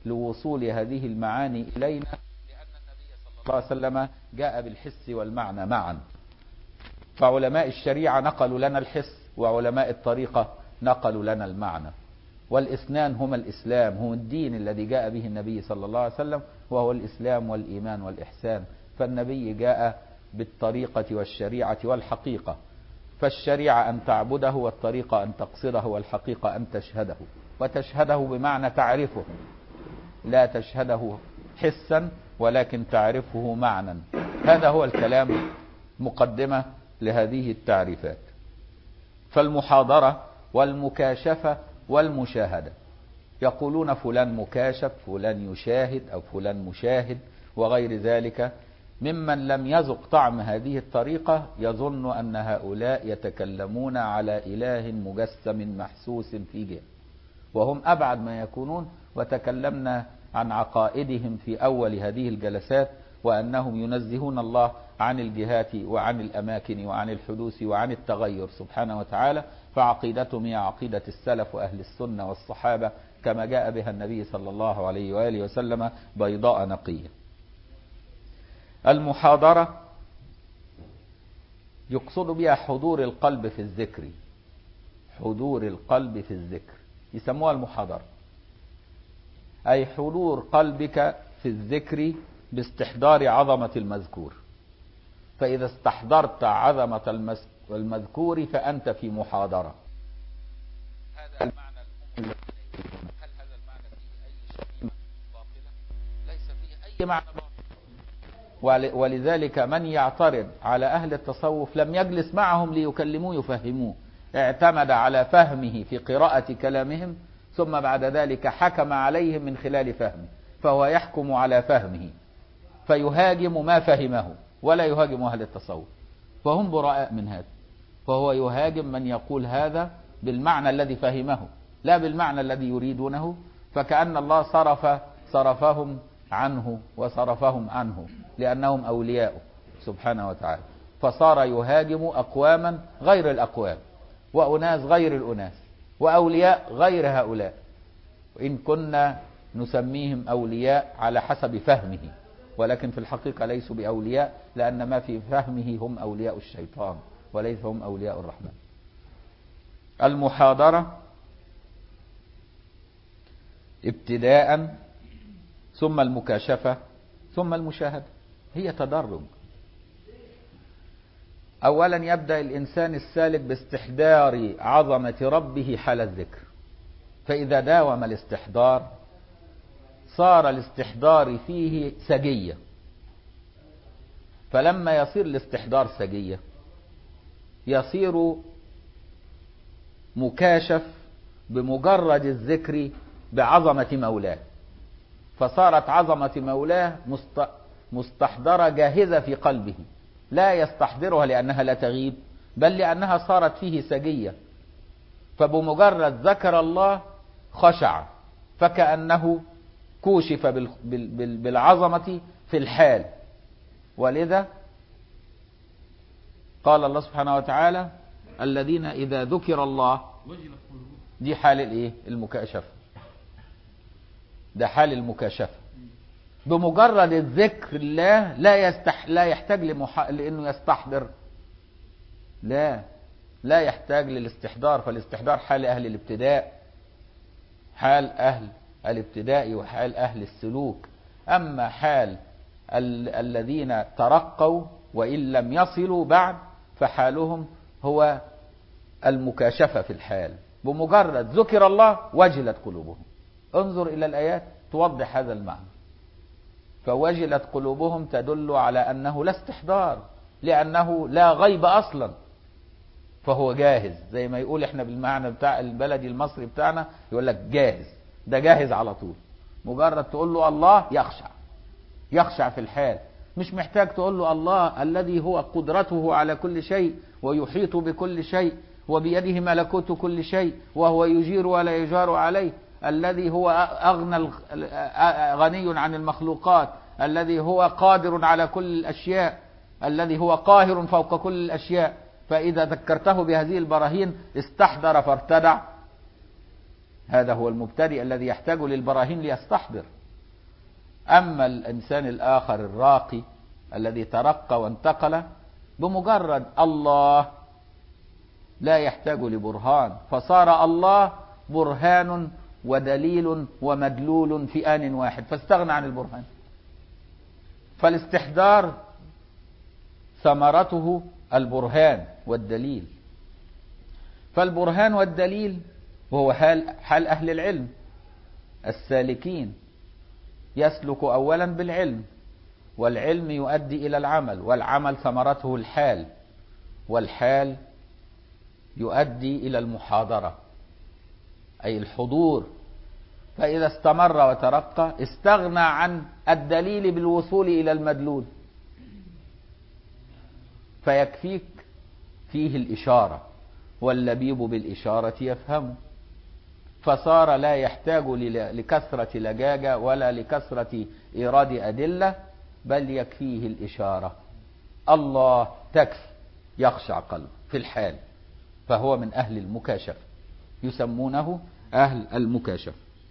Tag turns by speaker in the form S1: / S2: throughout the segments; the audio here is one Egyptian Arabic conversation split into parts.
S1: لوصول هذه المعاني إلينا لأن النبي صلى الله عليه وسلم جاء بالحس والمعنى معا فعلماء الشريعة نقلوا لنا الحس وعلماء الطريقة نقلوا لنا المعنى والاثنان هما الإسلام هو الدين الذي جاء به النبي صلى الله عليه وسلم وهو الإسلام والإيمان والإحسان فالنبي جاء بالطريقة والشريعة والحقيقة فالشريعة أن تعبده والطريقة أن تقصده والحقيقة أن تشهده وتشهده بمعنى تعرفه لا تشهده حسا ولكن تعرفه معنى هذا هو الكلام مقدمة لهذه التعريفات فالمحاضرة والمكاشفة والمشاهدة يقولون فلان مكاشف فلان يشاهد أو فلان مشاهد وغير ذلك ممن لم يذق طعم هذه الطريقة يظن أن هؤلاء يتكلمون على إله مجسم محسوس في جهة وهم أبعد ما يكونون وتكلمنا عن عقائدهم في أول هذه الجلسات وأنهم ينزهون الله عن الجهات وعن الأماكن وعن الحدوث وعن التغير سبحانه وتعالى فعقيدتهم هي عقيدة السلف وأهل السنة والصحابة كما جاء بها النبي صلى الله عليه وآله وسلم بيضاء نقية المحاضرة يقصد بها حضور القلب في الذكر حضور القلب في الذكر يسموها المحاضرة أي حضور قلبك في الذكر باستحضار عظمة المذكور فإذا استحضرت عظمة المذكور فأنت في محاضرة هذا المعنى هل هذا المعنى فيه أي شيء باطلة ليس فيه أي معنى باطل ولذلك من يعترض على أهل التصوف لم يجلس معهم ليكلموه يفهموه اعتمد على فهمه في قراءة كلامهم ثم بعد ذلك حكم عليهم من خلال فهمه فهو يحكم على فهمه فيهاجم ما فهمه ولا يهاجم أهل التصوف فهم براء من هذا فهو يهاجم من يقول هذا بالمعنى الذي فهمه لا بالمعنى الذي يريدونه فكأن الله صرف صرفهم عنه وصرفهم عنه لأنهم أولياء سبحانه وتعالى فصار يهاجم أقواما غير الأقوام وأناس غير الأناس وأولياء غير هؤلاء وإن كنا نسميهم أولياء على حسب فهمه ولكن في الحقيقة ليسوا بأولياء لأن ما في فهمه هم أولياء الشيطان وليس هم أولياء الرحمن المحاضرة ابتداء ثم المكاشفة ثم المشاهدة هي تدرج أولا يبدأ الإنسان السالك باستحضار عظمة ربه حال الذكر فإذا داوم الاستحضار صار الاستحضار فيه سجية فلما يصير الاستحضار سجية يصير مكاشف بمجرد الذكر بعظمة مولاه فصارت عظمة مولاه مستحضرة جاهزة في قلبه لا يستحضرها لأنها لا تغيب بل لأنها صارت فيه سجية فبمجرد ذكر الله خشع فكأنه كوشف بالعظمة في الحال ولذا قال الله سبحانه وتعالى الذين إذا ذكر الله دي حال الايه المكاشفة ده حال المكاشفة بمجرد الذكر الله لا يستح لا يحتاج لمح... لانه يستحضر لا لا يحتاج للاستحضار فالاستحضار حال اهل الابتداء حال اهل الابتداء وحال اهل السلوك اما حال ال... الذين ترقوا وان لم يصلوا بعد فحالهم هو المكاشفة في الحال بمجرد ذكر الله وجلت قلوبهم انظر الى الايات توضح هذا المعنى فوجلت قلوبهم تدل على أنه لا استحضار لأنه لا غيب أصلا فهو جاهز زي ما يقول احنا بالمعنى بتاع البلدي المصري بتاعنا يقول لك جاهز ده جاهز على طول مجرد تقول له الله يخشع يخشع في الحال مش محتاج تقول له الله الذي هو قدرته على كل شيء ويحيط بكل شيء وبيده ملكوت كل شيء وهو يجير ولا يجار عليه الذي هو أغنى غني عن المخلوقات الذي هو قادر على كل الأشياء الذي هو قاهر فوق كل الأشياء فإذا ذكرته بهذه البراهين استحضر فارتدع هذا هو المبتدئ الذي يحتاج للبراهين ليستحضر أما الإنسان الآخر الراقي الذي ترقى وانتقل بمجرد الله لا يحتاج لبرهان فصار الله برهان ودليل ومدلول في آن واحد فاستغنى عن البرهان فالاستحضار ثمرته البرهان والدليل فالبرهان والدليل وهو حال, حال أهل العلم السالكين يسلك أولا بالعلم والعلم يؤدي إلى العمل والعمل ثمرته الحال والحال يؤدي إلى المحاضرة أي الحضور فإذا استمر وترقى استغنى عن الدليل بالوصول إلى المدلول فيكفيك فيه الإشارة واللبيب بالإشارة يفهمه فصار لا يحتاج لكثرة لجاجة ولا لكثرة إيراد أدلة بل يكفيه الإشارة الله تكفي يخشع قلبه في الحال فهو من أهل المكاشفة يسمونه أهل المكاشفة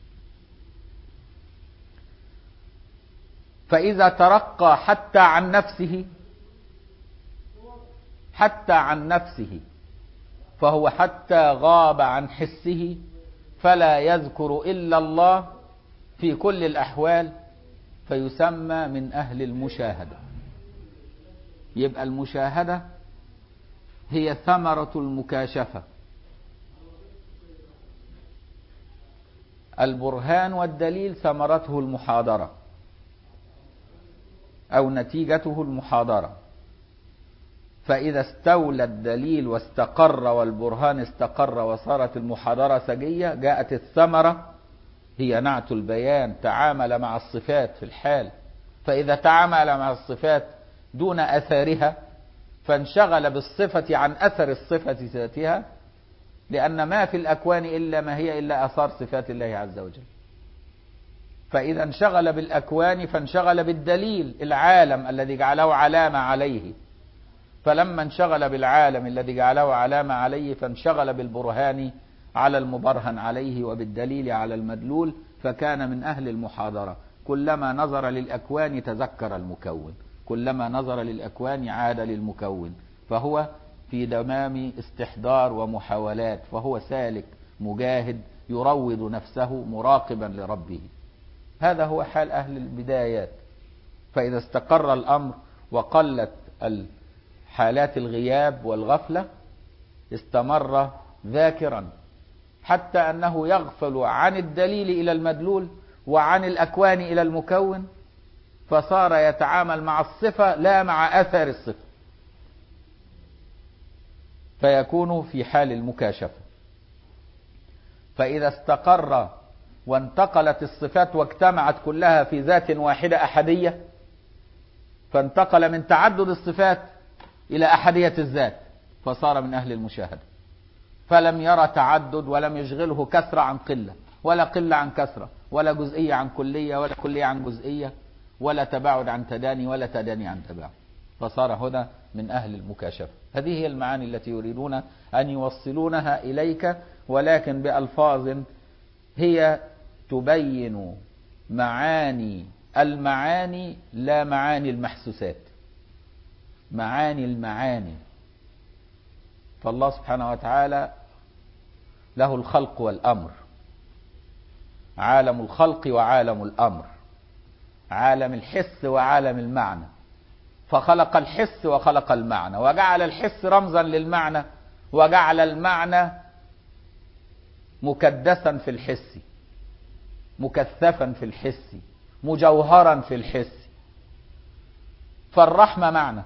S1: فإذا ترقى حتى عن نفسه حتى عن نفسه فهو حتى غاب عن حسه فلا يذكر إلا الله في كل الأحوال فيسمى من أهل المشاهدة يبقى المشاهدة هي ثمرة المكاشفة البرهان والدليل ثمرته المحاضرة أو نتيجته المحاضرة فإذا استولى الدليل واستقر والبرهان استقر وصارت المحاضرة سجية جاءت الثمرة هي نعت البيان تعامل مع الصفات في الحال فإذا تعامل مع الصفات دون أثارها فانشغل بالصفة عن أثر الصفة ذاتها لأن ما في الأكوان إلا ما هي إلا أثار صفات الله عز وجل فإذا انشغل بالأكوان فانشغل بالدليل العالم الذي جعله علامة عليه فلما انشغل بالعالم الذي جعله علامة عليه فانشغل بالبرهان على المبرهن عليه وبالدليل على المدلول فكان من أهل المحاضرة كلما نظر للأكوان تذكر المكون كلما نظر للأكوان عاد للمكون فهو في دمام استحضار ومحاولات فهو سالك مجاهد يروض نفسه مراقبا لربه هذا هو حال أهل البدايات فإذا استقر الأمر وقلت حالات الغياب والغفلة استمر ذاكرا حتى أنه يغفل عن الدليل إلى المدلول وعن الأكوان إلى المكون فصار يتعامل مع الصفة لا مع أثر الصفة فيكون في حال المكاشفة فإذا استقر وانتقلت الصفات واجتمعت كلها في ذات واحدة أحدية فانتقل من تعدد الصفات إلى أحدية الذات فصار من أهل المشاهدة فلم يرى تعدد ولم يشغله كثرة عن قلة ولا قلة عن كثرة ولا جزئية عن كلية ولا كلية عن جزئية ولا تباعد عن تداني ولا تداني عن تباعد فصار هنا من أهل المكاشفة هذه هي المعاني التي يريدون أن يوصلونها إليك ولكن بألفاظ هي تبين معاني المعاني لا معاني المحسوسات معاني المعاني فالله سبحانه وتعالى له الخلق والأمر عالم الخلق وعالم الأمر عالم الحس وعالم المعنى فخلق الحس وخلق المعنى وجعل الحس رمزا للمعنى وجعل المعنى مكدسا في الحس مكثفا في الحس مجوهرا في الحس فالرحمة معنى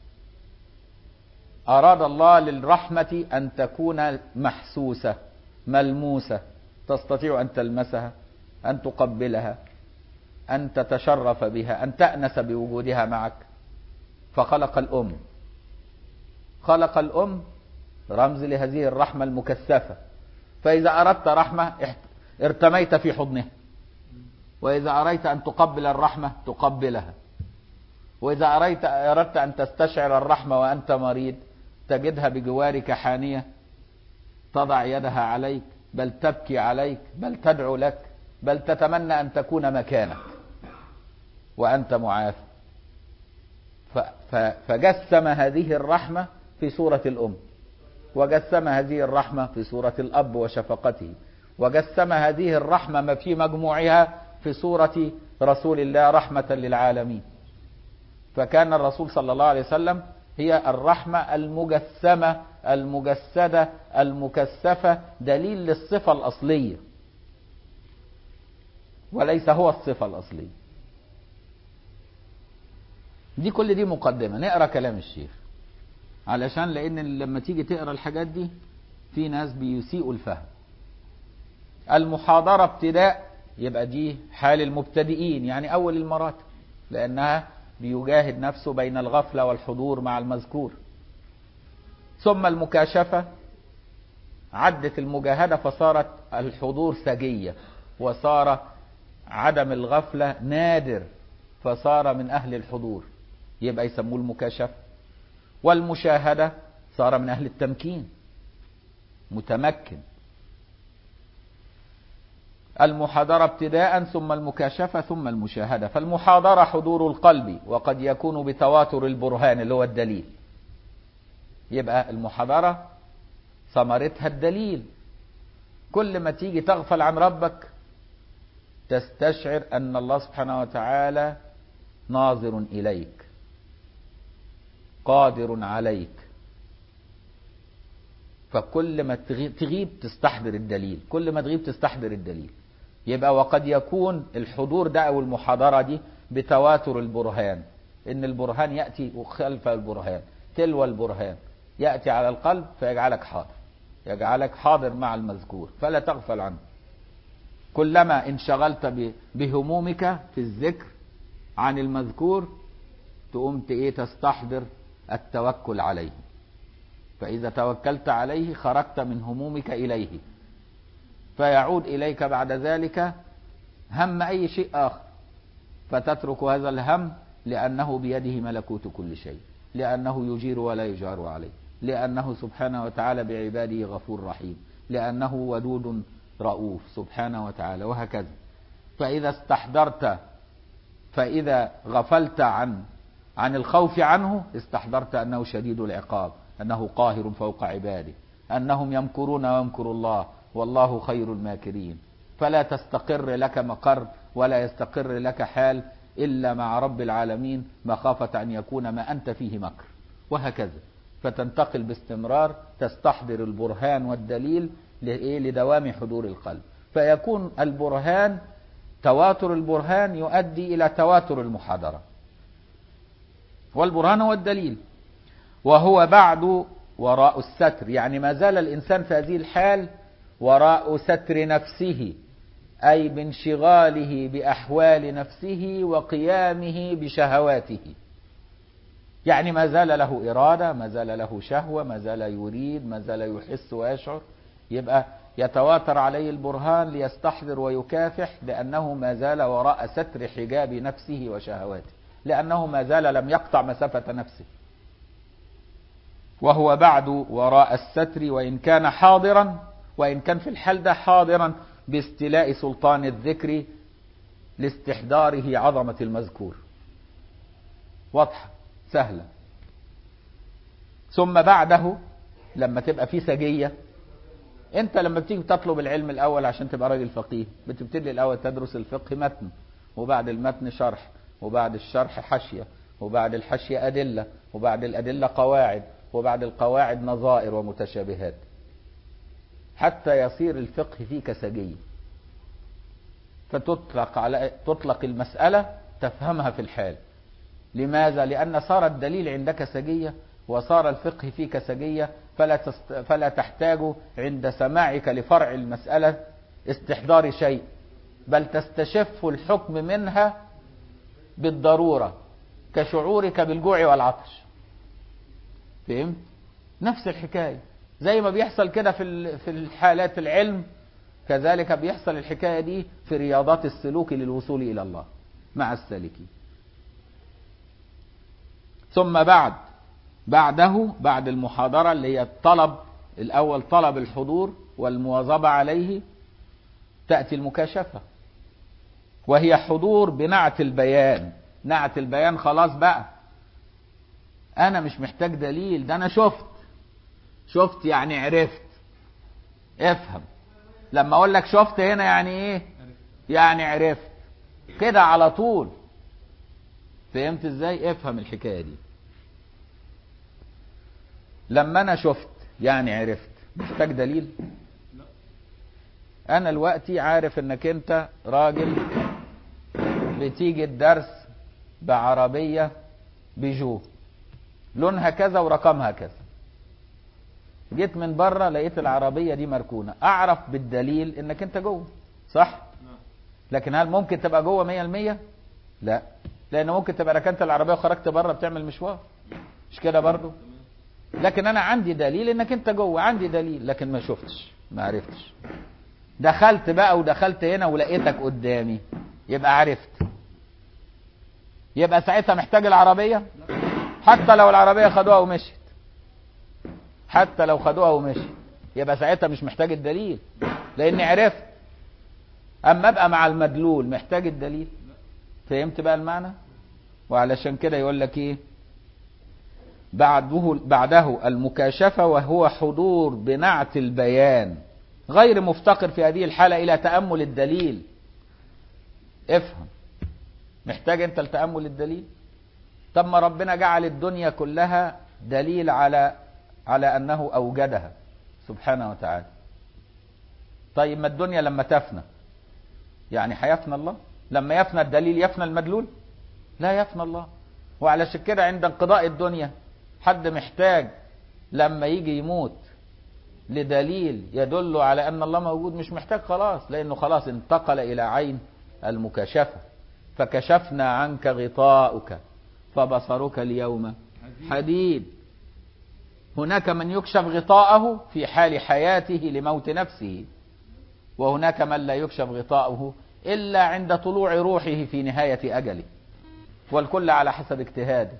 S1: أراد الله للرحمة أن تكون محسوسة ملموسة تستطيع أن تلمسها أن تقبلها أن تتشرف بها أن تأنس بوجودها معك فخلق الأم خلق الأم رمز لهذه الرحمة المكثفة فإذا أردت رحمة ارتميت في حضنها وإذا أريت أن تقبل الرحمة تقبلها وإذا أريت أردت أن تستشعر الرحمة وأنت مريض تجدها بجوارك حانية تضع يدها عليك بل تبكي عليك بل تدعو لك بل تتمنى أن تكون مكانك وأنت معافى فجسم هذه الرحمة في سورة الأم وجسم هذه الرحمة في سورة الأب وشفقته وجسم هذه الرحمة في مجموعها في سورة رسول الله رحمة للعالمين فكان الرسول صلى الله عليه وسلم هي الرحمة المجسمة المجسدة المكثفة دليل للصفة الأصلية وليس هو الصفة الأصلية دي كل دي مقدمة نقرأ كلام الشيخ علشان لأن لما تيجي تقرأ الحاجات دي في ناس بيسيئوا الفهم المحاضرة ابتداء يبقى دي حال المبتدئين يعني أول المراتب لأنها بيجاهد نفسه بين الغفلة والحضور مع المذكور ثم المكاشفة عدت المجاهدة فصارت الحضور سجية وصار عدم الغفلة نادر فصار من أهل الحضور يبقى يسموه المكاشفة والمشاهدة صار من أهل التمكين متمكن المحاضرة ابتداء ثم المكاشفة ثم المشاهدة فالمحاضرة حضور القلب وقد يكون بتواتر البرهان اللي هو الدليل يبقى المحاضرة ثمرتها الدليل كل ما تيجي تغفل عن ربك تستشعر أن الله سبحانه وتعالى ناظر إليك قادر عليك فكل ما تغيب تستحضر الدليل كل ما تغيب تستحضر الدليل يبقى وقد يكون الحضور ده او المحاضرة دي بتواتر البرهان ان البرهان يأتي خلف البرهان تلو البرهان يأتي على القلب فيجعلك حاضر يجعلك حاضر مع المذكور فلا تغفل عنه كلما انشغلت بهمومك في الذكر عن المذكور تقوم ايه تستحضر التوكل عليه فإذا توكلت عليه خرجت من همومك إليه فيعود إليك بعد ذلك هم أي شيء آخر فتترك هذا الهم لأنه بيده ملكوت كل شيء لأنه يجير ولا يجار عليه لأنه سبحانه وتعالى بعباده غفور رحيم لأنه ودود رؤوف سبحانه وتعالى وهكذا فإذا استحضرت فإذا غفلت عن عن الخوف عنه استحضرت أنه شديد العقاب أنه قاهر فوق عباده أنهم يمكرون ويمكر الله والله خير الماكرين فلا تستقر لك مقر ولا يستقر لك حال إلا مع رب العالمين مخافة أن يكون ما أنت فيه مكر وهكذا فتنتقل باستمرار تستحضر البرهان والدليل لدوام حضور القلب فيكون البرهان تواتر البرهان يؤدي إلى تواتر المحاضرة والبرهان هو الدليل وهو بعد وراء الستر يعني ما زال الإنسان في هذه الحال وراء ستر نفسه أي بانشغاله بأحوال نفسه وقيامه بشهواته يعني ما زال له إرادة ما زال له شهوة ما زال يريد ما زال يحس ويشعر يبقى يتواتر عليه البرهان ليستحضر ويكافح لأنه ما زال وراء ستر حجاب نفسه وشهواته لأنه ما زال لم يقطع مسافة نفسه وهو بعد وراء الستر وإن كان حاضرا وإن كان في الحال ده حاضرا باستيلاء سلطان الذكر لاستحضاره عظمة المذكور واضحة سهلة ثم بعده لما تبقى في سجية انت لما بتيجي تطلب العلم الاول عشان تبقى راجل فقيه بتبتدي الاول تدرس الفقه متن وبعد المتن شرح وبعد الشرح حاشية وبعد الحاشية أدلة وبعد الأدلة قواعد وبعد القواعد نظائر ومتشابهات حتى يصير الفقه فيك سجي فتطلق على تطلق المسألة تفهمها في الحال لماذا؟ لأن صار الدليل عندك سجية وصار الفقه فيك سجية فلا, تست... فلا تحتاج عند سماعك لفرع المسألة استحضار شيء بل تستشف الحكم منها بالضرورة كشعورك بالجوع والعطش فهمت؟ نفس الحكاية زي ما بيحصل كده في في الحالات العلم كذلك بيحصل الحكاية دي في رياضات السلوك للوصول إلى الله مع السالكين ثم بعد بعده بعد المحاضرة اللي هي الطلب الأول طلب الحضور والمواظبة عليه تأتي المكاشفة وهي حضور بنعت البيان نعت البيان خلاص بقى انا مش محتاج دليل ده انا شفت شفت يعني عرفت افهم لما اقول لك شفت هنا يعني ايه يعني عرفت كده على طول فهمت ازاي افهم الحكايه دي لما انا شفت يعني عرفت محتاج دليل انا دلوقتي عارف انك انت راجل بتيجي الدرس بعربية بيجو لونها كذا ورقمها كذا جيت من بره لقيت العربية دي مركونة اعرف بالدليل انك انت جوه صح لكن هل ممكن تبقى جوه مية المية لا لان ممكن تبقى ركنت العربية وخرجت بره بتعمل مشوار مش كده برضو لكن انا عندي دليل انك انت جوه عندي دليل لكن ما شفتش ما عرفتش دخلت بقى ودخلت هنا ولقيتك قدامي يبقى عرفت يبقى ساعتها محتاج العربية حتى لو العربية خدوها ومشيت حتى لو خدوها ومشيت يبقى ساعتها مش محتاج الدليل لاني عرفت اما ابقى مع المدلول محتاج الدليل فهمت بقى المعنى وعلشان كده يقول لك ايه بعده بعده المكاشفة وهو حضور بنعت البيان غير مفتقر في هذه الحالة إلى تأمل الدليل افهم محتاج أنت لتأمل الدليل طب ما ربنا جعل الدنيا كلها دليل على على أنه أوجدها سبحانه وتعالى طيب ما الدنيا لما تفنى يعني هيفنى الله لما يفنى الدليل يفنى المدلول لا يفنى الله وعلشان كده عند انقضاء الدنيا حد محتاج لما يجي يموت لدليل يدل على ان الله موجود مش محتاج خلاص لانه خلاص انتقل الى عين المكاشفه فكشفنا عنك غطاؤك فبصرك اليوم حديد هناك من يكشف غطاءه في حال حياته لموت نفسه وهناك من لا يكشف غطاؤه الا عند طلوع روحه في نهايه اجله والكل على حسب اجتهاده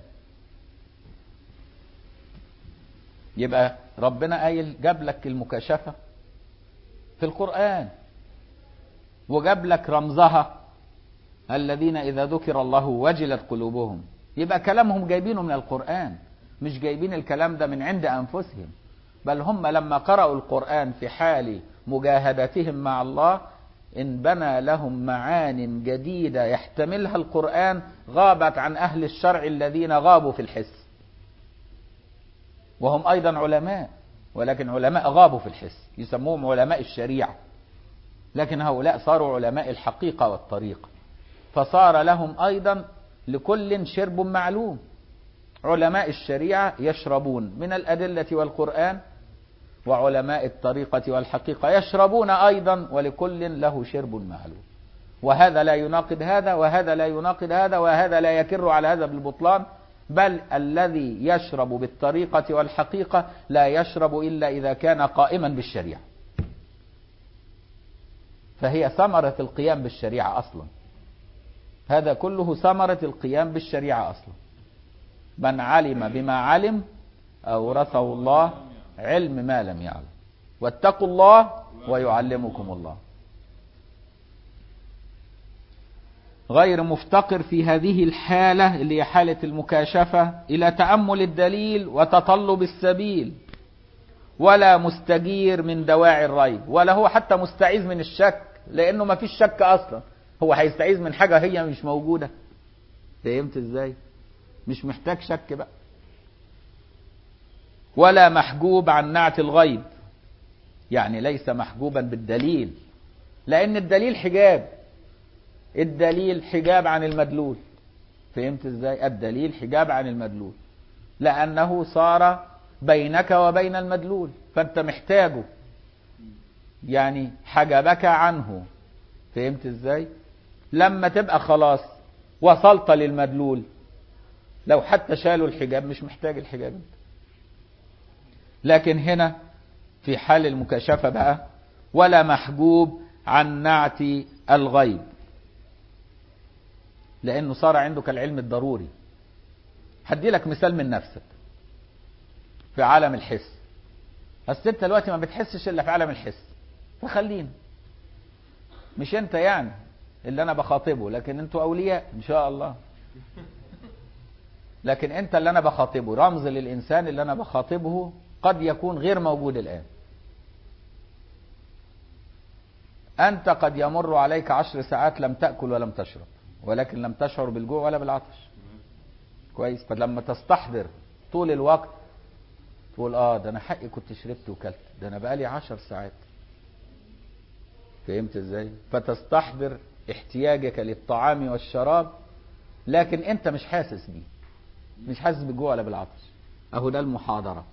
S1: يبقى ربنا قايل جاب لك المكاشفة في القرآن وجاب لك رمزها الذين إذا ذكر الله وجلت قلوبهم يبقى كلامهم جايبينه من القرآن مش جايبين الكلام ده من عند أنفسهم بل هم لما قرأوا القرآن في حال مجاهدتهم مع الله إن بنى لهم معان جديدة يحتملها القرآن غابت عن أهل الشرع الذين غابوا في الحس وهم أيضا علماء ولكن علماء غابوا في الحس يسموهم علماء الشريعة لكن هؤلاء صاروا علماء الحقيقة والطريقة فصار لهم أيضا لكل شرب معلوم علماء الشريعة يشربون من الأدلة والقرآن وعلماء الطريقة والحقيقة يشربون أيضا ولكل له شرب معلوم وهذا لا يناقض هذا وهذا لا يناقض هذا وهذا لا يكر على هذا بالبطلان بل الذي يشرب بالطريقة والحقيقة لا يشرب إلا إذا كان قائما بالشريعة فهي ثمرة القيام بالشريعة أصلا هذا كله ثمرة القيام بالشريعة أصلا من علم بما علم أورثه الله علم ما لم يعلم واتقوا الله ويعلمكم الله غير مفتقر في هذه الحالة اللي هي حالة المكاشفة إلى تأمل الدليل وتطلب السبيل ولا مستجير من دواعي الريب ولا هو حتى مستعيذ من الشك لأنه ما فيش شك أصلا هو هيستعيذ من حاجة هي مش موجودة فهمت ازاي مش محتاج شك بقى ولا محجوب عن نعت الغيب يعني ليس محجوبا بالدليل لأن الدليل حجاب الدليل حجاب عن المدلول فهمت ازاي الدليل حجاب عن المدلول لانه صار بينك وبين المدلول فانت محتاجه يعني حجبك عنه فهمت ازاي لما تبقى خلاص وصلت للمدلول لو حتى شالوا الحجاب مش محتاج الحجاب انت لكن هنا في حال المكاشفة بقى ولا محجوب عن نعت الغيب لانه صار عندك العلم الضروري هدي لك مثال من نفسك في عالم الحس اصل انت دلوقتي ما بتحسش الا في عالم الحس فخلينا مش انت يعني اللي انا بخاطبه لكن انتوا اولياء ان شاء الله لكن انت اللي انا بخاطبه رمز للانسان اللي انا بخاطبه قد يكون غير موجود الان انت قد يمر عليك عشر ساعات لم تأكل ولم تشرب ولكن لم تشعر بالجوع ولا بالعطش كويس فلما تستحضر طول الوقت تقول اه ده انا حقي كنت شربت وكلت ده انا بقالي عشر ساعات فهمت ازاي فتستحضر احتياجك للطعام والشراب لكن انت مش حاسس بيه مش حاسس بالجوع ولا بالعطش اهو ده المحاضرة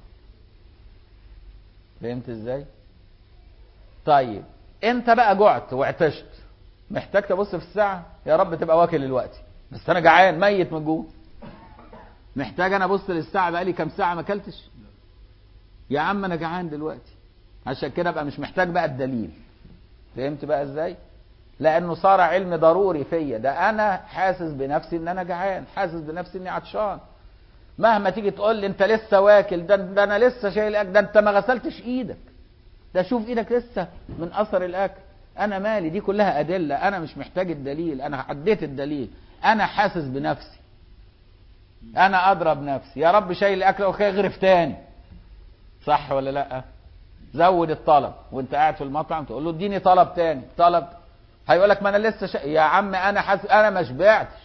S1: فهمت ازاي طيب انت بقى جعت وعطشت محتاج تبص في الساعة يا رب تبقى واكل الوقت بس انا جعان ميت من جوع محتاج انا ابص للساعة بقالي كام ساعة ما اكلتش يا عم انا جعان دلوقتي عشان كده بقى مش محتاج بقى الدليل فهمت بقى ازاي لانه صار علم ضروري فيا ده انا حاسس بنفسي ان انا جعان حاسس بنفسي اني عطشان مهما تيجي تقول لي انت لسه واكل ده, ده انا لسه شايل اكل ده انت ما غسلتش ايدك ده شوف ايدك لسه من اثر الاكل انا مالي دي كلها ادله انا مش محتاج الدليل انا عديت الدليل انا حاسس بنفسي انا اضرب نفسي يا رب شايل الاكل اغرف تاني صح ولا لا زود الطلب وانت قاعد في المطعم تقول له اديني طلب تاني طلب هيقول لك ما انا لسه شا... يا عم انا حاسس انا ما شبعتش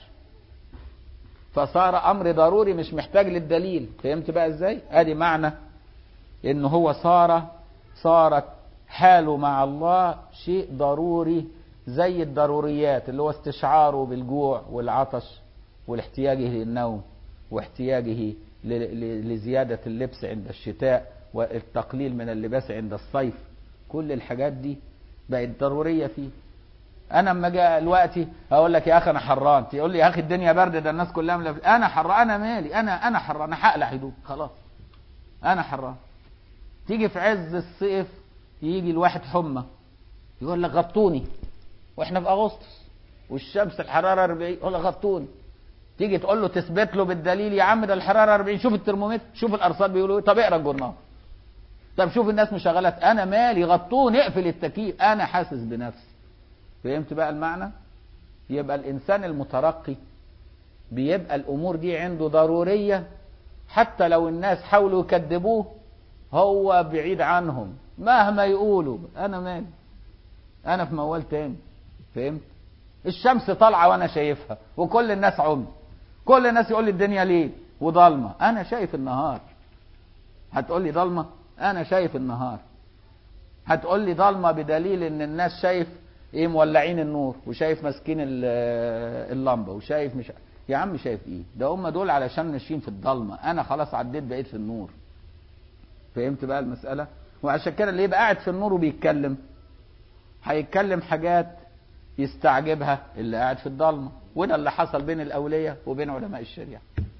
S1: فصار امر ضروري مش محتاج للدليل فهمت بقى ازاي ادي معنى ان هو صار صارت حاله مع الله شيء ضروري زي الضروريات اللي هو استشعاره بالجوع والعطش والاحتياجه للنوم واحتياجه لزيادة اللبس عند الشتاء والتقليل من اللباس عند الصيف كل الحاجات دي بقت ضرورية فيه انا اما جاء دلوقتي اقول لك يا اخي انا حران تقول لي يا اخي الدنيا برد ده الناس كلها ملف... انا حران انا مالي انا انا حران انا هقلع هدوم خلاص انا حران تيجي في عز الصيف يجي الواحد حمى يقول لك غطوني واحنا في اغسطس والشمس الحراره 40 يقول لك غطوني تيجي تقول له تثبت له بالدليل يا عم ده الحراره 40 شوف الترمومتر شوف الارصاد بيقولوا ايه طب اقرا الجورنال طب شوف الناس مشغله انا مالي غطوني اقفل التكييف انا حاسس بنفسي فهمت بقى المعنى يبقى الانسان المترقي بيبقى الامور دي عنده ضروريه حتى لو الناس حاولوا يكذبوه هو بعيد عنهم مهما يقولوا انا مالي انا في موال تاني فهمت الشمس طالعه وانا شايفها وكل الناس عمي كل الناس يقول لي الدنيا ليل وضلمه انا شايف النهار هتقول لي ضلمه انا شايف النهار هتقول لي ضلمه بدليل ان الناس شايف ايه مولعين النور وشايف ماسكين اللمبه وشايف مش يا عم شايف ايه ده هم دول علشان ماشيين في الضلمه انا خلاص عديت بقيت في النور فهمت بقى المساله وعشان كده اللي يبقى قاعد في النور وبيتكلم هيتكلم حاجات يستعجبها اللي قاعد في الضلمه وده اللي حصل بين الاولياء وبين علماء الشريعه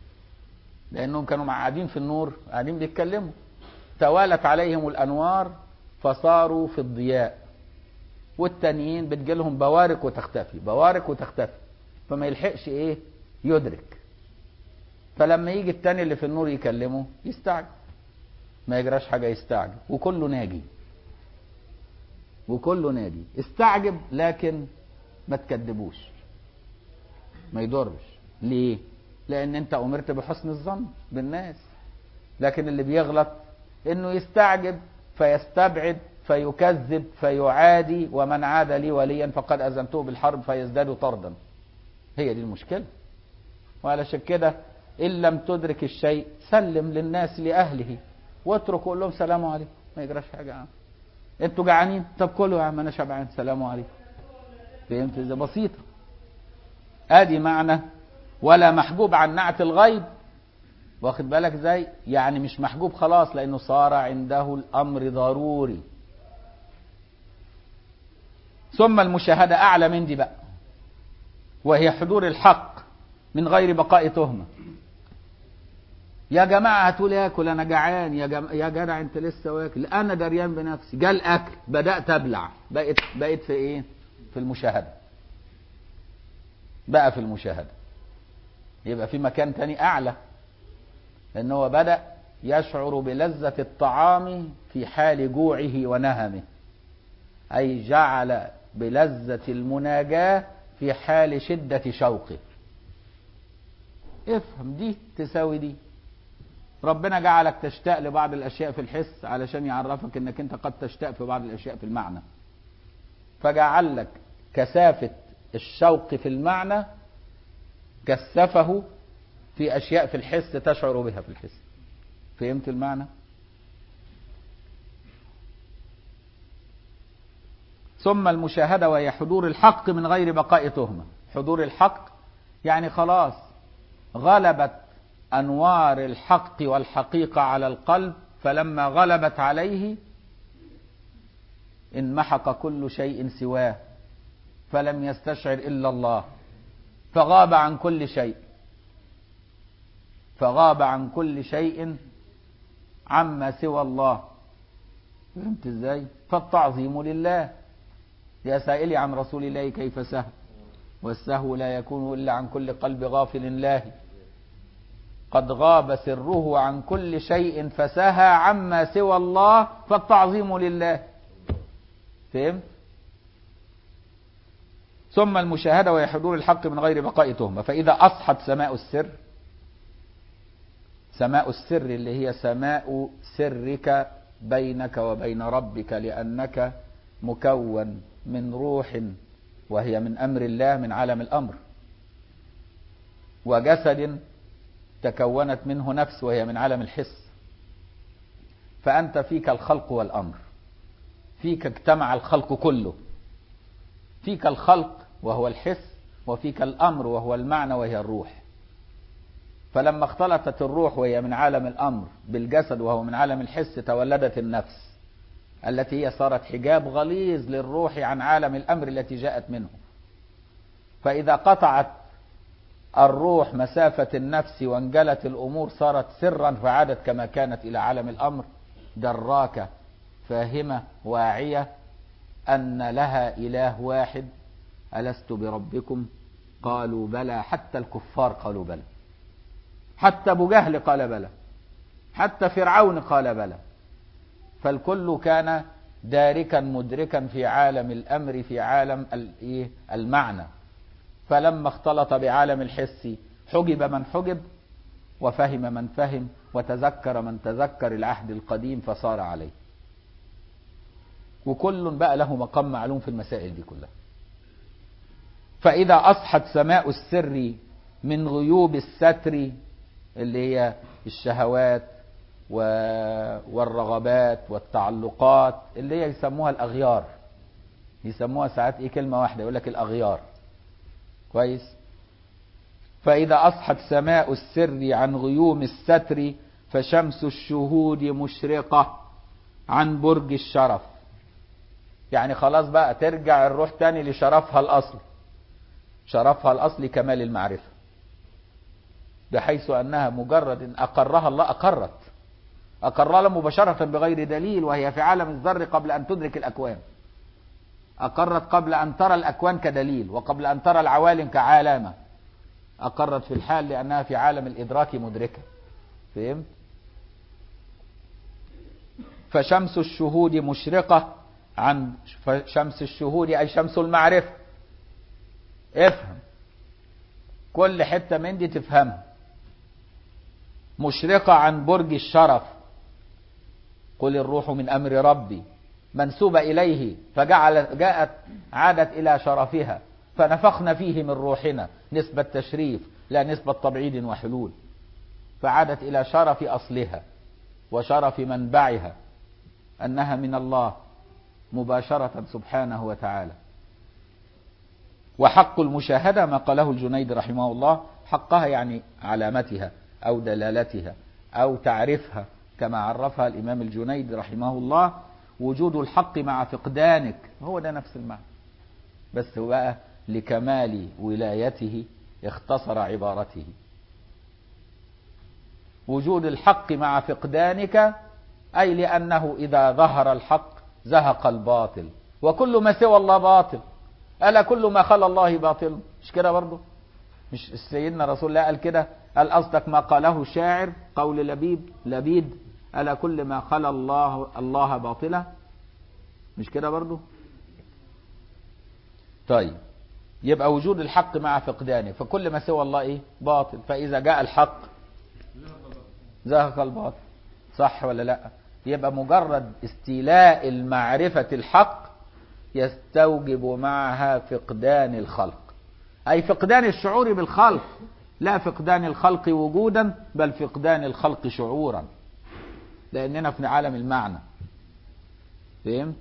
S1: لانهم كانوا قاعدين في النور قاعدين بيتكلموا توالت عليهم الانوار فصاروا في الضياء والتانيين بتجيلهم بوارق وتختفي بوارق وتختفي فما يلحقش ايه يدرك فلما يجي التاني اللي في النور يكلمه يستعجب ما يجراش حاجه يستعجب وكله ناجي وكله ناجي استعجب لكن ما تكذبوش ما يضرش ليه لان انت امرت بحسن الظن بالناس لكن اللي بيغلط انه يستعجب فيستبعد فيكذب فيعادي ومن عاد لي وليا فقد اذنته بالحرب فيزداد طردا هي دي المشكله وعلشان كده ان لم تدرك الشيء سلم للناس لاهله واترك قول لهم سلام عليكم ما يجراش حاجه يا عم انتوا جعانين طب كلوا يا عم انا شبعان سلام عليكم فهمت ازاي بسيطه ادي معنى ولا محجوب عن نعت الغيب واخد بالك ازاي يعني مش محجوب خلاص لانه صار عنده الامر ضروري ثم المشاهدة أعلى من دي بقى وهي حضور الحق من غير بقاء تهمة يا جماعة هتقول ياكل أنا جعان يا جم... يا جدع أنت لسه واكل أنا دريان بنفسي جال أكل بدأت أبلع بقيت بقيت في إيه؟ في المشاهدة بقى في المشاهدة يبقى في مكان تاني أعلى لأن هو بدأ يشعر بلذة الطعام في حال جوعه ونهمه أي جعل بلذة المناجاة في حال شدة شوقه افهم دي تساوي دي ربنا جعلك تشتاق لبعض الأشياء في الحس علشان يعرفك أنك أنت قد تشتاق في بعض الأشياء في المعنى فجعل لك كثافة الشوق في المعنى كثفه في أشياء في الحس تشعر بها في الحس فهمت المعنى ثم المشاهدة وهي حضور الحق من غير بقاء تهمة حضور الحق يعني خلاص غلبت أنوار الحق والحقيقة على القلب فلما غلبت عليه انمحق كل شيء سواه فلم يستشعر إلا الله فغاب عن كل شيء فغاب عن كل شيء عما سوى الله فهمت ازاي فالتعظيم لله يا سائلي عن رسول الله كيف سهو والسهو لا يكون إلا عن كل قلب غافل الله قد غاب سره عن كل شيء فسهى عما سوى الله فالتعظيم لله فهمت ثم المشاهدة وهي حضور الحق من غير بقاء تهمة فإذا أصحت سماء السر سماء السر اللي هي سماء سرك بينك وبين ربك لأنك مكون من روح وهي من أمر الله من عالم الأمر وجسد تكونت منه نفس وهي من عالم الحس فأنت فيك الخلق والأمر فيك اجتمع الخلق كله فيك الخلق وهو الحس وفيك الأمر وهو المعنى وهي الروح فلما اختلطت الروح وهي من عالم الأمر بالجسد وهو من عالم الحس تولدت النفس التي هي صارت حجاب غليظ للروح عن عالم الأمر التي جاءت منه فإذا قطعت الروح مسافة النفس وانجلت الأمور صارت سرا فعادت كما كانت إلى عالم الأمر دراكة فاهمة واعية أن لها إله واحد ألست بربكم قالوا بلى حتى الكفار قالوا بلى حتى أبو جهل قال بلى حتى فرعون قال بلى فالكل كان داركا مدركا في عالم الأمر في عالم المعنى فلما اختلط بعالم الحس حجب من حجب وفهم من فهم وتذكر من تذكر العهد القديم فصار عليه وكل بقى له مقام معلوم في المسائل دي كلها فإذا أصحت سماء السر من غيوب الستر اللي هي الشهوات والرغبات والتعلقات اللي هي يسموها الأغيار يسموها ساعات ايه كلمة واحدة يقول لك الأغيار كويس فإذا أصحت سماء السر عن غيوم الستر فشمس الشهود مشرقة عن برج الشرف يعني خلاص بقى ترجع الروح تاني لشرفها الأصل شرفها الأصل كمال المعرفة بحيث أنها مجرد إن أقرها الله أقرت أقرها مباشرة بغير دليل وهي في عالم الذر قبل أن تدرك الأكوان أقرت قبل أن ترى الأكوان كدليل وقبل أن ترى العوالم كعالمة أقرت في الحال لأنها في عالم الإدراك مدركة فهمت فشمس الشهود مشرقة عن شمس الشهود أي شمس المعرفة افهم كل حتة من دي تفهمها مشرقة عن برج الشرف قل الروح من أمر ربي منسوبة إليه فجعل جاءت عادت إلى شرفها فنفخنا فيه من روحنا نسبة تشريف لا نسبة تبعيد وحلول فعادت إلى شرف أصلها وشرف منبعها أنها من الله مباشرة سبحانه وتعالى وحق المشاهدة ما قاله الجنيد رحمه الله حقها يعني علامتها أو دلالتها أو تعرفها كما عرفها الإمام الجنيد رحمه الله وجود الحق مع فقدانك هو ده نفس المعنى بس هو بقى لكمال ولايته اختصر عبارته وجود الحق مع فقدانك أي لأنه إذا ظهر الحق زهق الباطل وكل ما سوى الله باطل ألا كل ما خلى الله باطل مش كده برضه مش سيدنا رسول الله قال كده قال أصدق ما قاله شاعر قول لبيب لبيد ألا كل ما خلى الله الله باطلا مش كده برضه طيب يبقى وجود الحق مع فقدانه فكل ما سوى الله ايه باطل فاذا جاء الحق زهق الباطل صح ولا لا يبقى مجرد استيلاء المعرفة الحق يستوجب معها فقدان الخلق أي فقدان الشعور بالخلق لا فقدان الخلق وجودا بل فقدان الخلق شعورا لأننا في عالم المعنى فهمت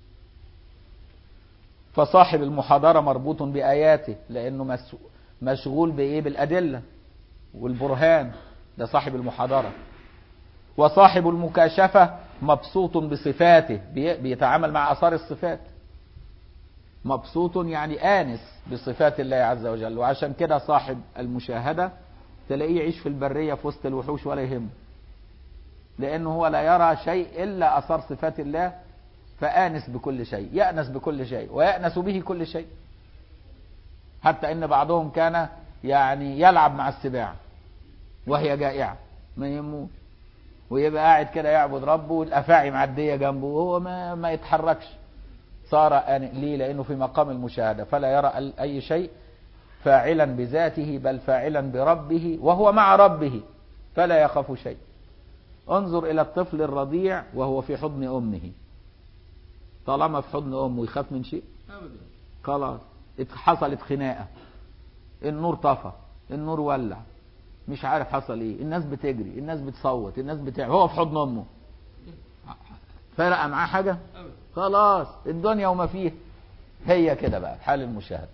S1: فصاحب المحاضرة مربوط بآياته لأنه مشغول بإيه بالأدلة والبرهان ده صاحب المحاضرة وصاحب المكاشفة مبسوط بصفاته بيتعامل مع أثار الصفات مبسوط يعني آنس بصفات الله عز وجل وعشان كده صاحب المشاهدة تلاقيه يعيش في البرية في وسط الوحوش ولا يهمه لأنه هو لا يرى شيء إلا أثار صفات الله فآنس بكل شيء يأنس بكل شيء ويأنس به كل شيء حتى إن بعضهم كان يعني يلعب مع السباع وهي جائعة ما يهموش ويبقى قاعد كده يعبد ربه والأفاعي معدية جنبه وهو ما, ما يتحركش صار آن ليه لأنه في مقام المشاهدة فلا يرى أي شيء فاعلا بذاته بل فاعلا بربه وهو مع ربه فلا يخاف شيء انظر إلى الطفل الرضيع وهو في حضن أمه طالما في حضن أمه يخاف من شيء
S2: ابدا
S1: خلاص حصلت خناقة النور طفى النور ولع مش عارف حصل ايه الناس بتجري الناس بتصوت الناس بتعمل هو في حضن امه فرق معاه حاجة
S2: ابدا
S1: خلاص الدنيا وما فيها هي كده بقى حال المشاهدة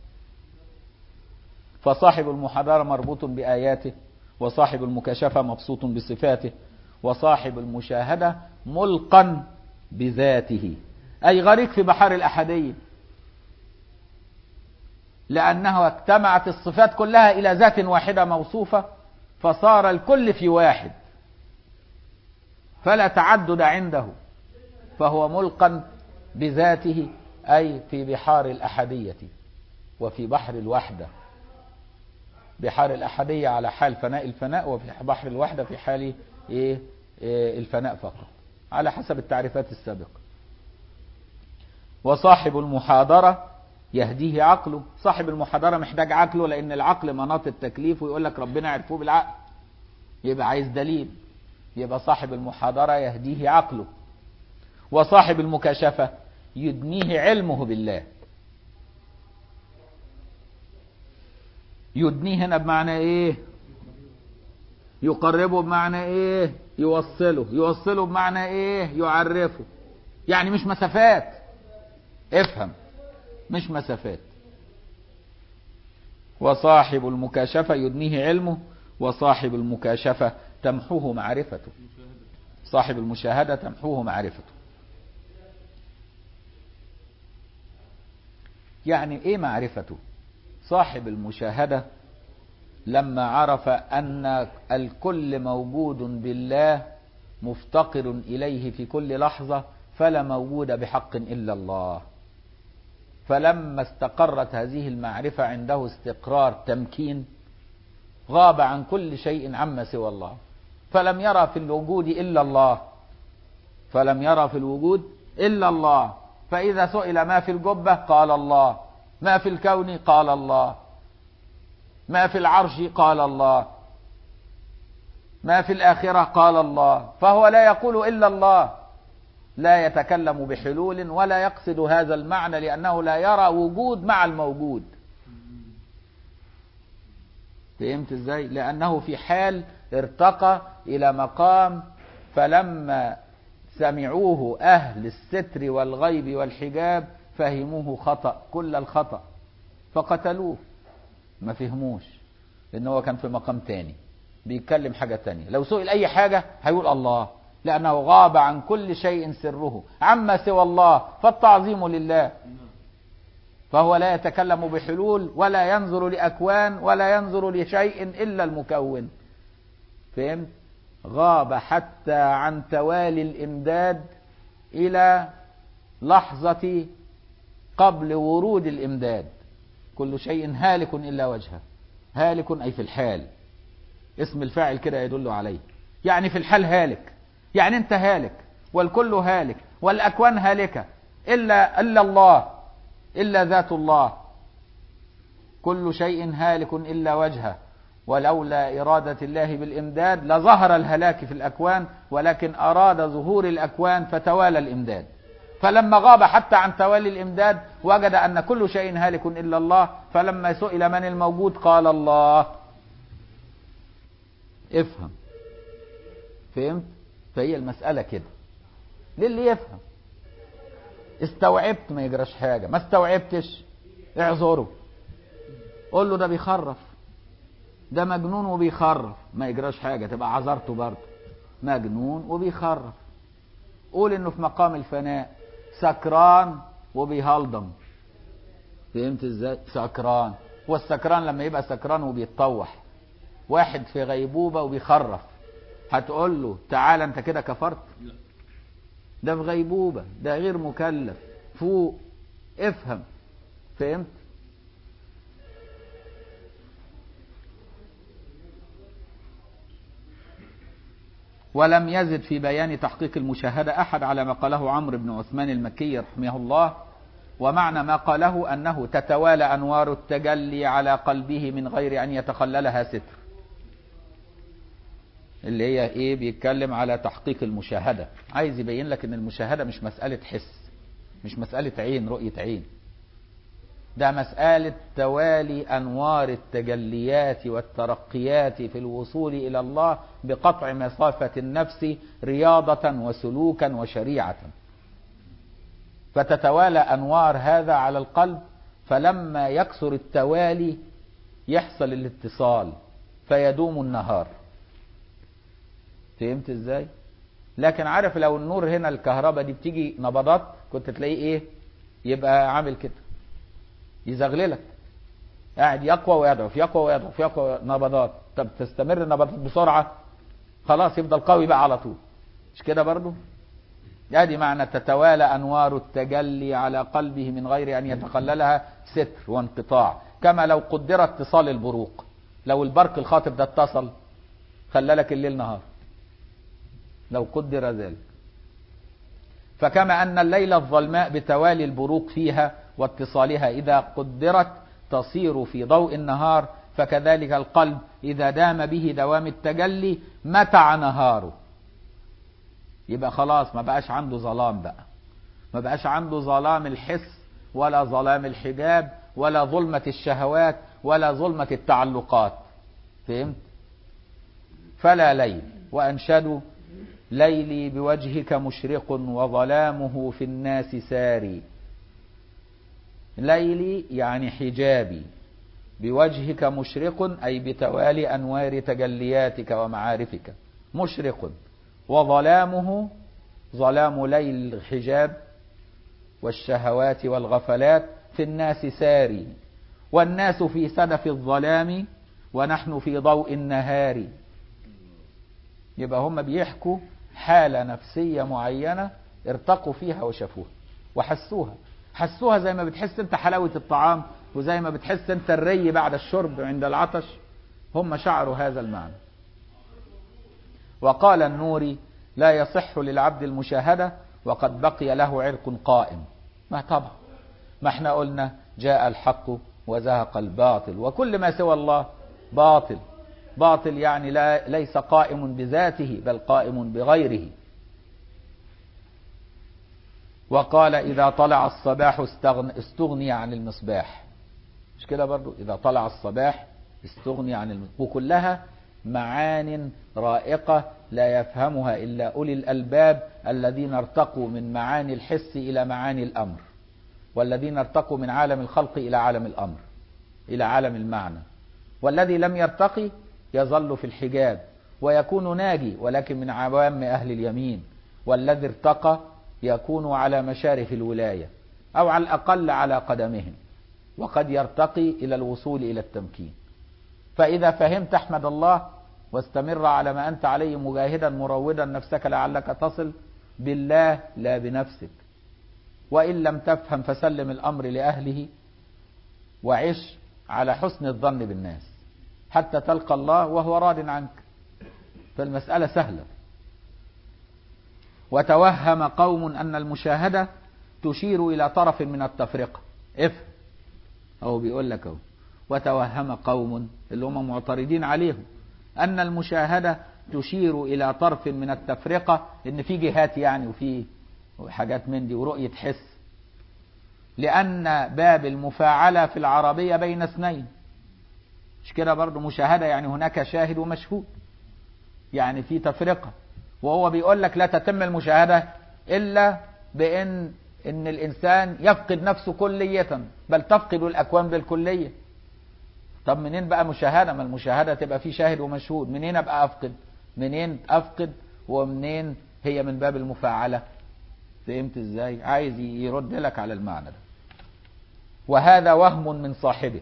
S1: فصاحب المحاضرة مربوط بآياته وصاحب المكاشفة مبسوط بصفاته وصاحب المشاهدة ملقا بذاته أي غريق في بحار الأحدية لأنه اجتمعت الصفات كلها إلى ذات واحدة موصوفة فصار الكل في واحد فلا تعدد عنده فهو ملقا بذاته أي في بحار الأحدية وفي بحر الوحدة بحار الأحدية على حال فناء الفناء وفي بحر الوحدة في حال إيه إيه الفناء فقط على حسب التعريفات السابقة وصاحب المحاضرة يهديه عقله صاحب المحاضرة محتاج عقله لأن العقل مناط التكليف ويقول لك ربنا عرفوه بالعقل يبقى عايز دليل يبقى صاحب المحاضرة يهديه عقله وصاحب المكاشفة يدنيه علمه بالله يدنيه هنا بمعنى ايه يقربه بمعنى ايه يوصله يوصله بمعنى ايه يعرفه يعني مش مسافات افهم مش مسافات وصاحب المكاشفة يدنيه علمه وصاحب المكاشفة تمحوه معرفته صاحب المشاهدة تمحوه معرفته يعني ايه معرفته صاحب المشاهدة لما عرف أن الكل موجود بالله مفتقر إليه في كل لحظة فلا موجود بحق إلا الله فلما استقرت هذه المعرفة عنده استقرار تمكين غاب عن كل شيء عما سوى الله فلم يرى في الوجود إلا الله فلم يرى في الوجود إلا الله فإذا سئل ما في الجبة قال الله ما في الكون قال الله ما في العرش قال الله ما في الآخرة قال الله فهو لا يقول إلا الله لا يتكلم بحلول ولا يقصد هذا المعنى لأنه لا يرى وجود مع الموجود فهمت ازاي لأنه في حال ارتقى إلى مقام فلما سمعوه أهل الستر والغيب والحجاب فهموه خطأ كل الخطأ فقتلوه ما فهموش لأن هو كان في مقام تاني بيتكلم حاجة تانية لو سئل أي حاجة هيقول الله لأنه غاب عن كل شيء سره عما سوى الله فالتعظيم لله فهو لا يتكلم بحلول ولا ينظر لأكوان ولا ينظر لشيء إلا المكون فهمت غاب حتى عن توالي الإمداد إلى لحظة قبل ورود الإمداد كل شيء هالك إلا وجهه هالك أي في الحال اسم الفاعل كده يدل عليه يعني في الحال هالك يعني انت هالك والكل هالك والأكوان هالكة إلا, إلا الله إلا ذات الله كل شيء هالك إلا وجهه ولولا إرادة الله بالإمداد لظهر الهلاك في الأكوان ولكن أراد ظهور الأكوان فتوالى الإمداد فلما غاب حتى عن توالي الإمداد وجد أن كل شيء هالك إلا الله فلما سئل من الموجود قال الله افهم فهمت فهي المسألة كده للي يفهم استوعبت ما يجراش حاجة ما استوعبتش اعذره قول له ده بيخرف ده مجنون وبيخرف ما يجراش حاجة تبقى عذرته برضه مجنون وبيخرف قول انه في مقام الفناء سكران وبيهلضم فهمت ازاي سكران والسكران لما يبقى سكران وبيتطوح واحد في غيبوبة وبيخرف هتقول له تعالى انت كده كفرت ده في غيبوبة ده غير مكلف فوق افهم فهمت ولم يزد في بيان تحقيق المشاهدة أحد على ما قاله عمرو بن عثمان المكي رحمه الله ومعنى ما قاله أنه تتوالى أنوار التجلي على قلبه من غير أن يتخللها ستر اللي هي ايه بيتكلم على تحقيق المشاهدة عايز يبين لك ان المشاهدة مش مسألة حس مش مسألة عين رؤية عين ده مسألة توالي أنوار التجليات والترقيات في الوصول إلى الله بقطع مسافة النفس رياضة وسلوكا وشريعة فتتوالى أنوار هذا على القلب فلما يكثر التوالي يحصل الاتصال فيدوم النهار فهمت ازاي لكن عارف لو النور هنا الكهرباء دي بتيجي نبضات كنت تلاقيه ايه يبقى عامل كده يزغللك قاعد يقوى ويضعف يقوى ويضعف يقوى نبضات طب تستمر النبضات بسرعه خلاص يفضل قوي بقى على طول مش كده برضو ادي معنى تتوالى انوار التجلي على قلبه من غير ان يتخللها ستر وانقطاع كما لو قدر اتصال البروق لو البرق الخاطف ده اتصل خلالك الليل نهار لو قدر ذلك فكما أن الليلة الظلماء بتوالي البروق فيها واتصالها إذا قدرت تصير في ضوء النهار فكذلك القلب إذا دام به دوام التجلي متع نهاره يبقى خلاص ما بقاش عنده ظلام بقى ما بقاش عنده ظلام الحس ولا ظلام الحجاب ولا ظلمة الشهوات ولا ظلمة التعلقات فهمت فلا ليل وأنشدوا ليلي بوجهك مشرق وظلامه في الناس ساري ليلي يعني حجابي بوجهك مشرق أي بتوالي أنوار تجلياتك ومعارفك مشرق وظلامه ظلام ليل الحجاب والشهوات والغفلات في الناس ساري والناس في سدف الظلام ونحن في ضوء النهار يبقى هم بيحكوا حالة نفسية معينة ارتقوا فيها وشافوها وحسوها حسوها زي ما بتحس انت حلاوة الطعام وزي ما بتحس انت الري بعد الشرب عند العطش هم شعروا هذا المعنى وقال النوري لا يصح للعبد المشاهدة وقد بقي له عرق قائم ما طبعا ما احنا قلنا جاء الحق وزهق الباطل وكل ما سوى الله باطل باطل يعني لا ليس قائم بذاته بل قائم بغيره وقال إذا طلع الصباح استغني, استغني عن المصباح مش كده برضو إذا طلع الصباح استغني عن المصباح وكلها معان رائقة لا يفهمها إلا أولي الألباب الذين ارتقوا من معاني الحس إلى معاني الأمر والذين ارتقوا من عالم الخلق إلى عالم الأمر إلى عالم المعنى والذي لم يرتقي يظل في الحجاب ويكون ناجي ولكن من عوام أهل اليمين والذي ارتقى يكون على مشارف الولاية أو على الأقل على قدمهم وقد يرتقي إلى الوصول إلى التمكين فإذا فهمت احمد الله واستمر على ما أنت عليه مجاهدا مرودا نفسك لعلك تصل بالله لا بنفسك وإن لم تفهم فسلم الأمر لأهله وعش على حسن الظن بالناس حتى تلقى الله وهو راض عنك فالمسألة سهلة وتوهم قوم أن المشاهدة تشير إلى طرف من التفرقة افهم هو بيقول لك اهو وتوهم قوم اللي هم معترضين عليهم ان المشاهده تشير الى طرف من التفرقه ان في جهات يعني وفي حاجات من دي ورؤيه حس لان باب المفاعله في العربيه بين اثنين مش كده برضه مشاهده يعني هناك شاهد ومشهود يعني في تفرقه وهو بيقول لك لا تتم المشاهده الا بان ان الانسان يفقد نفسه كليه بل تفقد الاكوان بالكليه طب منين بقى مشاهده ما المشاهده تبقى في شاهد ومشهود منين ابقى افقد منين افقد ومنين هي من باب المفاعله فهمت ازاي عايز يرد لك على المعنى ده وهذا وهم من صاحبه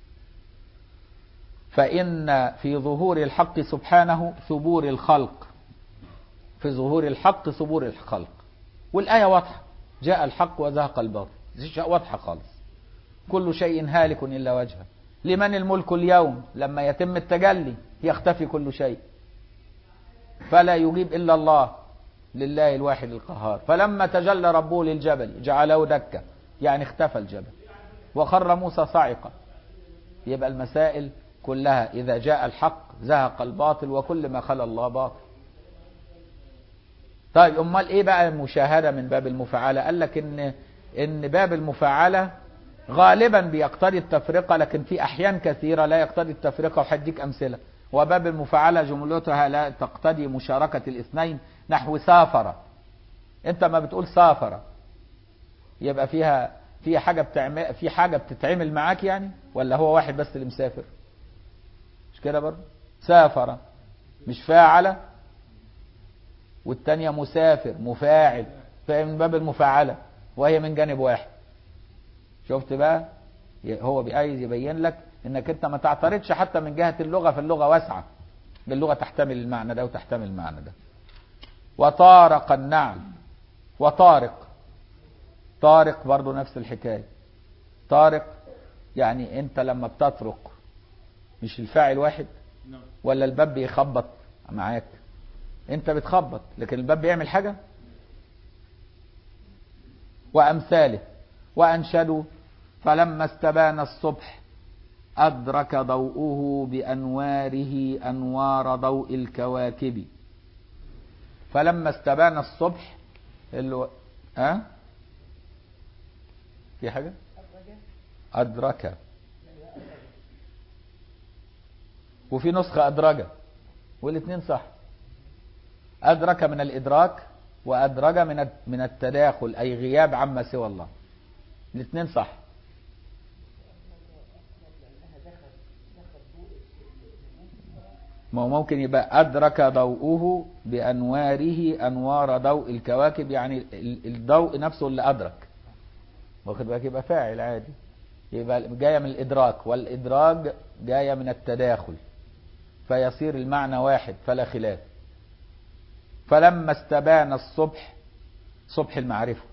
S1: فإن في ظهور الحق سبحانه ثبور الخلق في ظهور الحق ثبور الخلق والآية واضحة جاء الحق وزهق الباطل دي واضحة خالص كل شيء هالك إلا وجهه لمن الملك اليوم لما يتم التجلي يختفي كل شيء فلا يجيب إلا الله لله الواحد القهار فلما تجلى ربه للجبل جعله دكة يعني اختفى الجبل وخر موسى صاعقا يبقى المسائل كلها إذا جاء الحق زهق الباطل وكل ما خلى الله باطل طيب امال ايه بقى المشاهده من باب المفاعله قال لك ان ان باب المفاعله غالبا بيقتضي التفرقه لكن في احيان كثيره لا يقتضي التفرقه وهديك امثله وباب المفاعله جملتها لا تقتضي مشاركه الاثنين نحو سافر انت ما بتقول سافر يبقى فيها في حاجه بتعمل في حاجه بتتعمل معاك يعني ولا هو واحد بس اللي مسافر مش كده برضه سافر مش فاعل والتانية مسافر مفاعل فهي من باب المفاعلة وهي من جانب واحد شفت بقى هو عايز يبين لك انك انت ما تعترضش حتى من جهة اللغة فاللغة واسعة اللغة تحتمل المعنى ده وتحتمل المعنى ده وطارق النعل وطارق طارق برضو نفس الحكاية طارق يعني انت لما بتطرق مش الفاعل واحد ولا الباب بيخبط معاك انت بتخبط لكن الباب بيعمل حاجة وامثاله وانشدوا فلما استبان الصبح ادرك ضوءه بانواره انوار ضوء الكواكب فلما استبان الصبح اللي ها أه؟ في حاجة أدرك وفي نسخة أدرج والاثنين صح أدرك من الإدراك وأدرج من من التداخل أي غياب عما سوى الله الاثنين صح ما هو ممكن يبقى أدرك ضوءه بأنواره أنوار ضوء الكواكب يعني الضوء نفسه اللي أدرك واخد بالك يبقى فاعل عادي يبقى جاية من الإدراك والإدراج جاية من التداخل فيصير المعنى واحد فلا خلاف فلما استبان الصبح صبح المعرفة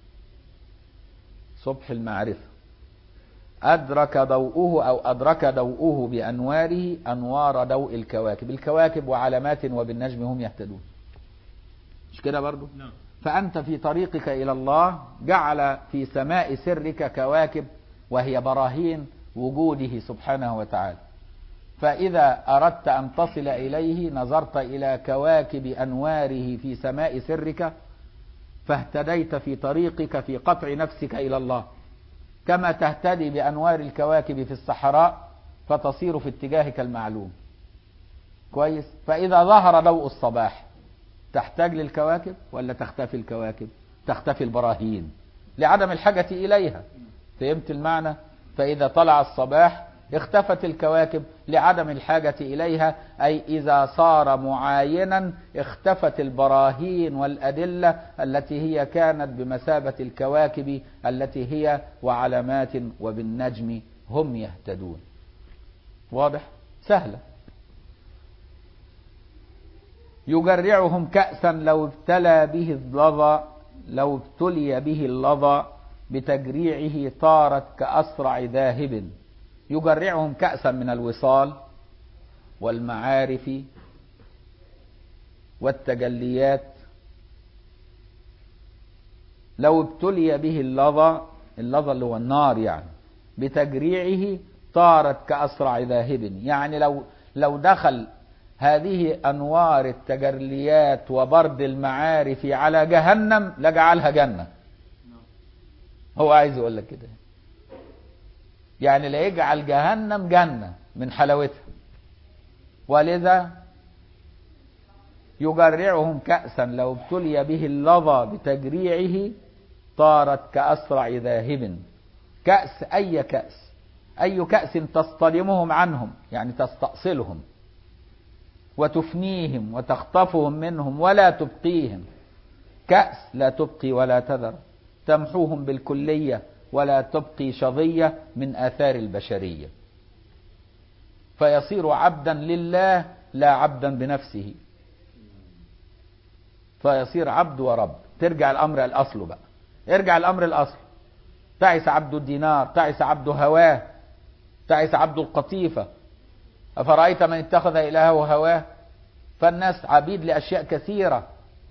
S1: صبح المعرفة أدرك ضوءه أو أدرك ضوءه بأنواره أنوار ضوء الكواكب الكواكب وعلامات وبالنجم هم يهتدون مش كده برضو
S2: نعم
S1: فأنت في طريقك إلى الله جعل في سماء سرك كواكب وهي براهين وجوده سبحانه وتعالى فإذا أردت أن تصل إليه نظرت إلى كواكب أنواره في سماء سرك فاهتديت في طريقك في قطع نفسك إلى الله كما تهتدي بأنوار الكواكب في الصحراء فتصير في اتجاهك المعلوم كويس فإذا ظهر ضوء الصباح تحتاج للكواكب ولا تختفي الكواكب تختفي البراهين لعدم الحاجة إليها فهمت المعنى فإذا طلع الصباح اختفت الكواكب لعدم الحاجة إليها أي إذا صار معاينا اختفت البراهين والأدلة التي هي كانت بمثابة الكواكب التي هي وعلامات وبالنجم هم يهتدون واضح سهلة يجرعهم كأسا لو ابتلى به اللظى لو ابتلي به اللظى بتجريعه طارت كأسرع ذاهب يجرعهم كأسا من الوصال والمعارف والتجليات لو ابتلي به اللظى اللظى اللي هو النار يعني بتجريعه طارت كأسرع ذاهب يعني لو لو دخل هذه أنوار التجليات وبرد المعارف على جهنم لجعلها جنة هو عايز يقول لك كده يعني لا يجعل جهنم جنة من حلاوتها ولذا يجرعهم كأسا لو ابتلي به اللظى بتجريعه طارت كأسرع ذاهب كأس أي كأس أي كأس تصطدمهم عنهم يعني تستأصلهم وتفنيهم وتخطفهم منهم ولا تبقيهم كأس لا تبقي ولا تذر تمحوهم بالكلية ولا تبقي شظية من آثار البشرية فيصير عبدا لله لا عبدا بنفسه فيصير عبد ورب ترجع الأمر الأصل بقى ارجع الأمر الأصل تعس عبد الدينار تعس عبد هواه تعس عبد القطيفة أفرأيت من اتخذ إلهه هواه فالناس عبيد لأشياء كثيرة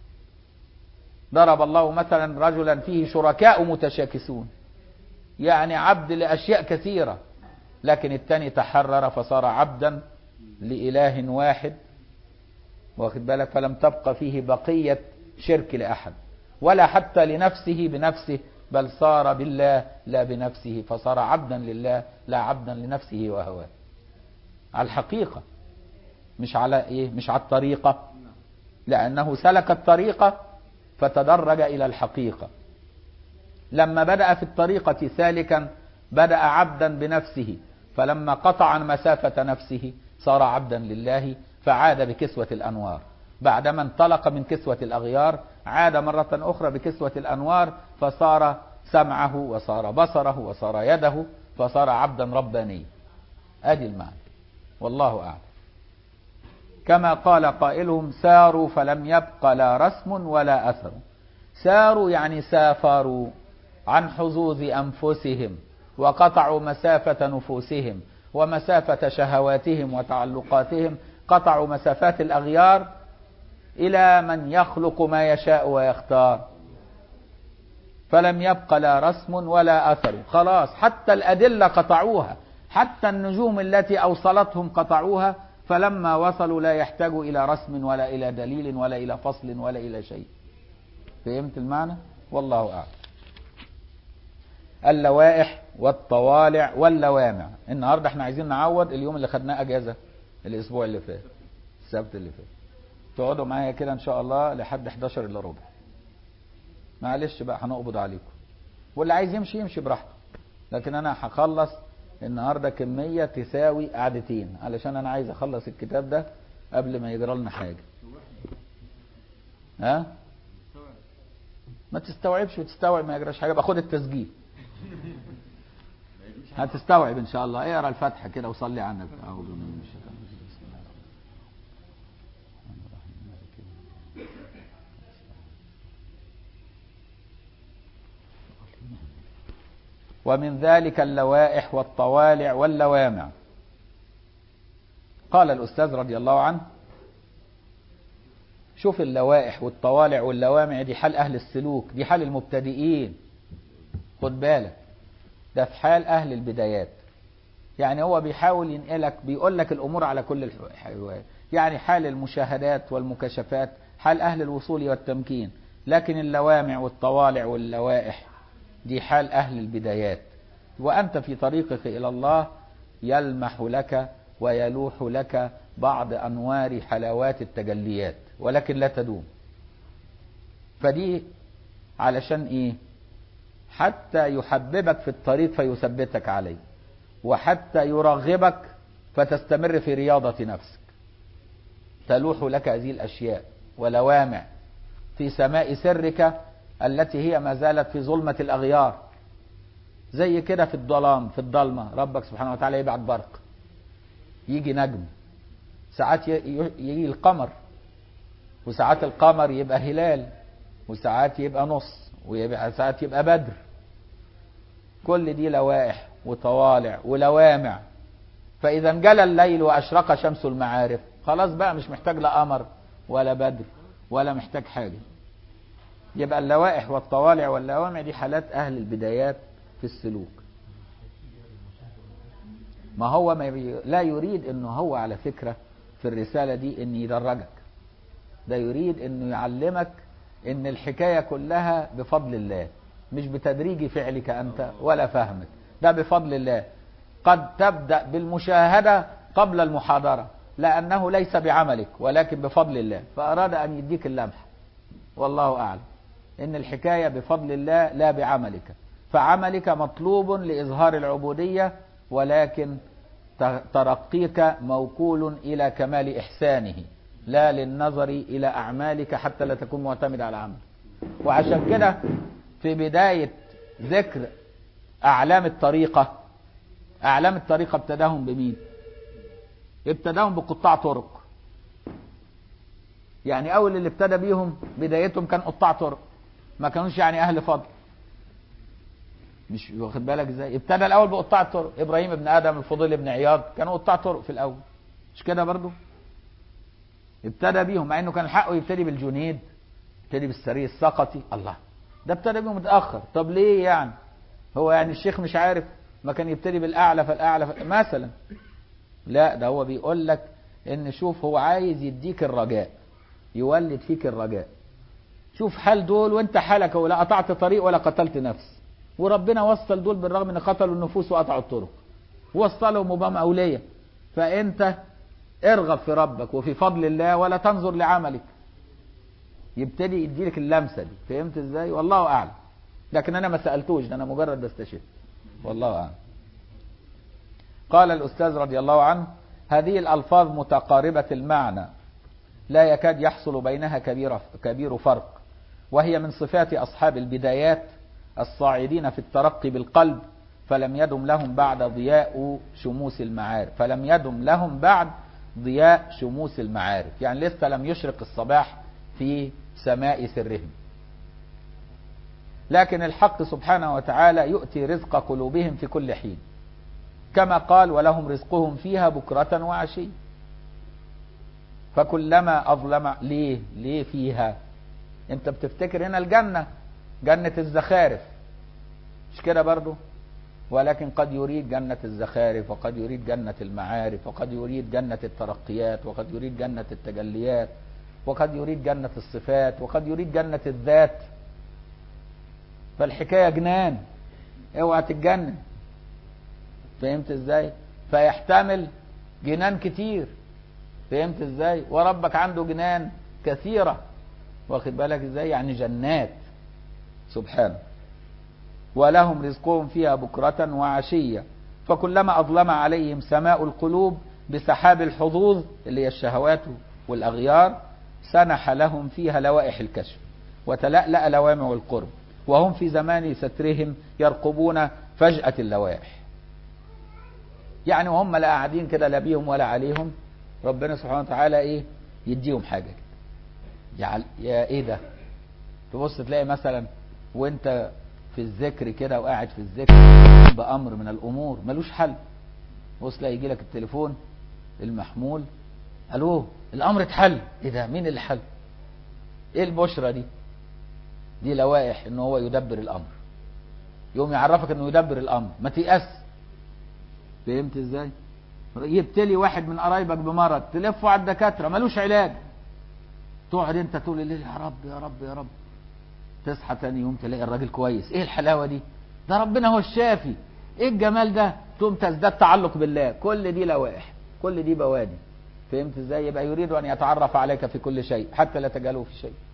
S1: ضرب الله مثلا رجلا فيه شركاء متشاكسون يعني عبد لأشياء كثيرة لكن الثاني تحرر فصار عبدا لإله واحد واخد بالك فلم تبقى فيه بقية شرك لأحد ولا حتى لنفسه بنفسه بل صار بالله لا بنفسه فصار عبدا لله لا عبدا لنفسه وهواه على الحقيقة مش على ايه مش على الطريقة لأنه سلك الطريقة فتدرج إلى الحقيقة لما بدأ في الطريقة سالكا بدأ عبدا بنفسه فلما قطع مسافة نفسه صار عبدا لله فعاد بكسوة الأنوار بعدما انطلق من كسوة الأغيار عاد مرة أخرى بكسوة الأنوار فصار سمعه وصار بصره وصار يده فصار عبدا ربانيا أدي المعنى والله أعلم كما قال قائلهم ساروا فلم يبق لا رسم ولا أثر ساروا يعني سافروا عن حظوظ أنفسهم وقطعوا مسافة نفوسهم ومسافة شهواتهم وتعلقاتهم قطعوا مسافات الأغيار إلى من يخلق ما يشاء ويختار فلم يبق لا رسم ولا أثر خلاص حتى الأدلة قطعوها حتى النجوم التي أوصلتهم قطعوها فلما وصلوا لا يحتاجوا إلى رسم ولا إلى دليل ولا إلى فصل ولا إلى شيء فهمت المعنى؟ والله أعلم اللوائح والطوالع واللوامع النهارده احنا عايزين نعوض اليوم اللي خدناه اجازه الاسبوع اللي فات السبت اللي فات تقعدوا معايا كده ان شاء الله لحد 11 الا ربع معلش بقى هنقبض عليكم واللي عايز يمشي يمشي براحته لكن انا هخلص النهارده كميه تساوي قعدتين علشان انا عايز اخلص الكتاب ده قبل ما يجرى لنا حاجه ها ما تستوعبش وتستوعب ما يجراش حاجه باخد التسجيل هتستوعب ان شاء الله اقرا الفاتحه كده وصلي على النبي اعوذ بالله من الشيطان الرجيم بسم الله الرحمن الرحيم ومن ذلك اللوائح والطوالع واللوامع قال الأستاذ رضي الله عنه شوف اللوائح والطوالع واللوامع دي حال أهل السلوك دي حال المبتدئين خد بالك ده في حال أهل البدايات يعني هو بيحاول ينقلك بيقول لك الأمور على كل الحوار يعني حال المشاهدات والمكاشفات حال أهل الوصول والتمكين لكن اللوامع والطوالع واللوائح دي حال أهل البدايات وأنت في طريقك إلى الله يلمح لك ويلوح لك بعض أنوار حلاوات التجليات ولكن لا تدوم فدي علشان إيه حتى يحببك في الطريق فيثبتك عليه وحتى يرغبك فتستمر في رياضة نفسك تلوح لك هذه الأشياء ولوامع في سماء سرك التي هي ما زالت في ظلمة الأغيار زي كده في الظلام في الضلمة ربك سبحانه وتعالى يبعت برق يجي نجم ساعات يجي القمر وساعات القمر يبقى هلال وساعات يبقى نص ويبقى ساعات يبقى بدر كل دي لوائح وطوالع ولوامع فإذا انجلى الليل وأشرق شمس المعارف خلاص بقى مش محتاج لا قمر ولا بدر ولا محتاج حاجة يبقى اللوائح والطوالع واللوامع دي حالات أهل البدايات في السلوك ما هو ما بي... لا يريد انه هو على فكرة في الرسالة دي ان يدرجك ده يريد انه يعلمك ان الحكاية كلها بفضل الله مش بتدريج فعلك انت ولا فهمك ده بفضل الله قد تبدأ بالمشاهدة قبل المحاضرة لأنه ليس بعملك ولكن بفضل الله فأراد أن يديك اللمح والله أعلم إن الحكاية بفضل الله لا بعملك فعملك مطلوب لإظهار العبودية ولكن ترقيك موكول إلى كمال إحسانه لا للنظر إلى أعمالك حتى لا تكون معتمد على عمل وعشان كده في بداية ذكر أعلام الطريقة أعلام الطريقة ابتداهم بمين ابتداهم بقطاع طرق يعني أول اللي ابتدى بيهم بدايتهم كان قطاع طرق ما كانوش يعني أهل فضل مش واخد بالك ازاي ابتدى الأول بقطاع الطرق إبراهيم ابن آدم الفضيل ابن عياض كانوا قطاع طرق في الأول مش كده برضو ابتدى بيهم مع انه كان حقه يبتدي بالجنيد يبتدي بالسري السقطي الله ده ابتدى بيهم متاخر طب ليه يعني هو يعني الشيخ مش عارف ما كان يبتدي بالاعلى فالاعلى فالأعلى. مثلا لا ده هو بيقول لك ان شوف هو عايز يديك الرجاء يولد فيك الرجاء شوف حال دول وانت حالك ولا قطعت طريق ولا قتلت نفس وربنا وصل دول بالرغم ان قتلوا النفوس وقطعوا الطرق وصلهم وبام اوليه فانت ارغب في ربك وفي فضل الله ولا تنظر لعملك يبتدي يديلك اللمسه دي فهمت ازاي والله اعلم لكن انا ما سالتوش ده انا مجرد بستشف والله اعلم قال الاستاذ رضي الله عنه هذه الالفاظ متقاربه المعنى لا يكاد يحصل بينها كبير كبير فرق وهي من صفات اصحاب البدايات الصاعدين في الترقي بالقلب فلم يدم لهم بعد ضياء شموس المعارف فلم يدم لهم بعد ضياء شموس المعارف يعني لسه لم يشرق الصباح في سماء سرهم لكن الحق سبحانه وتعالى يؤتي رزق قلوبهم في كل حين كما قال ولهم رزقهم فيها بكرة وعشي فكلما أظلم ليه ليه فيها انت بتفتكر هنا الجنة جنة الزخارف مش كده برضو ولكن قد يريد جنة الزخارف وقد يريد جنة المعارف وقد يريد جنة الترقيات وقد يريد جنة التجليات وقد يريد جنة الصفات وقد يريد جنة الذات فالحكاية جنان اوعى تتجنن فهمت ازاي فيحتمل جنان كتير فهمت ازاي وربك عنده جنان كثيرة واخد بالك ازاي يعني جنات سبحانه ولهم رزقهم فيها بكرة وعشية فكلما أظلم عليهم سماء القلوب بسحاب الحظوظ اللي هي الشهوات والأغيار سنح لهم فيها لوائح الكشف وتلألأ لوامع القرب وهم في زمان سترهم يرقبون فجأة اللوائح يعني وهم لا قاعدين كده لا بيهم ولا عليهم ربنا سبحانه وتعالى ايه يديهم حاجة كده يعل... يا ايه ده تبص تلاقي مثلا وانت في الذكر كده وقاعد في الذكر بأمر من الأمور ملوش حل بص تلاقي يجي لك التليفون المحمول الو الأمر اتحل ايه ده مين اللي حل ايه البشرة دي دي لوائح ان هو يدبر الأمر يوم يعرفك انه يدبر الأمر ما تيأس فهمت ازاي يبتلي واحد من قرايبك بمرض تلفه على الدكاترة ملوش علاج تقعد انت طول الليل يا رب يا رب يا رب تصحى تاني يوم تلاقي الراجل كويس ايه الحلاوة دي ده ربنا هو الشافي ايه الجمال ده تقوم تزداد تعلق بالله كل دي لوائح كل دي بوادي فهمت ازاي يبقى يريد ان يتعرف عليك في كل شيء حتى لا تجهله في شيء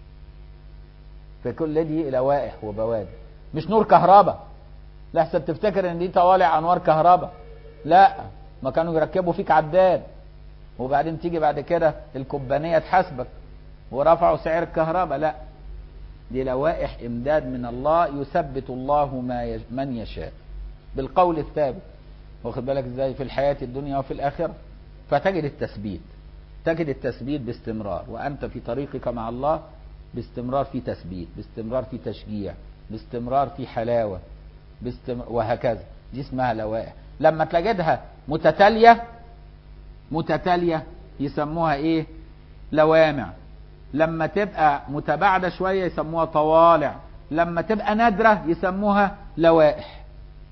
S1: فكل دي لوائح وبوادي مش نور كهرباء لحسن تفتكر ان دي طوالع انوار كهرباء لا ما كانوا يركبوا فيك عداد وبعدين تيجي بعد كده الكوبانية تحاسبك ورفعوا سعر الكهرباء لا دي لوائح امداد من الله يثبت الله ما يج... من يشاء بالقول الثابت واخد بالك ازاي في الحياة الدنيا وفي الآخرة فتجد التثبيت تجد التثبيت باستمرار وأنت في طريقك مع الله باستمرار في تثبيت باستمرار في تشجيع باستمرار في حلاوة باستمرار وهكذا دي اسمها لوائح لما تجدها متتالية متتالية يسموها ايه لوامع لما تبقى متباعدة شوية يسموها طوالع لما تبقى نادرة يسموها لوائح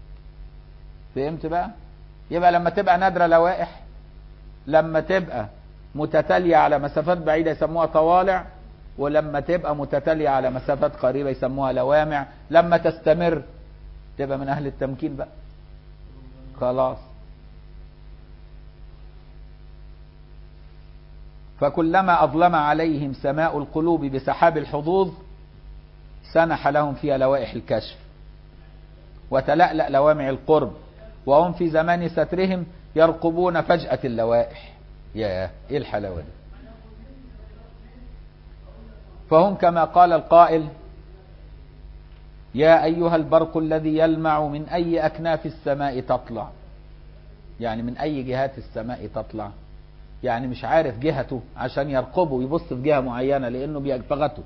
S1: فهمت بقى يبقى لما تبقى نادرة لوائح لما تبقى متتالية على مسافات بعيدة يسموها طوالع ولما تبقى متتالية على مسافات قريبة يسموها لوامع لما تستمر تبقى من أهل التمكين بقى خلاص فكلما أظلم عليهم سماء القلوب بسحاب الحظوظ سنح لهم فيها لوائح الكشف وتلألأ لوامع القرب وهم في زمان سترهم يرقبون فجأة اللوائح يا ايه الحلاوة دي فهم كما قال القائل يا أيها البرق الذي يلمع من أي أكناف السماء تطلع يعني من أي جهات السماء تطلع يعني مش عارف جهته عشان يرقبه يبص في جهة معينة لأنه بيبتغته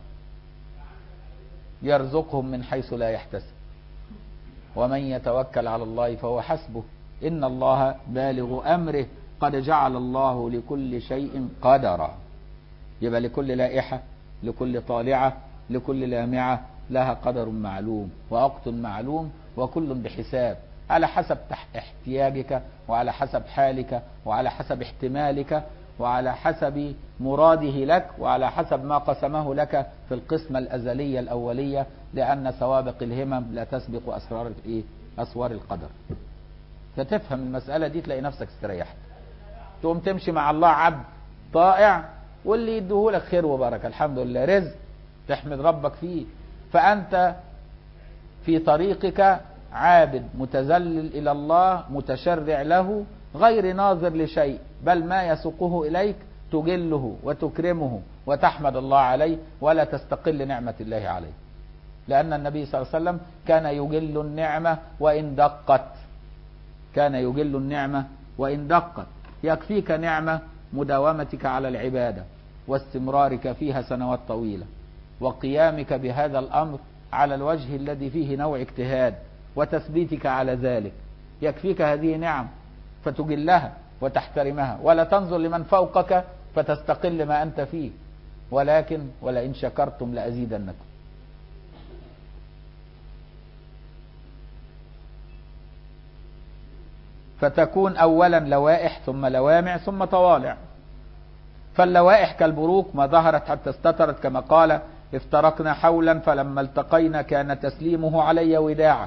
S1: يرزقهم من حيث لا يحتسب ومن يتوكل على الله فهو حسبه إن الله بالغ أمره قد جعل الله لكل شيء قدرا يبقى لكل لائحة لكل طالعة لكل لامعة لها قدر معلوم ووقت معلوم وكل بحساب على حسب احتياجك وعلى حسب حالك وعلى حسب احتمالك وعلى حسب مراده لك وعلى حسب ما قسمه لك في القسمة الأزلية الأولية لأن سوابق الهمم لا تسبق أسرار الإيه؟ أسوار القدر فتفهم المسألة دي تلاقي نفسك استريحت تقوم تمشي مع الله عبد طائع واللي يديهولك خير وبركة الحمد لله رزق تحمد ربك فيه فأنت في طريقك عابد متذلل إلى الله متشرع له غير ناظر لشيء بل ما يسوقه إليك تجله وتكرمه وتحمد الله عليه ولا تستقل نعمة الله عليه لأن النبي صلى الله عليه وسلم كان يجل النعمة وإن دقت كان يجل النعمة وإن دقت يكفيك نعمة مداومتك على العبادة واستمرارك فيها سنوات طويلة وقيامك بهذا الأمر على الوجه الذي فيه نوع اجتهاد وتثبيتك على ذلك يكفيك هذه نعم فتجلها وتحترمها ولا تنظر لمن فوقك فتستقل ما أنت فيه ولكن ولئن شكرتم لأزيدنكم فتكون أولا لوائح ثم لوامع ثم طوالع فاللوائح كالبروق ما ظهرت حتى استترت كما قال افترقنا حولا فلما التقينا كان تسليمه علي وداعا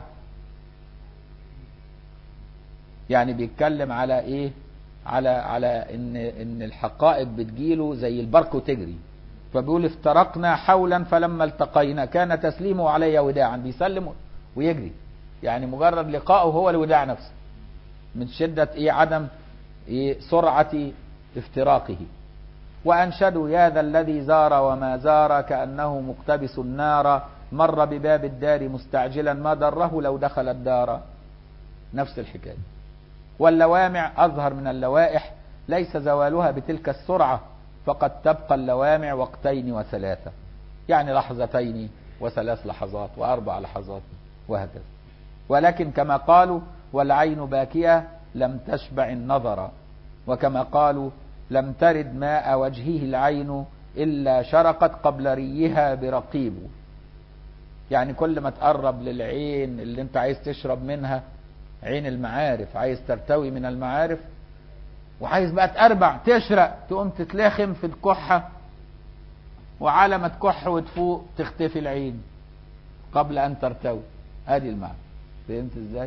S1: يعني بيتكلم على ايه على على ان ان الحقائق بتجيله زي البرق وتجري فبيقول افترقنا حولا فلما التقينا كان تسليمه علي وداعا بيسلم ويجري يعني مجرد لقائه هو الوداع نفسه من شدة ايه عدم إيه سرعة افتراقه وأنشدوا يا ذا الذي زار وما زار كأنه مقتبس النار مر بباب الدار مستعجلا ما ضره لو دخل الدار نفس الحكاية واللوامع أظهر من اللوائح ليس زوالها بتلك السرعة فقد تبقى اللوامع وقتين وثلاثة يعني لحظتين وثلاث لحظات وأربع لحظات وهكذا ولكن كما قالوا والعين باكية لم تشبع النظر وكما قالوا لم ترد ماء وجهه العين إلا شرقت قبل ريها برقيب يعني كل ما تقرب للعين اللي انت عايز تشرب منها عين المعارف عايز ترتوي من المعارف وعايز بقى تأربع تشرق تقوم تتلاخم في الكحة وعلى ما تكح وتفوق تختفي العين قبل أن ترتوي ادي المعنى فهمت ازاي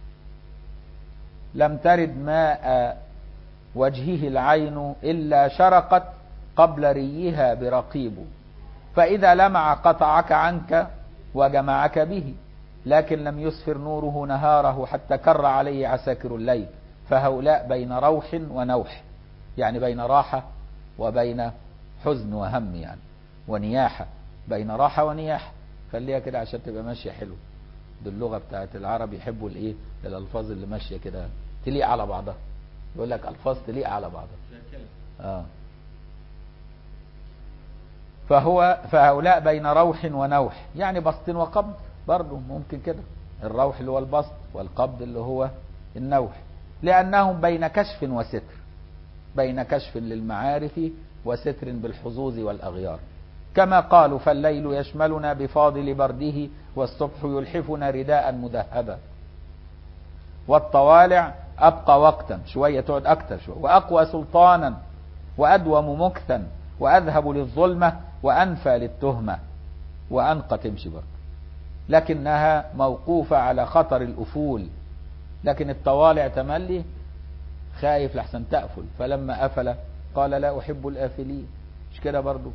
S1: لم ترد ماء وجهه العين إلا شرقت قبل ريها برقيب فإذا لمع قطعك عنك وجمعك به لكن لم يسفر نوره نهاره حتى كر عليه عساكر الليل فهؤلاء بين روح ونوح يعني بين راحة وبين حزن وهم يعني ونياحة بين راحة ونياحة خليها كده عشان تبقى ماشية حلو دي اللغة بتاعت العرب يحبوا الايه الالفاظ اللي ماشية كده تليق على بعضها يقول لك الفاظ تليق على بعضها اه فهو فهؤلاء بين روح ونوح يعني بسط وقبض برضه ممكن كده الروح اللي هو البسط والقبض اللي هو النوح لأنهم بين كشف وستر بين كشف للمعارف وستر بالحظوظ والأغيار كما قالوا فالليل يشملنا بفاضل برده والصبح يلحفنا رداء مذهبا والطوالع أبقى وقتا شوية تقعد أكتر شوية وأقوى سلطانا وأدوم مكثا وأذهب للظلمة وأنفى للتهمة وأنقى تمشي برضه لكنها موقوفة على خطر الأفول لكن الطوالع تملي خايف لحسن تأفل فلما أفل قال لا أحب الآفلين مش كده برضو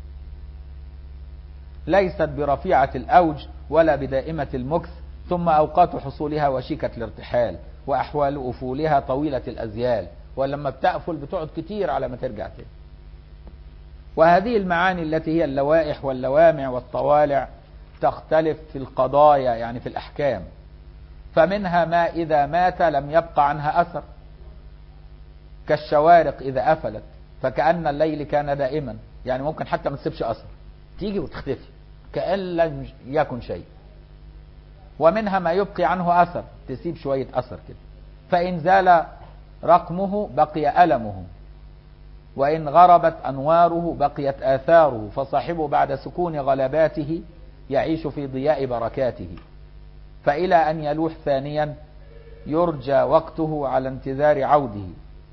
S1: ليست برفيعة الأوج ولا بدائمة المكث ثم أوقات حصولها وشيكة الارتحال وأحوال أفولها طويلة الأزيال ولما بتأفل بتقعد كتير على ما ترجع تاني وهذه المعاني التي هي اللوائح واللوامع والطوالع تختلف في القضايا يعني في الأحكام فمنها ما إذا مات لم يبقى عنها أثر كالشوارق إذا أفلت فكأن الليل كان دائما يعني ممكن حتى ما تسيبش أثر تيجي وتختفي كأن لم يكن شيء ومنها ما يبقي عنه أثر تسيب شوية أثر كده فإن زال رقمه بقي ألمه وإن غربت أنواره بقيت آثاره فصاحبه بعد سكون غلباته يعيش في ضياء بركاته فإلى أن يلوح ثانيا يرجى وقته على انتظار عوده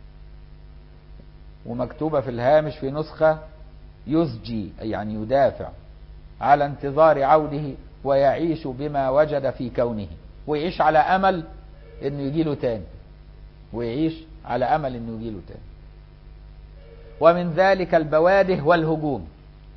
S1: ومكتوبة في الهامش في نسخة يزجي يعني يدافع على انتظار عوده ويعيش بما وجد في كونه ويعيش على أمل انه يجيله تاني ويعيش على أمل انه يجيله تاني ومن ذلك البواده والهجوم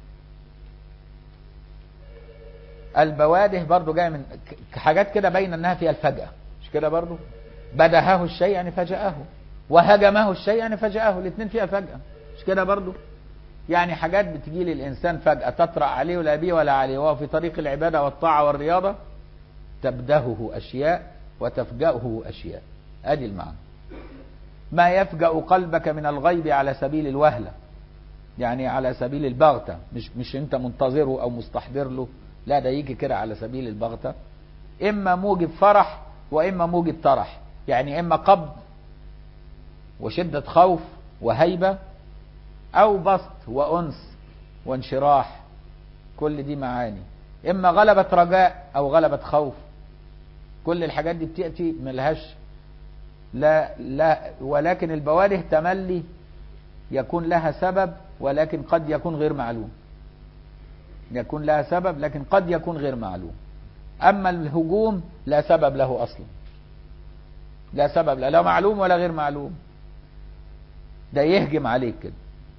S1: البواده برضو جاي من حاجات كده باينه انها فيها الفجأة مش كده برضو بدهه الشيء يعني فجأه وهجمه الشيء يعني فجأه الاثنين فيها فجأة مش كده برضو يعني حاجات بتجي للإنسان فجأة تطرأ عليه ولا بيه ولا عليه وهو في طريق العبادة والطاعة والرياضة تبدهه أشياء وتفجأه أشياء أدي المعنى ما يفجأ قلبك من الغيب على سبيل الوهلة يعني على سبيل البغتة مش مش انت منتظره او مستحضر له لا ده يجي كده على سبيل البغتة اما موجب فرح واما موجب طرح يعني اما قبض وشدة خوف وهيبة او بسط وانس وانشراح كل دي معاني اما غلبة رجاء او غلبة خوف كل الحاجات دي بتأتي ملهاش لا لا ولكن البواده تملي يكون لها سبب ولكن قد يكون غير معلوم يكون لها سبب لكن قد يكون غير معلوم أما الهجوم لا سبب له أصلا لا سبب لا, لا معلوم ولا غير معلوم ده يهجم عليك كده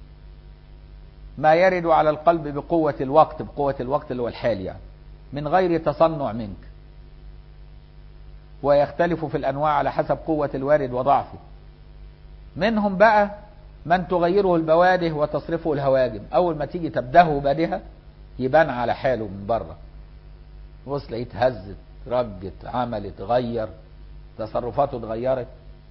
S1: ما يرد على القلب بقوة الوقت بقوة الوقت اللي هو الحال يعني من غير تصنع منك ويختلف في الأنواع على حسب قوة الوارد وضعفه منهم بقى من تغيره البواده وتصرفه الهواجم أول ما تيجي تبدهه بادها يبان على حاله من بره بص لقيت هزت رجت عملت غير تصرفاته اتغيرت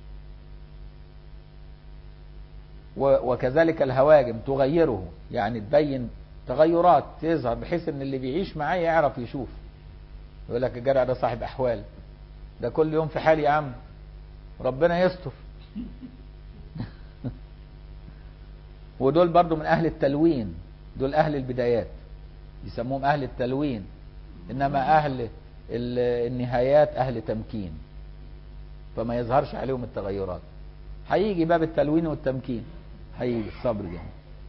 S1: وكذلك الهواجم تغيره يعني تبين تغيرات تظهر بحيث ان اللي بيعيش معاه يعرف يشوف يقول لك الجدع ده صاحب احوال ده كل يوم في حال يا عم ربنا يستر ودول برضو من اهل التلوين دول اهل البدايات يسموهم اهل التلوين انما اهل النهايات اهل تمكين فما يظهرش عليهم التغيرات هيجي باب التلوين والتمكين هيجي الصبر يعني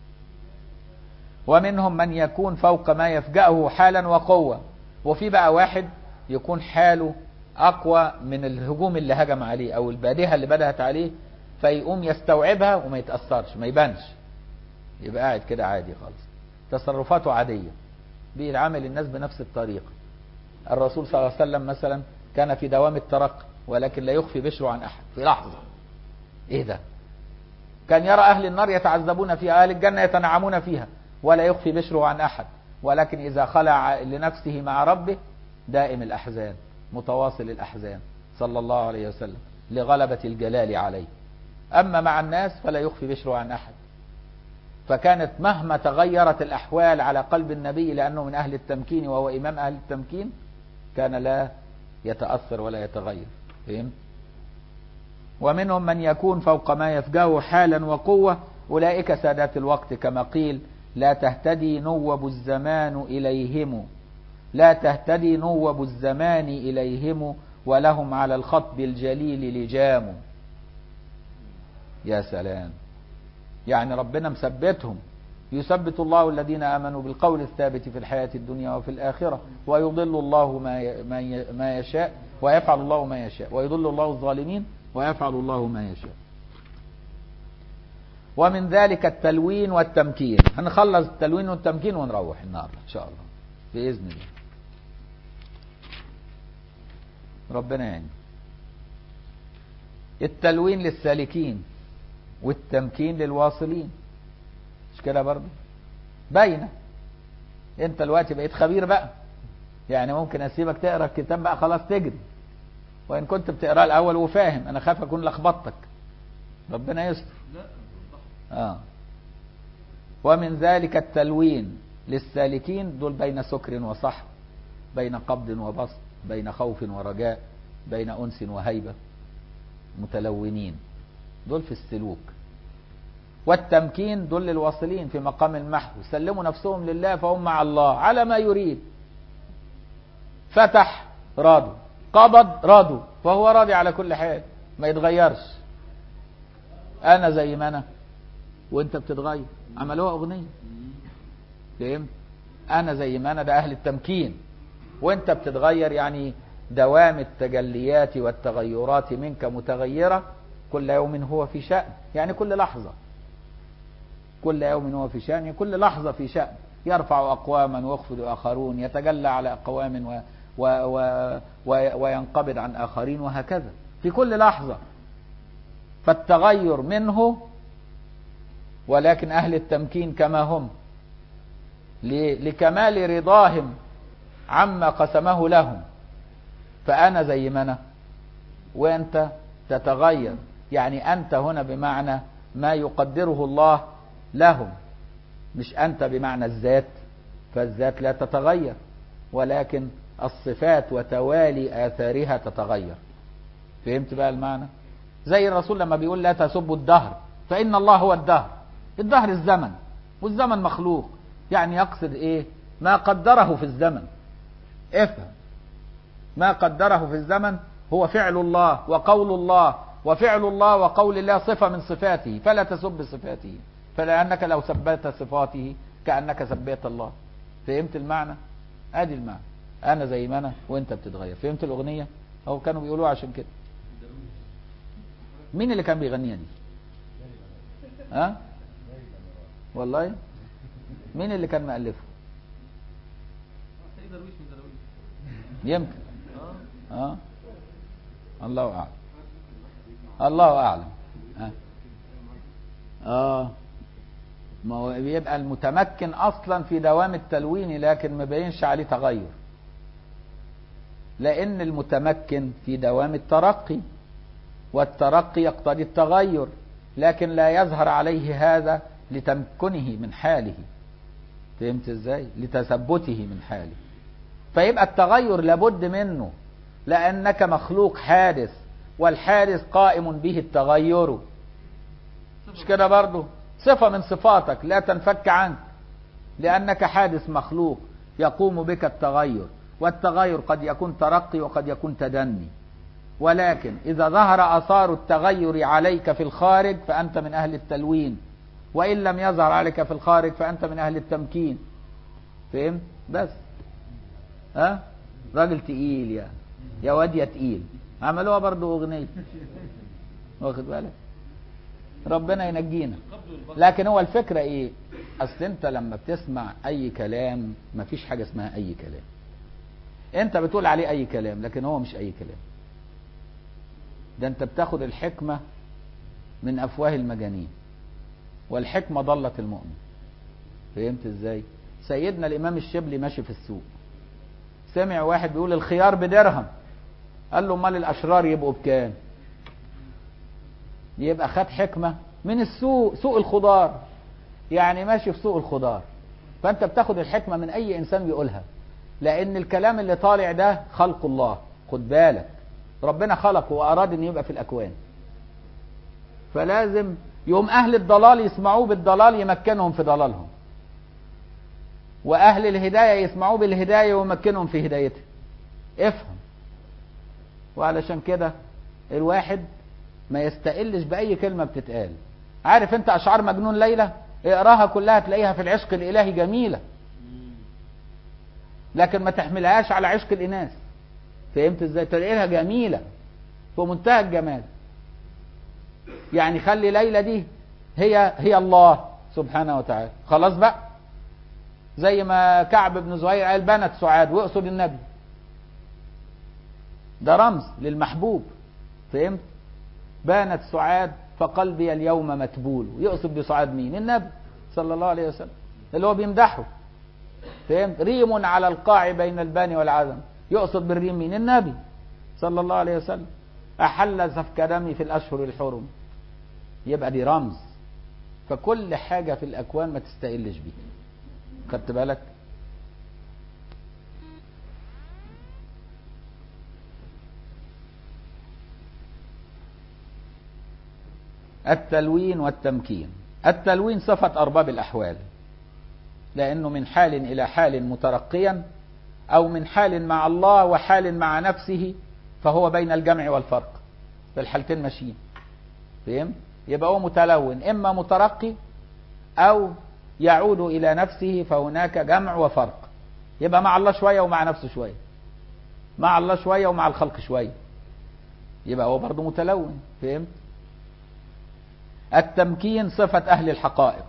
S1: ومنهم من يكون فوق ما يفجأه حالا وقوة وفي بقى واحد يكون حاله أقوى من الهجوم اللي هجم عليه أو البادهة اللي بدهت عليه فيقوم يستوعبها وما يتأثرش ما يبانش يبقى قاعد كده عادي خالص تصرفاته عادية بيعامل الناس بنفس الطريقة الرسول صلى الله عليه وسلم مثلا كان في دوام الترقي ولكن لا يخفي بشره عن أحد في لحظة إيه ده كان يرى أهل النار يتعذبون فيها أهل الجنة يتنعمون فيها ولا يخفي بشره عن أحد ولكن إذا خلع لنفسه مع ربه دائم الأحزان متواصل الأحزان صلى الله عليه وسلم لغلبة الجلال عليه أما مع الناس فلا يخفي بشره عن أحد فكانت مهما تغيرت الأحوال على قلب النبي لأنه من أهل التمكين وهو إمام أهل التمكين كان لا يتأثر ولا يتغير فهمت؟ ومنهم من يكون فوق ما يفجاه حالا وقوة أولئك سادات الوقت كما قيل لا تهتدي نوب الزمان إليهم لا تهتدي نوب الزمان إليهم ولهم على الخطب الجليل لجام يا سلام يعني ربنا مثبتهم يثبت الله الذين آمنوا بالقول الثابت في الحياة الدنيا وفي الآخرة ويضل الله ما ما يشاء ويفعل الله ما يشاء ويضل الله الظالمين ويفعل الله ما يشاء ومن ذلك التلوين والتمكين هنخلص التلوين والتمكين ونروح النهارده ان شاء الله باذن الله ربنا يعني التلوين للسالكين والتمكين للواصلين مش كده برضه باينه انت دلوقتي بقيت خبير بقى يعني ممكن اسيبك تقرا الكتاب بقى خلاص تجري وان كنت بتقراه الاول وفاهم انا خايف اكون لخبطتك ربنا يستر آه. ومن ذلك التلوين للسالكين دول بين سكر وصحب بين قبض وبسط بين خوف ورجاء بين أنس وهيبة متلونين دول في السلوك والتمكين دول للواصلين في مقام المحو سلموا نفسهم لله فهم مع الله على ما يريد فتح راضوا قبض راضوا فهو راضي على كل حال ما يتغيرش انا زي ما انا وانت بتتغير عملوها اغنيه فهمت انا زي ما انا ده اهل التمكين وانت بتتغير يعني دوام التجليات والتغيرات منك متغيره كل يوم هو في شأن يعني كل لحظه كل يوم هو في شأن يعني كل لحظه في شأن يرفع اقواما ويخفض اخرون يتجلى على اقوام و و و و وينقبض عن اخرين وهكذا في كل لحظه فالتغير منه ولكن أهل التمكين كما هم لكمال رضاهم عما قسمه لهم فأنا زي ما أنا وأنت تتغير يعني أنت هنا بمعنى ما يقدره الله لهم مش أنت بمعنى الذات فالذات لا تتغير ولكن الصفات وتوالي آثارها تتغير فهمت بقى المعنى زي الرسول لما بيقول لا تسبوا الدهر فإن الله هو الدهر الدهر الزمن والزمن مخلوق يعني يقصد ايه ما قدره في الزمن افهم ما قدره في الزمن هو فعل الله وقول الله وفعل الله وقول الله صفة من صفاته فلا تسب صفاته فلأنك لو سبت صفاته كأنك سبيت الله فهمت المعنى ادي المعنى انا زي ما انا وانت بتتغير فهمت الاغنية او كانوا بيقولوها عشان كده مين اللي كان بيغنيها دي ها والله مين اللي كان مؤلفه يمكن اه الله اعلم الله اعلم اه, آه. ما هو بيبقى المتمكن اصلا في دوام التلوين لكن ما بينش عليه تغير لان المتمكن في دوام الترقي والترقي يقتضي التغير لكن لا يظهر عليه هذا لتمكنه من حاله فهمت ازاي لتثبته من حاله فيبقى التغير لابد منه لانك مخلوق حادث والحادث قائم به التغير مش كده برضه صفة من صفاتك لا تنفك عنك لأنك حادث مخلوق يقوم بك التغير والتغير قد يكون ترقي وقد يكون تدني ولكن إذا ظهر أثار التغير عليك في الخارج فأنت من أهل التلوين وإن لم يظهر عليك في الخارج فأنت من أهل التمكين فهمت بس ها راجل تقيل يا يا واد يا تقيل عملوها برضو أغنية واخد بالك ربنا ينجينا لكن هو الفكرة ايه اصل انت لما بتسمع اي كلام مفيش حاجة اسمها اي كلام انت بتقول عليه اي كلام لكن هو مش اي كلام ده انت بتاخد الحكمة من افواه المجانين والحكمة ضلت المؤمن فهمت ازاي سيدنا الامام الشبلي ماشي في السوق سمع واحد بيقول الخيار بدرهم قال له امال الاشرار يبقوا بكام يبقى خد حكمة من السوق سوق الخضار يعني ماشي في سوق الخضار فانت بتاخد الحكمة من اي انسان بيقولها لان الكلام اللي طالع ده خلق الله خد بالك ربنا خلقه واراد ان يبقى في الاكوان فلازم يوم اهل الضلال يسمعوه بالضلال يمكنهم في ضلالهم واهل الهداية يسمعوه بالهداية ويمكنهم في هدايته افهم وعلشان كده الواحد ما يستقلش بأي كلمة بتتقال عارف انت أشعار مجنون ليلى اقراها كلها تلاقيها في العشق الإلهي جميلة لكن ما تحملهاش على عشق الإناث فهمت ازاي تلاقيها جميلة في منتهى الجمال يعني خلي ليلى دي هي هي الله سبحانه وتعالى خلاص بقى زي ما كعب بن زهير قال بنت سعاد ويقصد النبي ده رمز للمحبوب فهمت بانت سعاد فقلبي اليوم متبول يقصد بسعاد مين النبي صلى الله عليه وسلم اللي هو بيمدحه فهمت ريم على القاع بين الباني والعزم يقصد بالريم مين النبي صلى الله عليه وسلم أحل سفك دمي في الأشهر الحرم يبقى دي رمز فكل حاجة في الأكوان ما تستقلش بيها خدت بالك التلوين والتمكين التلوين صفة أرباب الأحوال لأنه من حال إلى حال مترقيا أو من حال مع الله وحال مع نفسه فهو بين الجمع والفرق في الحالتين ماشيين فهم؟ يبقى هو متلون إما مترقي أو يعود إلى نفسه فهناك جمع وفرق يبقى مع الله شوية ومع نفسه شوية مع الله شوية ومع الخلق شوية يبقى هو برضه متلون فهمت التمكين صفة أهل الحقائق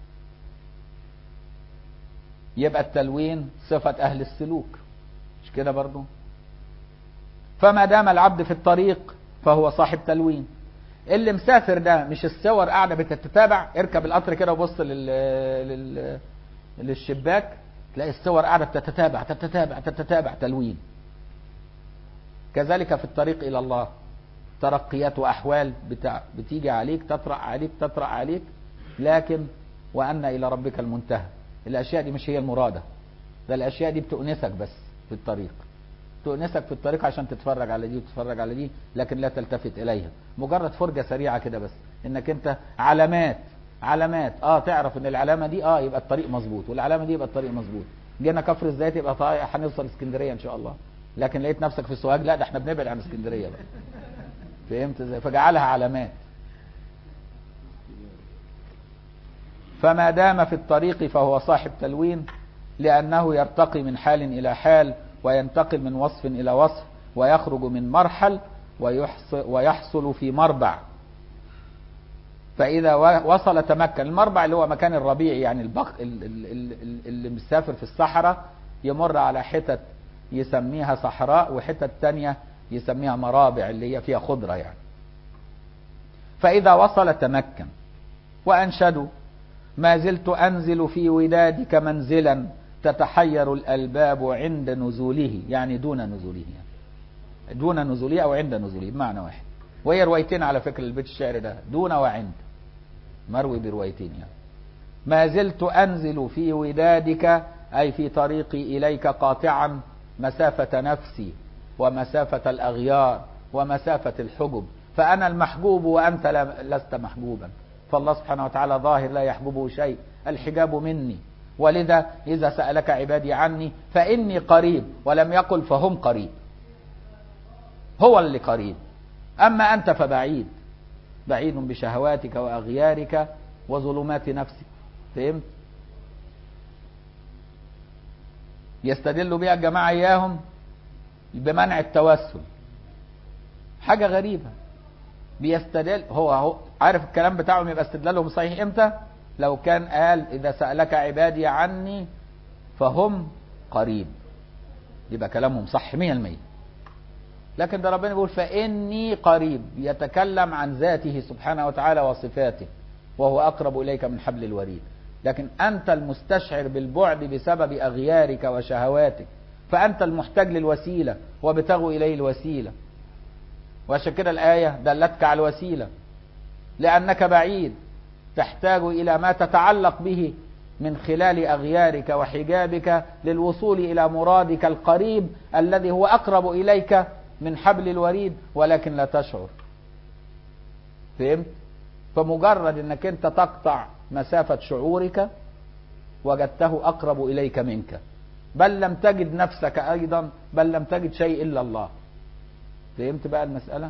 S1: يبقى التلوين صفة أهل السلوك مش كده برضو فما دام العبد في الطريق فهو صاحب تلوين اللي مسافر ده مش الصور قاعدة بتتتابع اركب القطر كده وبص لل... لل... للشباك تلاقي الصور قاعدة بتتتابع تتتابع تتتابع تلوين كذلك في الطريق إلى الله ترقيات وأحوال بتاع بتيجي عليك تطرأ عليك تطرأ عليك لكن وأن إلى ربك المنتهى الأشياء دي مش هي المرادة ده الأشياء دي بتؤنسك بس في الطريق تؤنسك في الطريق عشان تتفرج على دي وتتفرج على دي لكن لا تلتفت إليها مجرد فرجة سريعة كده بس إنك أنت علامات علامات اه تعرف ان العلامه دي اه يبقى الطريق مظبوط والعلامه دي يبقى الطريق مظبوط جينا كفر الزيت يبقى طيب هنوصل اسكندريه ان شاء الله لكن لقيت نفسك في سوهاج لا ده احنا بنبعد عن اسكندريه بقى فهمت ازاي فجعلها علامات فما دام في الطريق فهو صاحب تلوين لأنه يرتقي من حال إلى حال وينتقل من وصف إلى وصف ويخرج من مرحل ويحصل, ويحصل في مربع فإذا وصل تمكن المربع اللي هو مكان الربيع يعني البق اللي مسافر في الصحراء يمر على حتت يسميها صحراء وحتت تانية يسميها مرابع اللي هي فيها خضرة يعني فإذا وصل تمكن وأنشدوا ما زلت أنزل في ودادك منزلا تتحير الألباب عند نزوله يعني دون نزوله يعني دون نزوله أو عند نزوله بمعنى واحد وهي روايتين على فكرة البيت الشعر ده دون وعند مروي بروايتين يعني ما زلت أنزل في ودادك أي في طريقي إليك قاطعا مسافة نفسي ومسافة الأغيار ومسافة الحجب فأنا المحبوب وأنت لست محبوبا فالله سبحانه وتعالى ظاهر لا يحببه شيء الحجاب مني ولذا إذا سألك عبادي عني فإني قريب ولم يقل فهم قريب هو اللي قريب أما أنت فبعيد بعيد بشهواتك وأغيارك وظلمات نفسك فهمت يستدل بها الجماعة إياهم بمنع التوسل حاجة غريبة بيستدل هو هو عارف الكلام بتاعهم يبقى استدلالهم صحيح امتى لو كان قال اذا سألك عبادي عني فهم قريب يبقى كلامهم صح 100% لكن ده ربنا بيقول فإني قريب يتكلم عن ذاته سبحانه وتعالى وصفاته وهو أقرب إليك من حبل الوريد لكن أنت المستشعر بالبعد بسبب أغيارك وشهواتك فأنت المحتاج للوسيلة وبتغوا إليه الوسيلة وعشان كده الآية دلتك على الوسيلة لأنك بعيد تحتاج إلى ما تتعلق به من خلال أغيارك وحجابك للوصول إلى مرادك القريب الذي هو أقرب إليك من حبل الوريد ولكن لا تشعر فهمت؟ فمجرد أنك أنت تقطع مسافة شعورك وجدته أقرب إليك منك بل لم تجد نفسك أيضا بل لم تجد شيء إلا الله فهمت بقى المسألة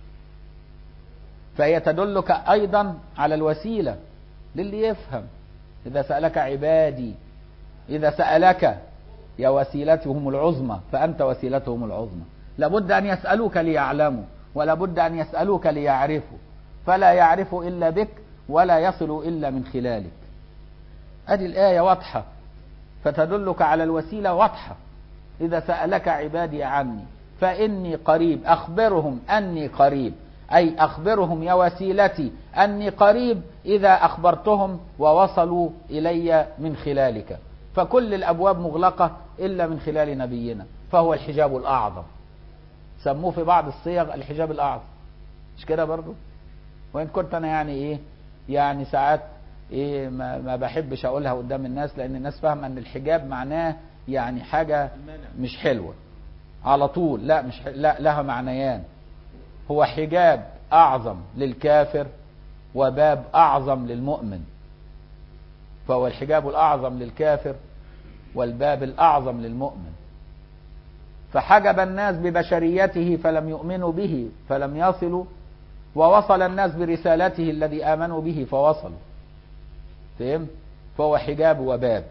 S1: فهي تدلك أيضا على الوسيلة للي يفهم إذا سألك عبادي إذا سألك يا وسيلتهم العظمى فأنت وسيلتهم العظمى لابد أن يسألوك ليعلموا ولابد أن يسألوك ليعرفوا فلا يعرف إلا بك ولا يصل إلا من خلالك أدي الآية واضحة فتدلك على الوسيلة واضحة إذا سألك عبادي عني فإني قريب أخبرهم أني قريب أي أخبرهم يا وسيلتي أني قريب إذا أخبرتهم ووصلوا إلي من خلالك فكل الأبواب مغلقة إلا من خلال نبينا فهو الحجاب الأعظم سموه في بعض الصيغ الحجاب الأعظم مش كده برضو وإن كنت أنا يعني إيه يعني ساعات إيه ما, ما بحبش أقولها قدام الناس لأن الناس فاهمة أن الحجاب معناه يعني حاجة مش حلوة على طول لا مش لا لها معنيان هو حجاب أعظم للكافر وباب أعظم للمؤمن فهو الحجاب الأعظم للكافر والباب الأعظم للمؤمن فحجب الناس ببشريته فلم يؤمنوا به فلم يصلوا ووصل الناس برسالته الذي آمنوا به فوصلوا فهم؟ فهو حجاب وباب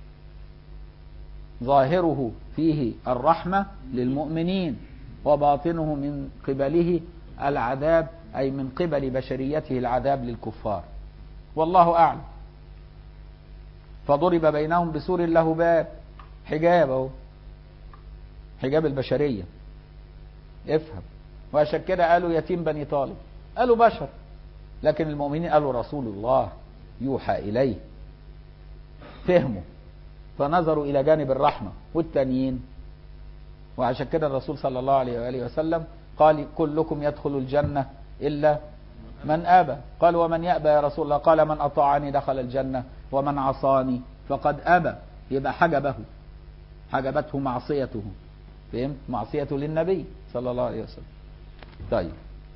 S1: ظاهره فيه الرحمة للمؤمنين وباطنه من قبله العذاب أي من قبل بشريته العذاب للكفار والله أعلم فضرب بينهم بسور له باب حجاب اهو حجاب البشرية افهم وعشان كده قالوا يتيم بني طالب قالوا بشر لكن المؤمنين قالوا رسول الله يوحى إليه فهموا فنظروا إلى جانب الرحمة والتانيين وعشان كده الرسول صلى الله عليه وآله وسلم قال كلكم يدخل الجنة إلا من أبى قال ومن يأبى يا رسول الله قال من أطاعني دخل الجنة ومن عصاني فقد أبى يبقى حجبه حجبته معصيته فهمت معصيته للنبي صلى الله عليه وسلم طيب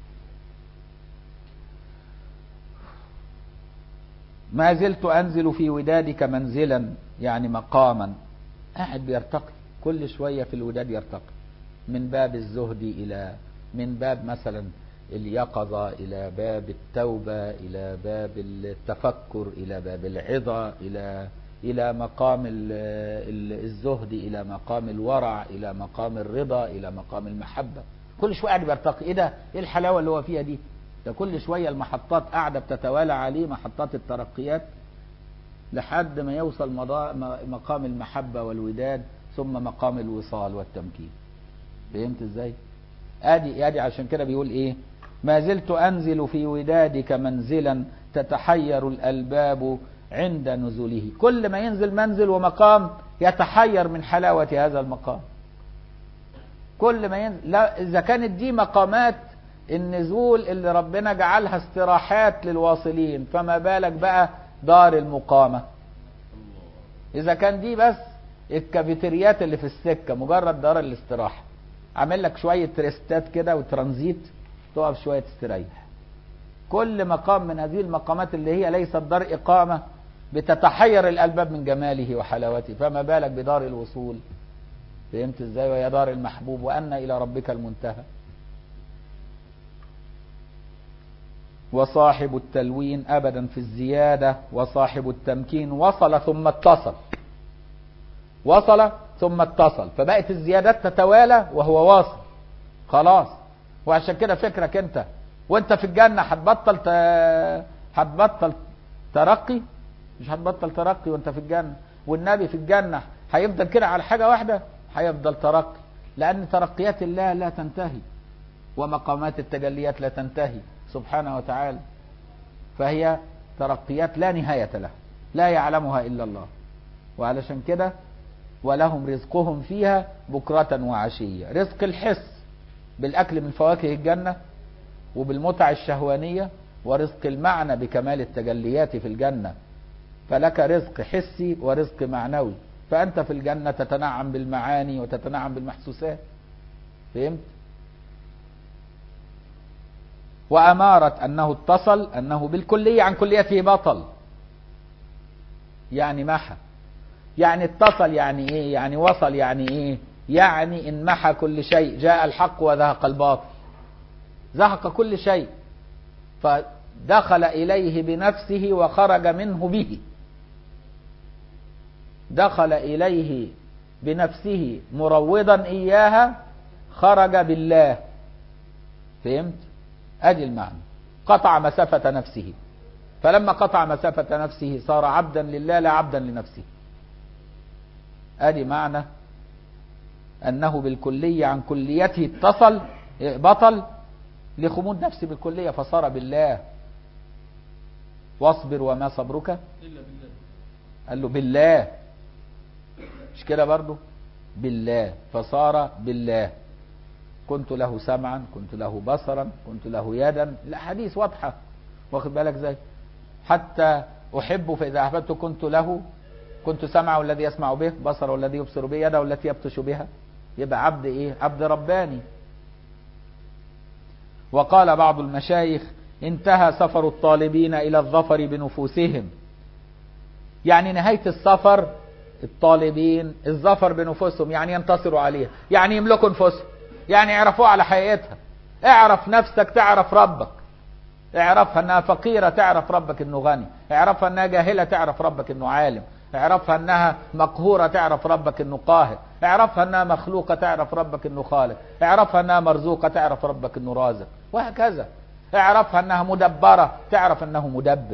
S1: ما زلت أنزل في ودادك منزلا يعني مقاما قاعد بيرتقي كل شوية في الوداد يرتقي من باب الزهد إلى من باب مثلا اليقظة إلى باب التوبة إلى باب التفكر إلى باب العظة إلى إلى مقام الزهد إلى مقام الورع إلى مقام الرضا إلى مقام المحبة كل شوية قاعد بيرتقي إيه ده إيه الحلاوة اللي هو فيها دي ده كل شوية المحطات قاعدة بتتوالى عليه محطات الترقيات لحد ما يوصل مقام المحبة والوداد ثم مقام الوصال والتمكين فهمت ازاي ادي ادي عشان كده بيقول ايه ما زلت انزل في ودادك منزلا تتحير الالباب عند نزوله كل ما ينزل منزل ومقام يتحير من حلاوة هذا المقام كل ما ينزل لا اذا كانت دي مقامات النزول اللي ربنا جعلها استراحات للواصلين فما بالك بقى دار المقامة اذا كان دي بس الكافيتريات اللي في السكة مجرد دار الاستراحة عامل لك شوية ريستات كده وترانزيت تقف شوية تستريح كل مقام من هذه المقامات اللي هي ليست دار إقامة بتتحير الألباب من جماله وحلاوته فما بالك بدار الوصول فهمت ازاي وهي دار المحبوب وأن إلى ربك المنتهى وصاحب التلوين أبدا في الزيادة وصاحب التمكين وصل ثم اتصل وصل ثم اتصل فبقت الزيادات تتوالى وهو واصل خلاص وعشان كده فكرك انت وانت في الجنة هتبطل ت... هتبطل ترقي مش هتبطل ترقي وانت في الجنة والنبي في الجنة هيفضل كده على حاجة واحدة هيفضل ترقي لأن ترقيات الله لا تنتهي ومقامات التجليات لا تنتهي سبحانه وتعالى فهي ترقيات لا نهاية لها لا يعلمها إلا الله وعلشان كده ولهم رزقهم فيها بكرة وعشية رزق الحس بالأكل من فواكه الجنة وبالمتع الشهوانية ورزق المعنى بكمال التجليات في الجنة فلك رزق حسي ورزق معنوي فأنت في الجنة تتنعم بالمعاني وتتنعم بالمحسوسات فهمت وأمارة أنه اتصل أنه بالكلية عن كليته بطل يعني محى يعني اتصل يعني ايه يعني وصل يعني ايه يعني ان محى كل شيء جاء الحق وذهق الباطل زهق كل شيء فدخل إليه بنفسه وخرج منه به دخل إليه بنفسه مروضا إياها خرج بالله فهمت أدي المعنى قطع مسافة نفسه فلما قطع مسافة نفسه صار عبدا لله لا عبدا لنفسه أدي معنى أنه بالكلية عن كليته اتصل بطل لخمود نفسه بالكلية فصار بالله واصبر وما صبرك
S2: إلا بالله
S1: قال له بالله مش كده برضه بالله فصار بالله كنت له سمعا كنت له بصرا كنت له يدا الاحاديث واضحه واخد بالك ازاي حتى احبه فاذا احببته كنت له كنت سمعه الذي يسمع به بصره الذي يبصر به يده التي يبطش بها يبقى عبد ايه عبد رباني وقال بعض المشايخ انتهى سفر الطالبين الى الظفر بنفوسهم يعني نهاية السفر الطالبين الظفر بنفوسهم يعني ينتصروا عليها يعني يملكوا نفوسهم يعني يعرفوها على حقيقتها اعرف نفسك تعرف ربك اعرفها انها فقيرة تعرف ربك انه غني اعرفها انها جاهلة تعرف ربك انه عالم اعرفها انها مقهورة تعرف ربك انه قاهر اعرفها انها مخلوقة تعرف ربك انه خالق اعرفها انها مرزوقة تعرف ربك انه رازق وهكذا اعرفها انها مدبرة تعرف انه مدبر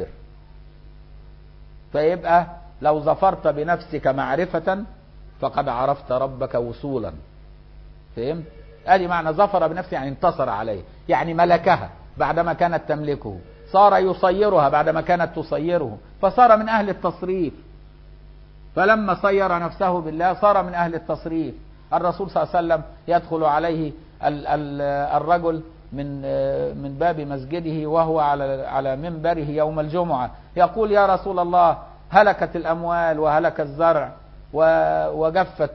S1: فيبقى لو ظفرت بنفسك معرفة فقد عرفت ربك وصولا فهمت ادي معنى ظفر بنفسه يعني انتصر عليه يعني ملكها بعدما كانت تملكه صار يصيرها بعدما كانت تصيره فصار من اهل التصريف فلما صير نفسه بالله صار من اهل التصريف الرسول صلى الله عليه وسلم يدخل عليه ال ال الرجل من من باب مسجده وهو على على منبره يوم الجمعة يقول يا رسول الله هلكت الأموال وهلك الزرع وجفت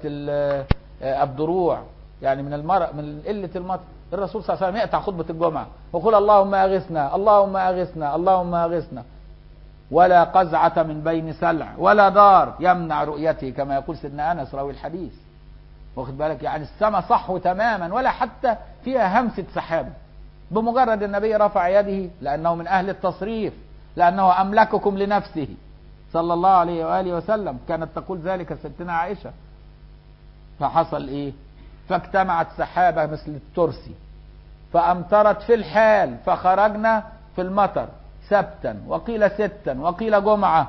S1: الضروع يعني من المر من قلة المطر الرسول صلى الله عليه وسلم يقطع خطبة الجمعة ويقول اللهم أغثنا اللهم أغثنا اللهم أغثنا ولا قزعة من بين سلع ولا دار يمنع رؤيته كما يقول سيدنا أنس راوي الحديث واخد بالك يعني السماء صحو تماما ولا حتى فيها همسة سحاب بمجرد النبي رفع يده لأنه من أهل التصريف لأنه أملككم لنفسه صلى الله عليه وآله وسلم كانت تقول ذلك ستنا عائشة فحصل إيه فاجتمعت سحابة مثل الترسي فأمطرت في الحال فخرجنا في المطر سبتا وقيل ستا وقيل جمعة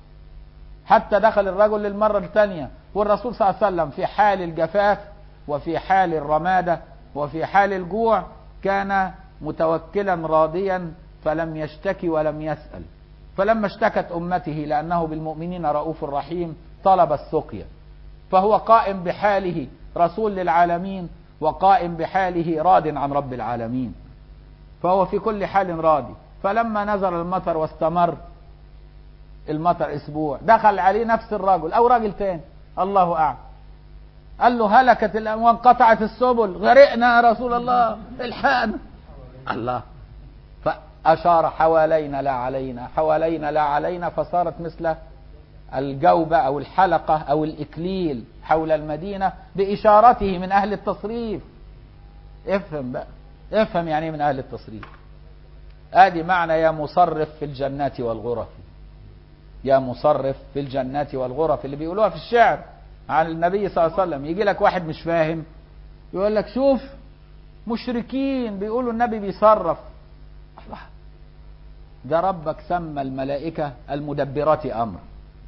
S1: حتى دخل الرجل للمرة الثانية والرسول صلى الله عليه وسلم في حال الجفاف وفي حال الرمادة وفي حال الجوع كان متوكلا راضيا فلم يشتكي ولم يسأل فلما اشتكت أمته لأنه بالمؤمنين رؤوف رحيم طلب السقيا فهو قائم بحاله رسول للعالمين وقائم بحاله راض عن رب العالمين فهو في كل حال راضي فلما نزل المطر واستمر المطر اسبوع دخل عليه نفس الرجل او راجل تاني الله اعلم قال له هلكت الاموال انقطعت السبل غرقنا يا رسول الله الحقنا الله فاشار حوالينا لا علينا حوالينا لا علينا فصارت مثل الجوبة او الحلقة او الاكليل حول المدينة باشارته من اهل التصريف افهم بقى افهم يعني من اهل التصريف ادي معنى يا مصرف في الجنات والغرف يا مصرف في الجنات والغرف اللي بيقولوها في الشعر عن النبي صلى الله عليه وسلم يجي لك واحد مش فاهم يقول لك شوف مشركين بيقولوا النبي بيصرف الله ده ربك سمى الملائكة المدبرات أمر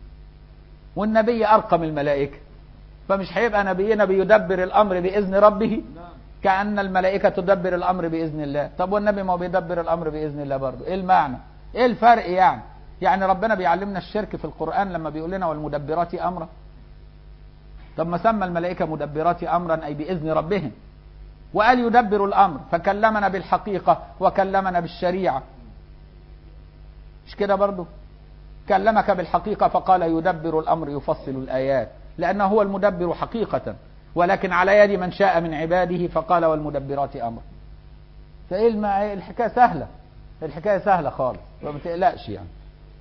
S1: والنبي أرقم الملائكة فمش هيبقى نبينا بيدبر الأمر بإذن ربه كأن الملائكة تدبر الأمر بإذن الله طب والنبي ما هو بيدبر الأمر بإذن الله برضه إيه المعنى إيه الفرق يعني يعني ربنا بيعلمنا الشرك في القرآن لما بيقول لنا والمدبرات أمرا طب ما سمى الملائكة مدبرات أمرا أي بإذن ربهم وقال يدبر الأمر فكلمنا بالحقيقة وكلمنا بالشريعة مش كده برضه كلمك بالحقيقة فقال يدبر الأمر يفصل الآيات لأنه هو المدبر حقيقة ولكن على يد من شاء من عباده فقال والمدبرات أمر فإيه الم- الحكاية سهلة الحكاية سهلة خالص وما تقلقش يعني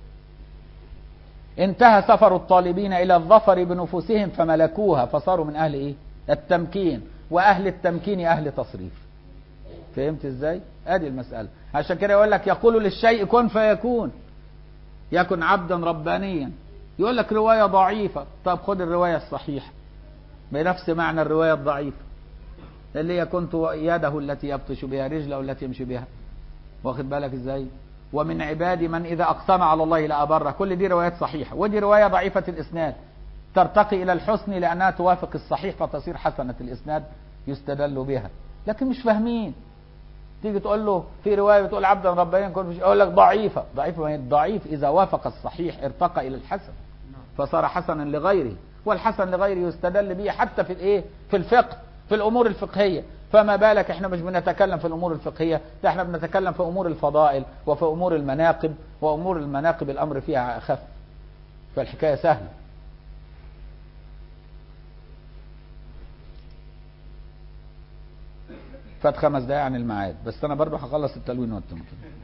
S1: انتهى سفر الطالبين إلى الظفر بنفوسهم فملكوها فصاروا من أهل إيه التمكين وأهل التمكين أهل تصريف فهمت ازاي ادي المسألة عشان كده يقول لك يقول للشيء كن فيكون يكن عبدا ربانيا يقول لك رواية ضعيفة طب خد الرواية الصحيحة بنفس معنى الرواية الضعيفة اللي هي كنت يده التي يبطش بها رجله التي يمشي بها واخد بالك ازاي ومن عبادي من اذا اقسم على الله لابره كل دي روايات صحيحة ودي رواية ضعيفة الاسناد ترتقي الى الحسن لانها توافق الصحيح فتصير حسنة الاسناد يستدل بها لكن مش فاهمين تيجي تقول له في روايه بتقول عبدا ربانيا كن يقول لك ضعيفه ضعيفه ما هي الضعيف اذا وافق الصحيح ارتقى الى الحسن فصار حسنا لغيره والحسن لغيره يستدل به حتى في الايه في الفقه في الامور الفقهيه فما بالك احنا مش بنتكلم في الامور الفقهيه ده احنا بنتكلم في امور الفضائل وفي امور المناقب وامور المناقب الامر فيها اخف فالحكايه سهله فات خمس دقايق عن الميعاد بس انا برضه هخلص التلوين والتمكين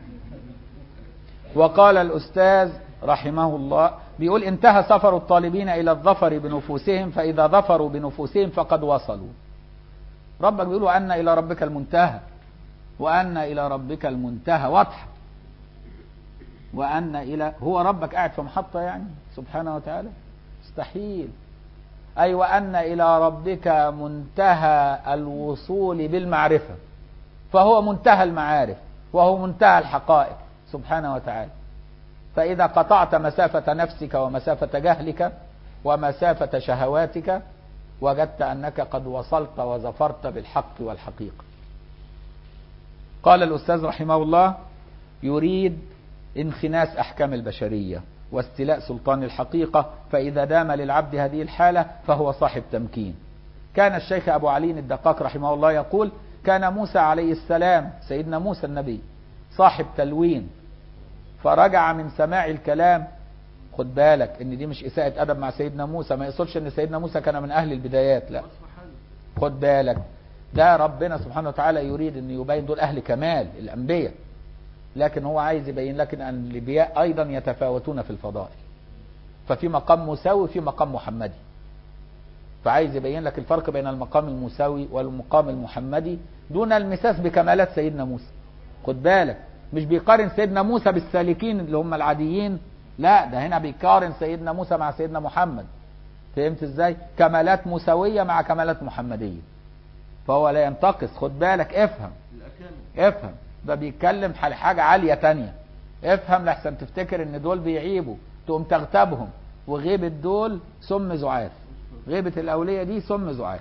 S1: وقال الاستاذ رحمه الله بيقول انتهى سفر الطالبين الى الظفر بنفوسهم فاذا ظفروا بنفوسهم فقد وصلوا ربك بيقول وان الى ربك المنتهى وان الى ربك المنتهى واضحه وان الى هو ربك قاعد في محطه يعني سبحانه وتعالى مستحيل أي وأن إلى ربك منتهى الوصول بالمعرفة فهو منتهى المعارف وهو منتهى الحقائق سبحانه وتعالى فإذا قطعت مسافة نفسك ومسافة جهلك ومسافة شهواتك وجدت أنك قد وصلت وظفرت بالحق والحقيقة قال الأستاذ رحمه الله يريد انخناس أحكام البشرية واستيلاء سلطان الحقيقة فإذا دام للعبد هذه الحالة فهو صاحب تمكين كان الشيخ أبو علي الدقاق رحمه الله يقول كان موسى عليه السلام سيدنا موسى النبي صاحب تلوين فرجع من سماع الكلام خد بالك ان دي مش اساءة ادب مع سيدنا موسى ما يقصدش ان سيدنا موسى كان من اهل البدايات لا خد بالك ده ربنا سبحانه وتعالى يريد ان يبين دول اهل كمال الانبياء لكن هو عايز يبين لك ان الانبياء ايضا يتفاوتون في الفضائل ففي مقام مساوي وفي مقام محمدي فعايز يبين لك الفرق بين المقام المساوي والمقام المحمدي دون المساس بكمالات سيدنا موسى خد بالك مش بيقارن سيدنا موسى بالسالكين اللي هم العاديين لا ده هنا بيقارن سيدنا موسى مع سيدنا محمد فهمت ازاي كمالات مساوية مع كمالات محمدية فهو لا ينتقص خد بالك افهم افهم ده بيتكلم على حاجة عالية تانية افهم لحسن تفتكر ان دول بيعيبوا تقوم تغتابهم وغيبة دول سم زعاف غيبة الأولية دي سم زعاف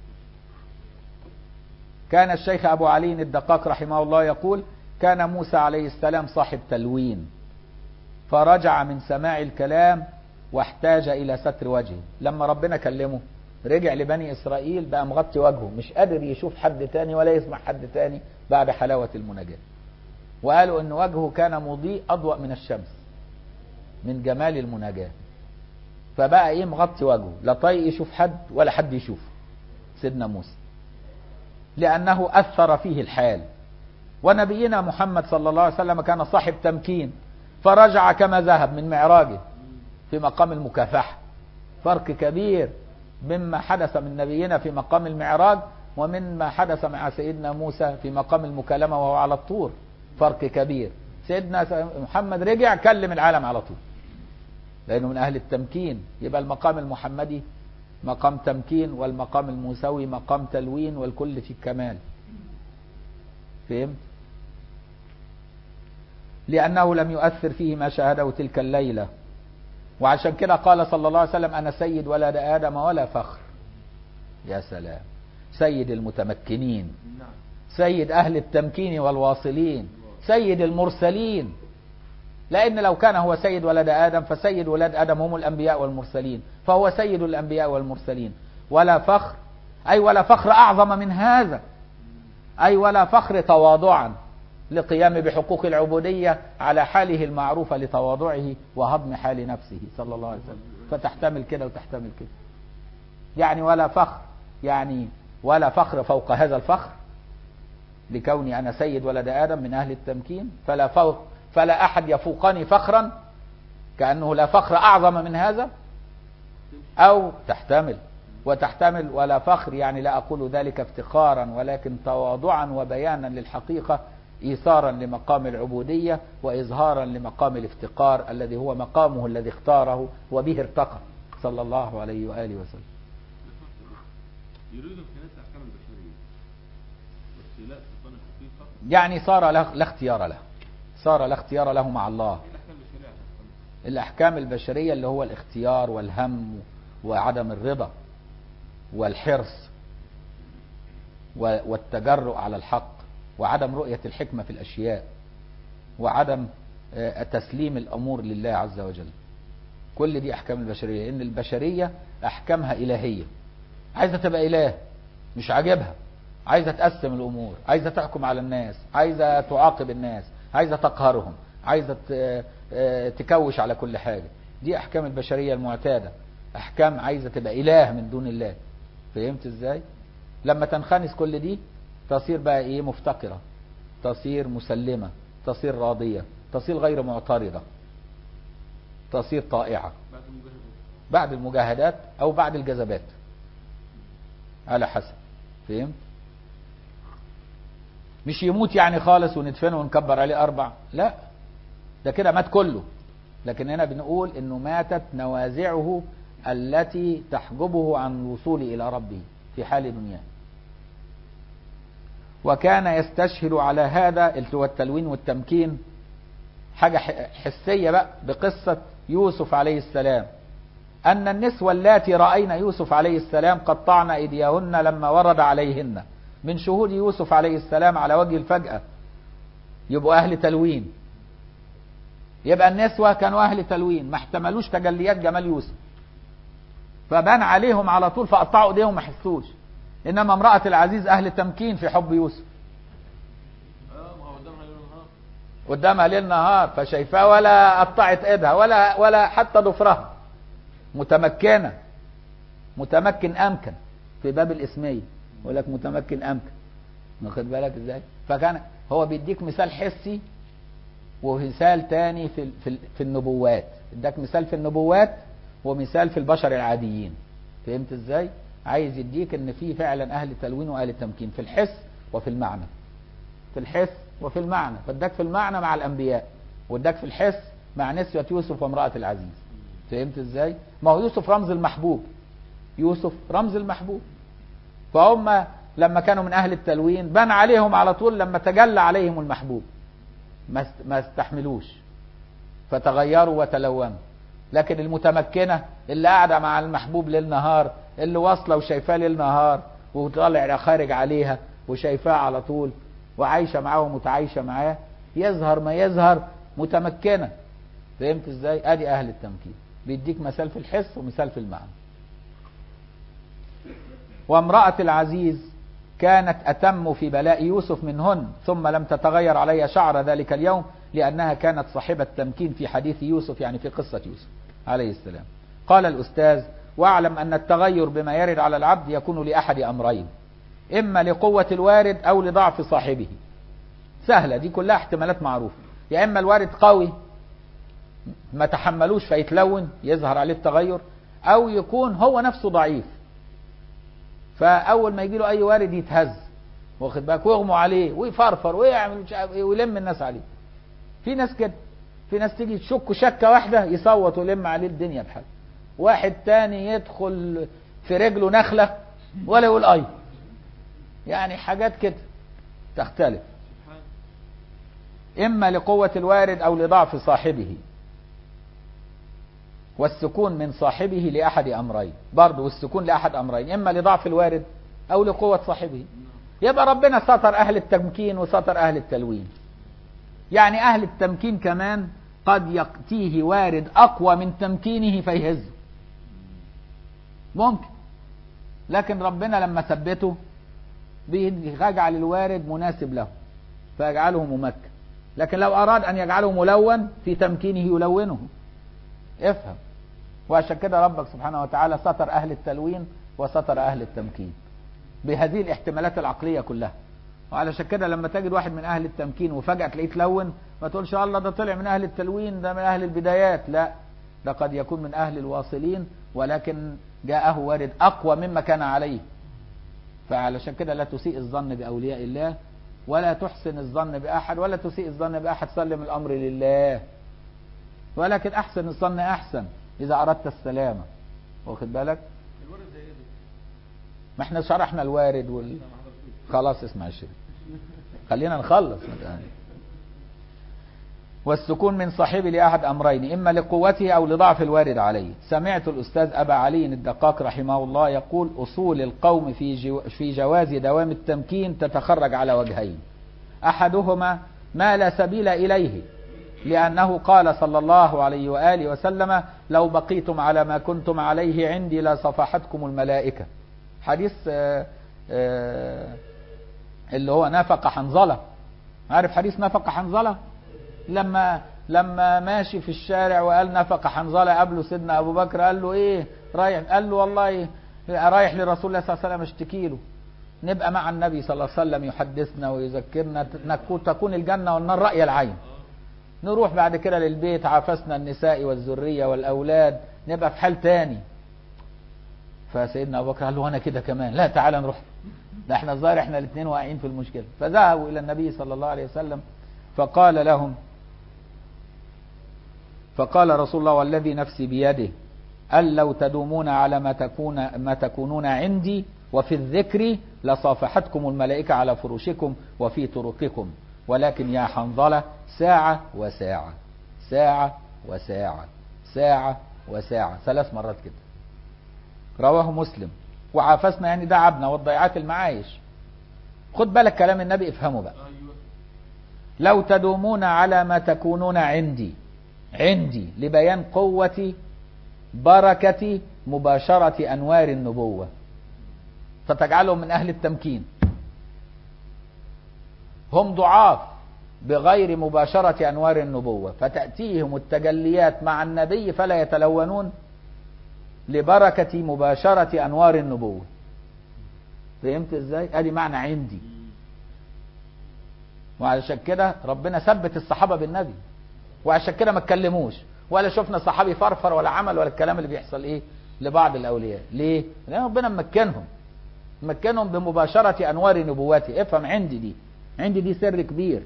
S1: كان الشيخ أبو علي الدقاق رحمه الله يقول كان موسى عليه السلام صاحب تلوين فرجع من سماع الكلام واحتاج إلى ستر وجهه لما ربنا كلمه رجع لبني إسرائيل بقى مغطي وجهه مش قادر يشوف حد تاني ولا يسمع حد تاني بعد حلاوة المناجاة وقالوا ان وجهه كان مضيء أضوأ من الشمس من جمال المناجاة فبقى ايه مغطي وجهه لا طايق يشوف حد ولا حد يشوفه سيدنا موسى لأنه أثر فيه الحال ونبينا محمد صلى الله عليه وسلم كان صاحب تمكين فرجع كما ذهب من معراجه في مقام المكافحة فرق كبير مما حدث من نبينا في مقام المعراج ومما حدث مع سيدنا موسى في مقام المكالمة وهو على الطور فرق كبير سيدنا محمد رجع كلم العالم على طول لأنه من أهل التمكين يبقى المقام المحمدي مقام تمكين والمقام الموسوي مقام تلوين والكل في الكمال فهمت لأنه لم يؤثر فيه ما شاهده تلك الليلة وعشان كده قال صلى الله عليه وسلم أنا سيد ولد آدم ولا فخر يا سلام سيد المتمكنين سيد أهل التمكين والواصلين سيد المرسلين لأن لو كان هو سيد ولد آدم فسيد ولد آدم هم الأنبياء والمرسلين فهو سيد الأنبياء والمرسلين ولا فخر أي ولا فخر أعظم من هذا أي ولا فخر تواضعا لقيام بحقوق العبودية على حاله المعروفة لتواضعه وهضم حال نفسه صلى الله عليه وسلم فتحتمل كده وتحتمل كده يعني ولا فخر يعني ولا فخر فوق هذا الفخر لكوني أنا سيد ولد آدم من أهل التمكين فلا فوق فلا أحد يفوقني فخرا كأنه لا فخر أعظم من هذا أو تحتمل وتحتمل ولا فخر يعني لا أقول ذلك افتخارا ولكن تواضعا وبيانا للحقيقة إيثارا لمقام العبودية وإظهارا لمقام الافتقار الذي هو مقامه الذي اختاره وبه ارتقى صلى الله عليه وآله وسلم
S2: يريد امتناع الاحكام البشريه واستيلاء سلطان الحقيقه
S1: يعني صار لا لا اختيار له صار لا اختيار له مع الله
S2: ايه الاحكام البشريه يا أخي؟
S1: الأحكام البشرية اللي هو الاختيار والهم وعدم الرضا والحرص و- والتجرؤ على الحق وعدم رؤية الحكمة في الأشياء وعدم آه، تسليم الأمور لله عز وجل كل دي أحكام البشرية لأن البشرية أحكامها إلهية عايزة تبقى إله مش عاجبها عايزة تقسم الأمور عايزة تحكم على الناس عايزة تعاقب الناس عايزة تقهرهم عايزة ت- آه، تكوش على كل حاجة دي أحكام البشرية المعتادة أحكام عايزة تبقى إله من دون الله فهمت إزاي لما تنخنس كل دي تصير بقى إيه مفتقرة تصير مسلمة تصير راضية تصير غير معترضة تصير طائعة
S2: بعد المجاهدة
S1: بعد المجاهدات او بعد الجذبات على حسب فهمت مش يموت يعني خالص وندفنه ونكبر عليه اربع لا ده كده مات كله لكن هنا بنقول انه ماتت نوازعه التي تحجبه عن الوصول الى ربه في حال دنياه وكان يستشهد على هذا اللي هو التلوين والتمكين حاجة ح- حسية بقى بقصة يوسف عليه السلام أن النسوة اللاتي رأينا يوسف عليه السلام قطعن أيديهن لما ورد عليهن من شهود يوسف عليه السلام على وجه الفجأة يبقوا أهل تلوين يبقى النسوة كانوا أهل تلوين ما احتملوش تجليات جمال يوسف فبان عليهم على طول فقطعوا ايديهم ما حسوش انما امرأة العزيز اهل تمكين في حب يوسف
S2: اه ما هو قدامها ليل ونهار
S1: قدامها ليل نهار فشايفاه ولا قطعت ايدها ولا ولا حتى ضفرها متمكنه متمكن امكن في باب الاسميه يقول لك متمكن امكن واخد بالك ازاي فكان هو بيديك مثال حسي ومثال تاني في ال- في ال- في النبوات اداك مثال في النبوات ومثال في البشر العاديين فهمت ازاي عايز يديك ان في فعلا اهل تلوين واهل تمكين في الحس وفي المعنى في الحس وفي المعنى فاداك في المعنى مع الانبياء واداك في الحس مع نسوة يوسف وامرأة العزيز فهمت ازاي ما هو يوسف رمز المحبوب يوسف رمز المحبوب فهم لما كانوا من اهل التلوين بان عليهم على طول لما تجلى عليهم المحبوب ما است- ما استحملوش فتغيروا وتلونوا لكن المتمكنة اللي قاعدة مع المحبوب ليل نهار اللي واصلة وشايفاه ليل نهار وطالع خارج عليها وشايفاه على طول وعايشة معاه ومتعايشة معاه يظهر ما يظهر متمكنة فهمت ازاي ادي اهل التمكين بيديك مثال في الحس ومثال في المعنى وامرأة العزيز كانت أتم في بلاء يوسف منهن ثم لم تتغير علي شعر ذلك اليوم لأنها كانت صاحبة تمكين في حديث يوسف يعني في قصة يوسف عليه السلام قال الأستاذ واعلم أن التغير بما يرد على العبد يكون لأحد أمرين إما لقوة الوارد أو لضعف صاحبه سهلة دي كلها احتمالات معروفة يا إما الوارد قوي ما تحملوش فيتلون يظهر عليه التغير أو يكون هو نفسه ضعيف فاول ما يجي له اي وارد يتهز واخد بالك ويغموا عليه ويفرفر ويعمل مش عارف ايه ويلم الناس عليه في ناس كده في ناس تيجي تشك شكه واحده يصوت ويلم عليه الدنيا بحال واحد تاني يدخل في رجله نخله ولا يقول اي يعني حاجات كده تختلف
S2: سبحان
S1: اما لقوه الوارد او لضعف صاحبه والسكون من صاحبه لأحد أمرين برضه والسكون لأحد أمرين إما لضعف الوارد أو لقوة صاحبه يبقى ربنا ستر أهل التمكين وستر أهل التلوين يعني أهل التمكين كمان قد يأتيه وارد أقوى من تمكينه فيهزه ممكن لكن ربنا لما ثبته بيجعل الوارد مناسب له فيجعله ممكن لكن لو أراد أن يجعله ملون في تمكينه يلونه افهم وعشان كده ربك سبحانه وتعالى ستر أهل التلوين وستر أهل التمكين بهذه الاحتمالات العقلية كلها وعلشان كده لما تجد واحد من أهل التمكين وفجأة تلاقيه تلون ما تقولش الله ده طلع من أهل التلوين ده من أهل البدايات لا ده قد يكون من أهل الواصلين ولكن جاءه وارد أقوى مما كان عليه فعلشان كده لا تسيء الظن بأولياء الله ولا تحسن الظن بأحد ولا تسيء الظن بأحد سلم الأمر لله ولكن أحسن الظن أحسن إذا أردت السلامة واخد بالك
S2: الورد زي ايه ده؟
S1: ما احنا شرحنا الوارد وال...
S2: انا ما حضرتوش
S1: خلاص اسمع الشيخ خلينا نخلص الآن والسكون من صاحبي لأحد أمرين إما لقوته أو لضعف الوارد عليه سمعت الأستاذ أبا علي الدقاق رحمه الله يقول أصول القوم في, جو في جواز دوام التمكين تتخرج على وجهين أحدهما ما لا سبيل إليه لأنه قال صلى الله عليه وآله وسلم لو بقيتم على ما كنتم عليه عندي لصفحتكم الملائكة حديث آه، آه، اللي هو نافق حنظلة عارف حديث نافق حنظلة لما لما ماشي في الشارع وقال نفق حنظلة قبله سيدنا أبو بكر قال له إيه رايح قال له والله رايح لرسول الله صلى الله عليه وسلم اشتكي له نبقى مع النبي صلى الله عليه وسلم يحدثنا ويذكرنا نكون تكون الجنة والنار رأي العين نروح بعد كده للبيت عافسنا النساء والذرية والأولاد نبقى في حال تاني فسيدنا أبو بكر قال له أنا كده كمان لا تعالى نروح ده احنا الظاهر احنا الاثنين واقعين في المشكلة فذهبوا إلى النبي صلى الله عليه وسلم فقال لهم فقال رسول الله والذي نفسي بيده أن لو تدومون على ما تكون ما تكونون عندي وفي الذكر لصافحتكم الملائكة على فروشكم وفي طرقكم ولكن يا حنظلة ساعة وساعة ساعة وساعة ساعة وساعة ثلاث مرات كده رواه مسلم وعافسنا يعني ده عبنا والضيعات المعايش خد بالك كلام النبي افهمه بقى
S2: ايوه
S1: لو تدومون على ما تكونون عندي عندي لبيان قوة بركة مباشرة أنوار النبوة فتجعلهم من أهل التمكين هم ضعاف بغير مباشرة أنوار النبوة فتأتيهم التجليات مع النبي فلا يتلونون لبركة مباشرة أنوار النبوة فهمت ازاي؟ ادي معنى عندي وعشان كده ربنا ثبت الصحابة بالنبي وعشان كده ما اتكلموش ولا شفنا صحابي فرفر ولا عمل ولا الكلام اللي بيحصل ايه لبعض الاولياء ليه لان ربنا مكنهم مكنهم بمباشرة انوار نبوته افهم عندي دي عندي دي سر كبير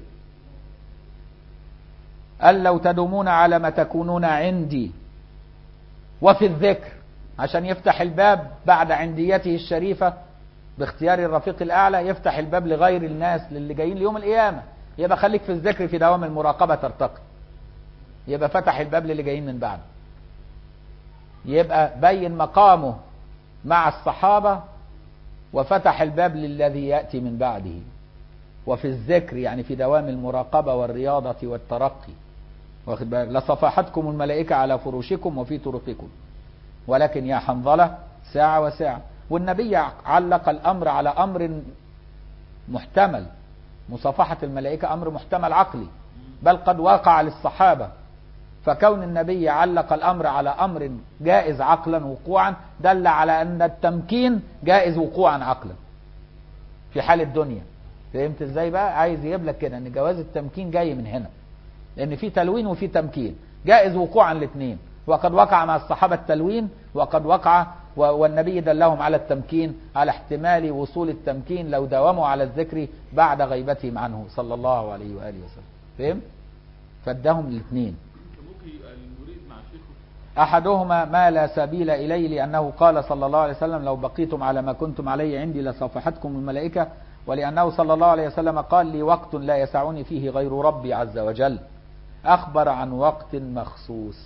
S1: قال لو تدومون على ما تكونون عندي وفي الذكر عشان يفتح الباب بعد عنديته الشريفة باختيار الرفيق الأعلى يفتح الباب لغير الناس للي جايين ليوم القيامة يبقى خليك في الذكر في دوام المراقبة ترتقي يبقى فتح الباب للي جايين من بعده يبقى بين مقامه مع الصحابة وفتح الباب للذي يأتي من بعده وفي الذكر يعني في دوام المراقبة والرياضة والترقي واخد بالك لصفحتكم الملائكة على فروشكم وفي طرقكم ولكن يا حنظلة ساعة وساعة والنبي علق الأمر على أمر محتمل مصافحة الملائكة أمر محتمل عقلي بل قد وقع للصحابة فكون النبي علق الأمر على أمر جائز عقلا وقوعا دل على أن التمكين جائز وقوعا عقلا في حال الدنيا فهمت ازاي بقى عايز يجيب لك كده ان جواز التمكين جاي من هنا لان في تلوين وفي تمكين جائز وقوعا الاثنين وقد وقع مع الصحابة التلوين وقد وقع والنبي دلهم على التمكين على احتمال وصول التمكين لو داوموا على الذكر بعد غيبتهم عنه صلى الله عليه وآله وسلم فهم؟ فادهم الاثنين
S2: ممكن يبقى المريد مع شيخه
S1: أحدهما ما لا سبيل إليه لأنه قال صلى الله عليه وسلم لو بقيتم على ما كنتم عليه عندي لصافحتكم الملائكة ولأنه صلى الله عليه وسلم قال لي وقت لا يسعني فيه غير ربي عز وجل أخبر عن وقت مخصوص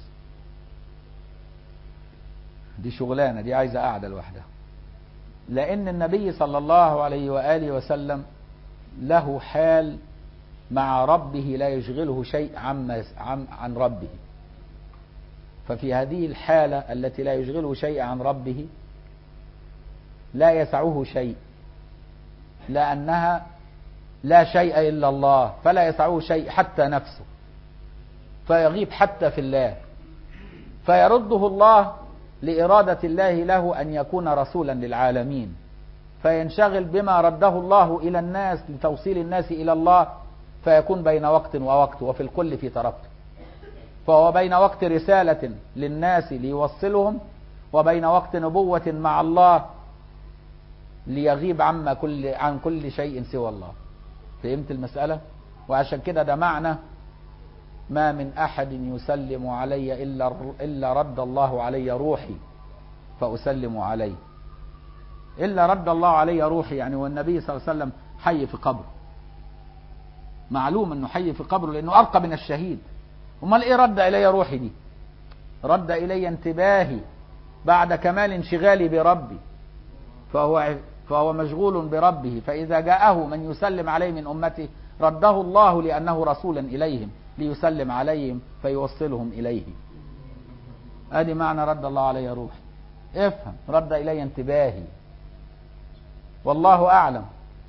S1: دي شغلانة دي عايزة قاعدة لوحدها لأن النبي صلى الله عليه وآله وسلم له حال مع ربه لا يشغله شيء عن, عن, عن ربه ففي هذه الحالة التي لا يشغله شيء عن ربه لا يسعه شيء لأنها لا شيء إلا الله فلا يسعه شيء حتى نفسه فيغيب حتى في الله فيرده الله لإرادة الله له أن يكون رسولا للعالمين فينشغل بما رده الله إلى الناس لتوصيل الناس إلى الله فيكون بين وقت ووقت وفي الكل في ترقي فهو بين وقت رسالة للناس ليوصلهم وبين وقت نبوة مع الله ليغيب عما كل عن كل شيء سوى الله فهمت المسألة وعشان كده ده معنى ما من أحد يسلم علي إلا إلا رد الله علي روحي فأسلم عليه إلا رد الله علي روحي يعني والنبي صلى الله عليه وسلم حي في قبره معلوم انه حي في قبره لانه ارقى من الشهيد امال ايه رد الي روحي دي رد الي انتباهي بعد كمال انشغالي بربي فهو فهو مشغول بربه فاذا جاءه من يسلم عليه من امته رده الله لانه رسولا اليهم ليسلم عليهم فيوصلهم اليه ادي معنى رد الله علي روحي افهم رد الي انتباهي والله اعلم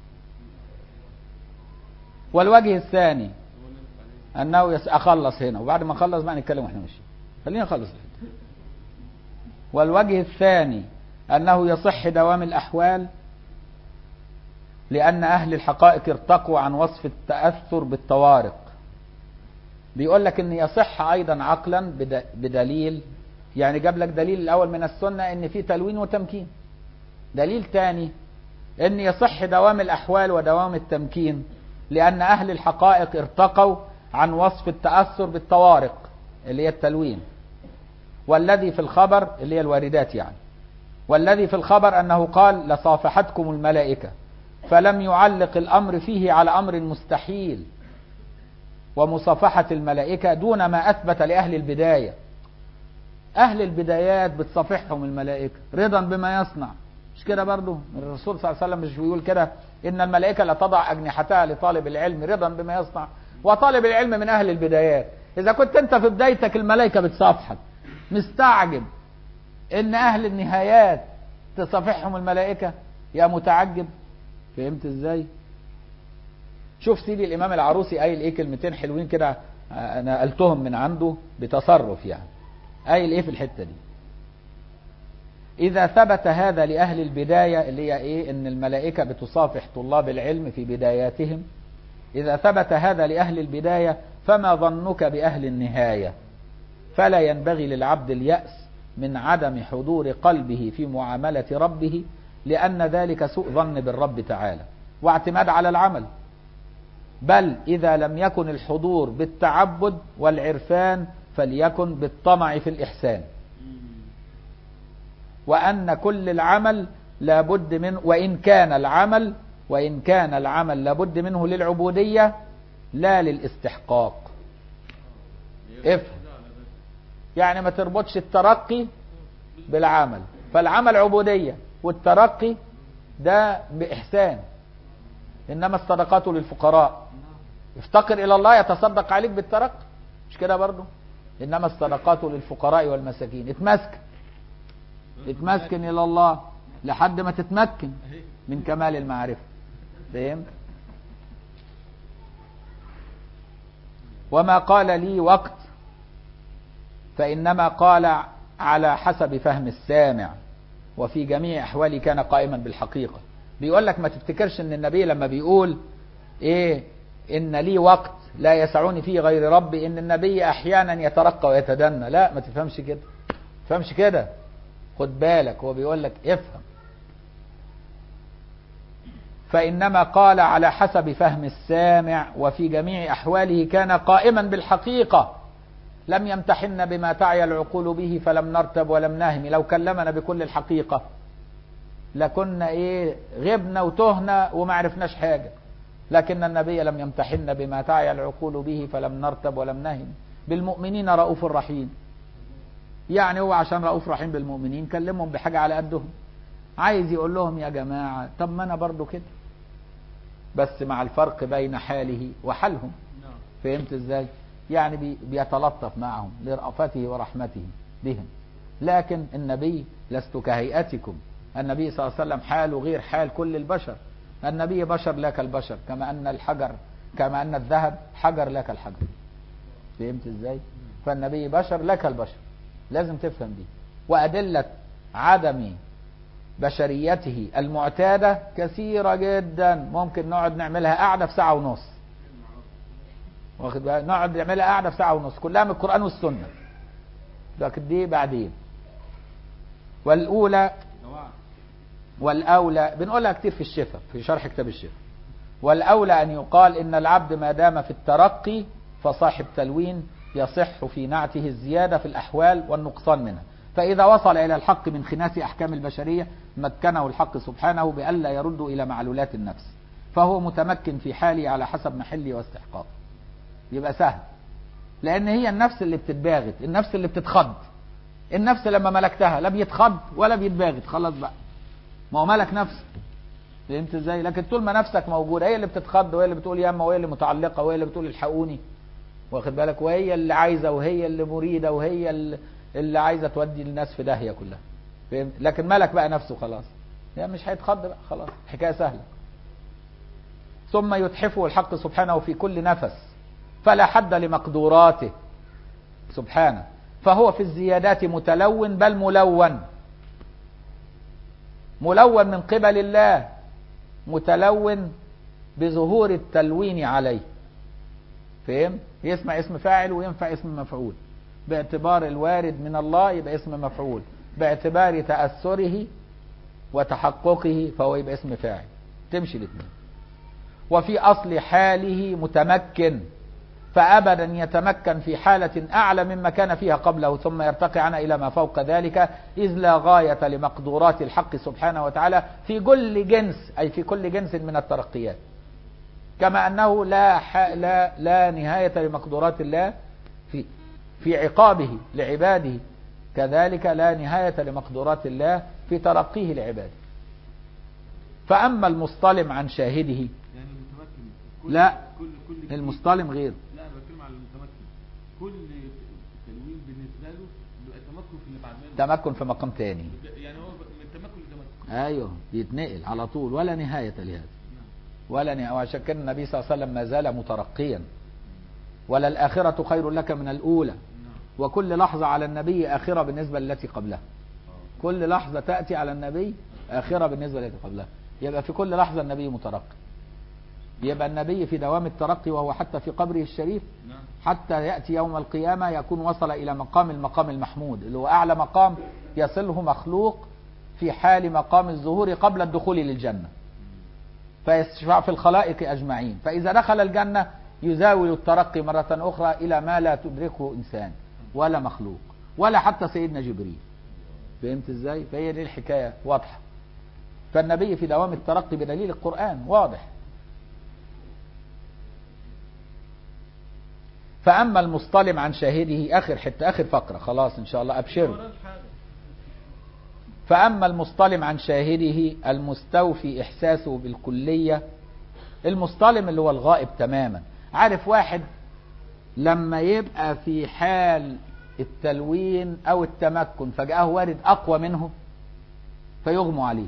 S1: والوجه الثاني انه يس... اخلص هنا وبعد ما اخلص بقى نتكلم واحنا ماشيين خلينا نخلص الحته والوجه الثاني انه يصح دوام الاحوال لان اهل الحقائق ارتقوا عن وصف التاثر بالطوارق بيقول لك ان يصح ايضا عقلا بد... بدليل يعني جاب لك دليل الاول من السنه ان في تلوين وتمكين دليل تاني ان يصح دوام الاحوال ودوام التمكين لأن أهل الحقائق ارتقوا عن وصف التأثر بالطوارق اللي هي التلوين والذي في الخبر اللي هي الواردات يعني والذي في الخبر أنه قال لصافحتكم الملائكة فلم يعلق الأمر فيه على أمر مستحيل ومصافحة الملائكة دون ما أثبت لأهل البداية أهل البدايات بتصافحهم الملائكة رضا بما يصنع مش كده برضو الرسول صلى الله عليه وسلم مش بيقول كده ان الملائكه لا تضع اجنحتها لطالب العلم رضا بما يصنع وطالب العلم من اهل البدايات اذا كنت انت في بدايتك الملائكه بتصافحك مستعجب ان اهل النهايات تصافحهم الملائكه يا متعجب فهمت ازاي شوف سيدي الامام العروسي قايل ايه كلمتين حلوين كده انا قلتهم من عنده بتصرف يعني قايل ايه في الحته دي إذا ثبت هذا لأهل البداية اللي هي إيه إن الملائكة بتصافح طلاب العلم في بداياتهم إذا ثبت هذا لأهل البداية فما ظنك بأهل النهاية فلا ينبغي للعبد اليأس من عدم حضور قلبه في معاملة ربه لأن ذلك سوء ظن بالرب تعالى واعتماد على العمل بل إذا لم يكن الحضور بالتعبد والعرفان فليكن بالطمع في الإحسان وأن كل العمل لابد منه وإن كان العمل وإن كان العمل لابد منه للعبودية لا للاستحقاق افهم يعني ما تربطش الترقي بالعمل فالعمل عبودية والترقي ده بإحسان إنما الصدقات للفقراء افتقر إلى الله يتصدق عليك بالترقي مش كده برضو إنما الصدقات للفقراء والمساكين اتمسك اتمسكن الى الله لحد ما تتمكن من كمال المعرفة فهمت وما قال لي وقت فإنما قال على حسب فهم السامع وفي جميع أحوالي كان قائما بالحقيقة بيقول لك ما تفتكرش ان النبي لما بيقول ايه ان لي وقت لا يسعني فيه غير ربي ان النبي احيانا يترقى ويتدنى لا ما تفهمش كده تفهمش كده خد بالك هو بيقول لك افهم فإنما قال على حسب فهم السامع وفي جميع أحواله كان قائما بالحقيقة لم يمتحن بما تعي العقول به فلم نرتب ولم نهم لو كلمنا بكل الحقيقة لكنا ايه غبنا وتهنا وما عرفناش حاجة لكن النبي لم يمتحن بما تعي العقول به فلم نرتب ولم نهم بالمؤمنين رؤوف رحيم يعني هو عشان رؤوف رحيم بالمؤمنين كلمهم بحاجة على قدهم عايز يقول لهم يا جماعة طب ما انا برضو كده بس مع الفرق بين حاله وحالهم فهمت ازاي يعني بي بيتلطف معهم لرأفته ورحمته بهم لكن النبي لست كهيئتكم النبي صلى الله عليه وسلم حاله غير حال كل البشر النبي بشر لا كالبشر كما أن الحجر كما أن الذهب حجر لا كالحجر فهمت ازاي فالنبي بشر لا كالبشر لازم تفهم دي وأدلة عدم بشريته المعتادة كثيرة جدا ممكن نقعد نعملها قاعدة في ساعة ونص واخد بالك نقعد نعملها قاعده في ساعه ونص كلها من القران والسنه لكن دي بعدين والاولى
S2: نوع
S1: والاولى بنقولها كتير في الشفاء في شرح كتاب الشفاء والاولى ان يقال ان العبد ما دام في الترقي فصاحب تلوين يصح في نعته الزياده في الاحوال والنقصان منها فاذا وصل الى الحق من خناس احكام البشريه مكنه الحق سبحانه بألا يرد الى معلولات النفس فهو متمكن في حاله على حسب محله واستحقاقه يبقى سهل لان هي النفس اللي بتتباغت النفس اللي بتتخض النفس لما ملكتها لا بيتخض ولا بيتباغت خلاص بقى ما هو ملك نفسه فهمت ازاي لكن طول ما نفسك موجوده هي اللي بتتخض وهي اللي بتقول ياما وهي اللي متعلقه وهي اللي بتقول الحقوني واخد بالك وهي اللي عايزه وهي اللي مريده وهي اللي, اللي عايزه تودي الناس في داهيه كلها فهمت لكن ملك بقى نفسه خلاص يعني مش هيتخض بقى خلاص حكايه سهله ثم يتحفه الحق سبحانه في كل نفس فلا حد لمقدوراته سبحانه فهو في الزيادات متلون بل ملون ملون من قبل الله متلون بظهور التلوين عليه فهم يسمع اسم فاعل وينفع اسم مفعول باعتبار الوارد من الله يبقى اسم مفعول باعتبار تأثره وتحققه فهو يبقى اسم فاعل تمشي الاثنين وفي أصل حاله متمكن فأبدا يتمكن في حالة أعلى مما كان فيها قبله ثم يرتقي عنها إلى ما فوق ذلك إذ لا غاية لمقدورات الحق سبحانه وتعالى في كل جنس أي في كل جنس من الترقيات كما أنه لا, ح... لا, لا نهاية لمقدورات الله في, في عقابه لعباده كذلك لا نهاية لمقدورات الله في ترقيه لعباده فأما المصطلم عن شاهده
S2: يعني المتمكن كل
S1: لا.
S2: كل كل
S1: المصطلم غير
S2: لا انا بتكلم على المتمكن كل تلوين بالنسبه له بيبقى تمكن في اللي بعد منه
S1: تمكن في مقام تاني
S2: يعني هو من تمكن لتمكن
S1: ايوه يتنقل على طول ولا نهاية لهذا
S2: نعم
S1: ولا نهاية وعشان كده النبي صلى الله عليه وسلم ما زال مترقيا ولا الآخرة خير لك من الأولى
S2: نعم
S1: وكل لحظة على النبي آخرة بالنسبة للتي قبلها كل لحظة تأتي على النبي آخرة بالنسبة للتي قبلها يبقى في كل لحظة النبي مترقي يبقى النبي في دوام الترقي وهو حتى في قبره الشريف
S2: نعم
S1: حتى يأتي يوم القيامة يكون وصل إلى مقام المقام المحمود اللي هو أعلى مقام يصله مخلوق في حال مقام الظهور قبل الدخول للجنة فيشفع في الخلائق أجمعين فإذا دخل الجنة يزاول الترقي مرة أخرى إلى ما لا تدركه إنسان ولا مخلوق ولا حتى سيدنا جبريل فهمت إزاي فهي دي الحكاية واضحة فالنبي في دوام الترقي بدليل القرآن واضح فأما المصطلم عن شاهده آخر حتة آخر فقرة خلاص إن شاء الله أبشروا
S2: وراش حاجه
S1: فأما المصطلم عن شاهده المستوفي إحساسه بالكلية المصطلم اللي هو الغائب تماما عارف واحد لما يبقى في حال التلوين أو التمكن فجأه وارد أقوى منه فيغمى عليه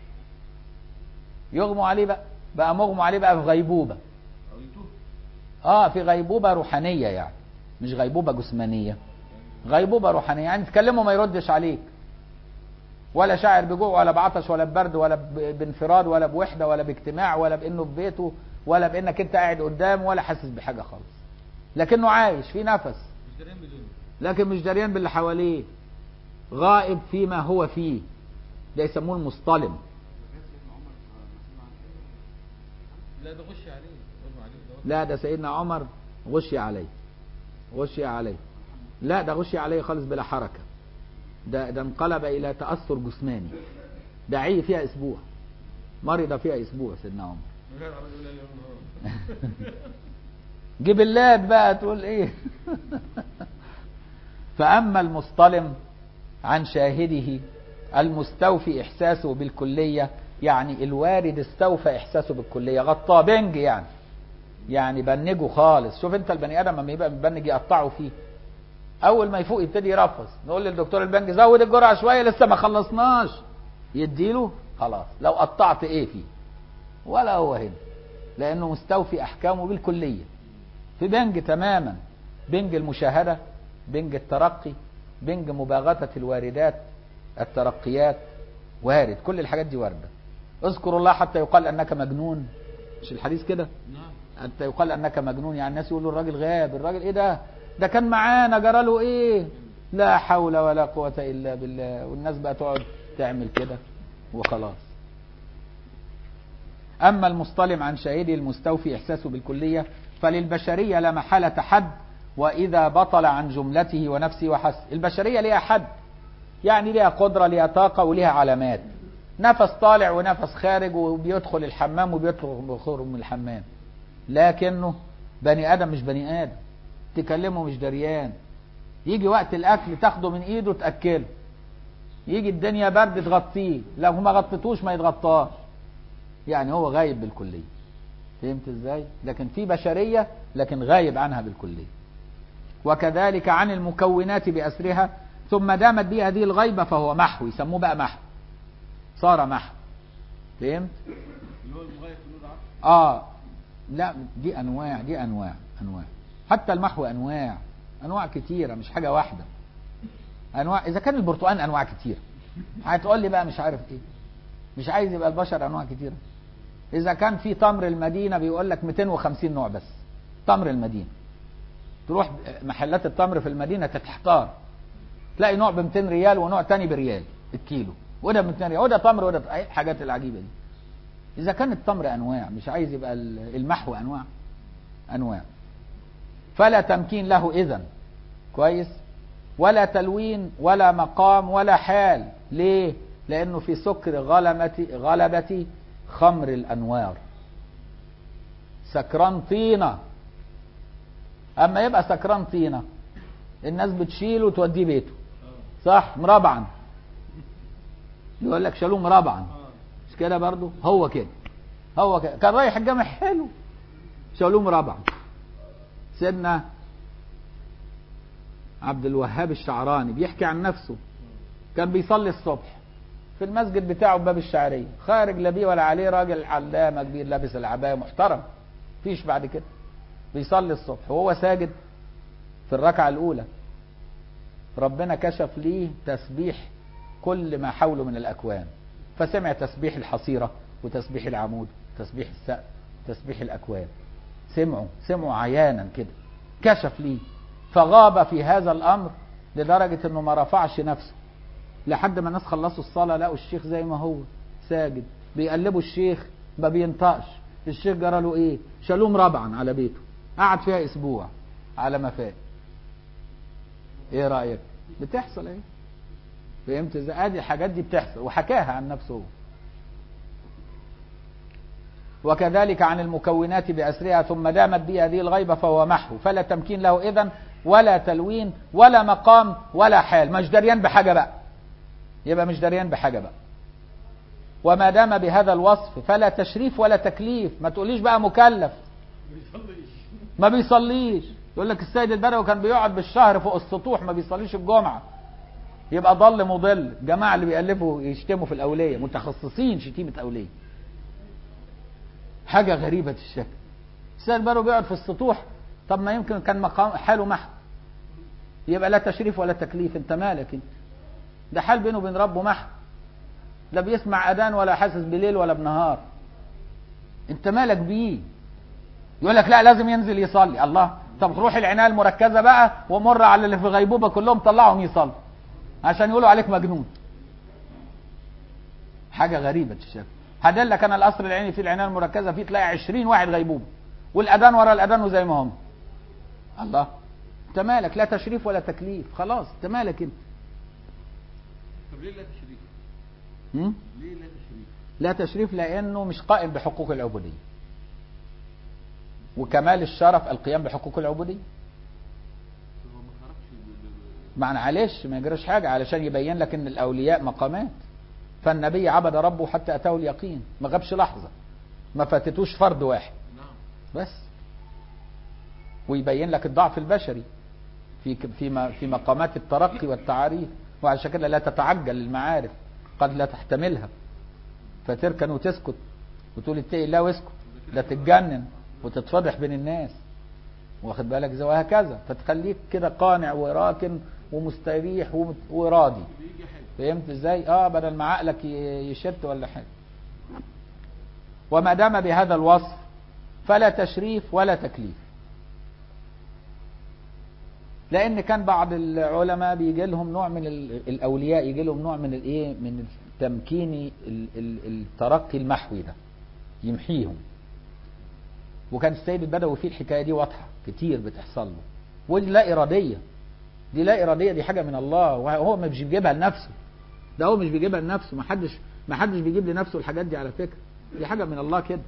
S1: يغمى عليه بقى بقى مغمى عليه بقى في غيبوبة
S2: او يتوه
S1: اه في غيبوبة روحانية يعني مش غيبوبة جسمانية غيبوبة روحانية يعني تكلمه ما يردش عليك ولا شاعر بجوع ولا بعطش ولا ببرد ولا ب- بانفراد ولا بوحدة ولا باجتماع ولا بانه في بيته ولا بانك انت قاعد قدامه ولا حاسس بحاجة خالص لكنه عايش في نفس
S2: مش دارين بدون
S1: لكن مش دريان باللي حواليه غائب فيما هو فيه ده يسموه المصطلم
S2: لا ده غش عليه غش عليه ده
S1: لا ده سيدنا عمر غشي عليه غشي عليه لا ده غشي عليه خالص بلا حركة ده ده انقلب إلى تأثر جسماني ده عي فيها أسبوع مرض فيها أسبوع سيدنا عمر
S2: مش عارف عمال يقول لي اليوم نهار
S1: جبلات بقى تقول ايه فأما المصطلم عن شاهده المستوفي إحساسه بالكلية يعني الوارد استوفى إحساسه بالكلية غطاه بنج يعني يعني بنجه خالص شوف انت البني ادم لما يبقى مبنج يقطعه فيه اول ما يفوق يبتدي يرفض نقول للدكتور البنج زود الجرعه شويه لسه ما خلصناش يديله خلاص لو قطعت ايه فيه ولا هو هنا لانه مستوفي احكامه بالكليه في بنج تماما بنج المشاهده بنج الترقي بنج مباغته الواردات الترقيات وارد كل الحاجات دي وارده اذكر الله حتى يقال انك مجنون مش الحديث كده
S2: نعم
S1: حتى يقال انك مجنون يعني الناس يقولوا الراجل غاب الراجل ايه ده ده كان معانا جرى له ايه لا حول ولا قوة الا بالله والناس بقى تقعد تعمل كده وخلاص اما المصطلم عن شاهده المستوفي احساسه بالكلية فللبشرية لا محالة حد واذا بطل عن جملته ونفسه وحس البشرية ليها حد يعني ليها قدرة ليها طاقة وليها علامات نفس طالع ونفس خارج وبيدخل الحمام وبيخرج من الحمام لكنه بني ادم مش بني ادم تكلمه مش دريان يجي وقت الاكل تاخده من ايده تاكله يجي الدنيا برد تغطيه لو ما غطيتوش ما يتغطاش يعني هو غايب بالكليه فهمت ازاي لكن في بشريه لكن غايب عنها بالكليه وكذلك عن المكونات باسرها ثم دامت به هذه الغيبه فهو محو يسموه بقى محو صار محو فهمت
S2: اللي هو المغاية في نور العقل
S1: اه لا دي انواع دي انواع انواع حتى المحو انواع انواع كتيره مش حاجه واحده انواع اذا كان البرتقال انواع كتيره هتقول لي بقى مش عارف ايه مش عايز يبقى البشر انواع كتيره اذا كان في تمر المدينه بيقول لك 250 نوع بس تمر المدينه تروح محلات التمر في المدينه تحتار تلاقي نوع ب 200 ريال ونوع تاني بريال الكيلو وده ب 200 ريال وده تمر وده ايه الحاجات العجيبه دي اذا كان التمر انواع مش عايز يبقى المحو انواع انواع فلا تمكين له اذا كويس ولا تلوين ولا مقام ولا حال ليه لانه في سكر غلبة غلبة خمر الانوار سكران طينة اما يبقى سكران طينة الناس بتشيله وتوديه بيته صح مربعا يقول لك شالوه مربعا مش كده برضو هو كده هو كده كان رايح الجامع حلو شالوه مربعا سيدنا عبد الوهاب الشعراني بيحكي عن نفسه كان بيصلي الصبح في المسجد بتاعه بباب الشعرية خارج لا بيه ولا عليه راجل علامة كبير لابس العباية محترم فيش بعد كده بيصلي الصبح وهو ساجد في الركعة الأولى ربنا كشف ليه تسبيح كل ما حوله من الأكوان فسمع تسبيح الحصيرة وتسبيح العمود وتسبيح السقف وتسبيح الأكوان سمعوا سمعوا عيانا كده كشف ليه فغاب في هذا الأمر لدرجة أنه ما رفعش نفسه لحد ما الناس خلصوا الصلاة لقوا الشيخ زي ما هو ساجد بيقلبوا الشيخ ما بينطقش الشيخ جرى له ايه شالوه مربعا على بيته قعد فيها اسبوع على ما فات ايه رأيك بتحصل ايه فهمت ازاي ادي الحاجات دي بتحصل وحكاها عن نفسه هو وكذلك عن المكونات بأسرها ثم دامت به هذه الغيبة فهو محو فلا تمكين له إذن ولا تلوين ولا مقام ولا حال مش دريان بحاجة بقى يبقى مش دريان بحاجة بقى وما دام بهذا الوصف فلا تشريف ولا تكليف ما تقوليش بقى مكلف ما بيصليش يقول لك السيد البدوي كان بيقعد بالشهر فوق السطوح ما بيصليش الجمعة يبقى ضل مضل جماعة اللي بيألفوا يشتموا في الأولية متخصصين شتيمة أولية حاجة غريبة الشكل السيد البدوي بيقعد في السطوح طب ما يمكن كان مقام حاله محو يبقى لا تشريف ولا تكليف انت مالك انت ده حال بينه وبين ربه محو لا بيسمع اذان ولا حاسس بليل ولا بنهار انت مالك بيه يقول لك لا لازم ينزل يصلي الله طب روح العنايه المركزه بقى ومر على اللي في غيبوبه كلهم طلعهم يصلوا عشان يقولوا عليك مجنون حاجه غريبه الشكل هدلك انا القصر العيني في العنايه المركزه فيه تلاقي 20 واحد غيبوبه والاذان ورا الاذان وزي ما هم الله انت مالك لا تشريف ولا تكليف خلاص انت مالك انت
S2: طب ليه لا تشريف؟
S1: هم؟
S2: ليه لا تشريف؟
S1: لا تشريف لانه مش قائم بحقوق العبوديه وكمال الشرف القيام بحقوق العبوديه
S2: هو ما خرجش ب- ب- ب-
S1: معنى معلش ما يجراش حاجه علشان يبين لك ان الاولياء مقامات فالنبي عبد ربه حتى اتاه اليقين ما غابش لحظه ما فاتتوش فرد واحد
S2: نعم
S1: بس ويبين لك الضعف البشري في في في مقامات الترقي والتعاريف وعشان كده لا تتعجل المعارف قد لا تحتملها فتركن وتسكت وتقول اتقي الله واسكت لا تتجنن وتتفضح بين الناس واخد بالك زي وهكذا فتخليك كده قانع وراكن ومستريح ومت- وراضي
S2: بيجي حلو
S1: فهمت ازاي اه بدل ما عقلك ي- يشت ولا حاجه وما دام بهذا الوصف فلا تشريف ولا تكليف لان كان بعض العلماء بيجي لهم نوع من ال- الاولياء يجي لهم نوع من الايه من التمكين ال- ال- الترقي المحوي ده يمحيهم وكان السيد البدوي فيه الحكايه دي واضحه كتير بتحصل له ودي لا اراديه دي لا اراديه دي حاجه من الله وهو مش بيجيبها لنفسه ده هو مش بيجيبها لنفسه ما حدش ما حدش بيجيب لنفسه الحاجات دي على فكره دي حاجه من الله كده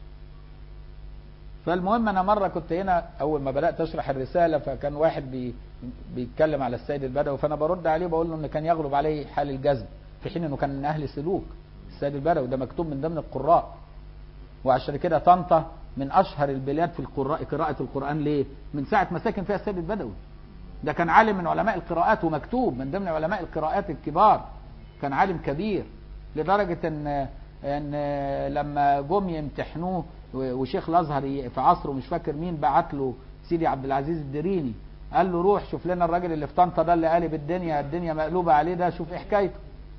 S1: فالمهم انا مره كنت هنا اول ما بدات اشرح الرساله فكان واحد بي بيتكلم على السيد البدوي فانا برد عليه بقول له ان كان يغلب عليه حال الجذب في حين انه كان من اهل سلوك السيد البدوي ده مكتوب من ضمن القراء وعشان كده طنطا من اشهر البلاد في القراء قراءه القران ليه؟ من ساعه ما ساكن فيها السيد البدوي ده كان عالم من علماء القراءات ومكتوب من ضمن علماء القراءات الكبار كان عالم كبير لدرجة ان ان لما جم يمتحنوه وشيخ الازهر ي- في عصره مش فاكر مين بعت له سيدي عبد العزيز الدريني قال له روح شوف لنا الراجل اللي في طنطا ده اللي قالب الدنيا الدنيا مقلوبه عليه ده شوف ايه حكايته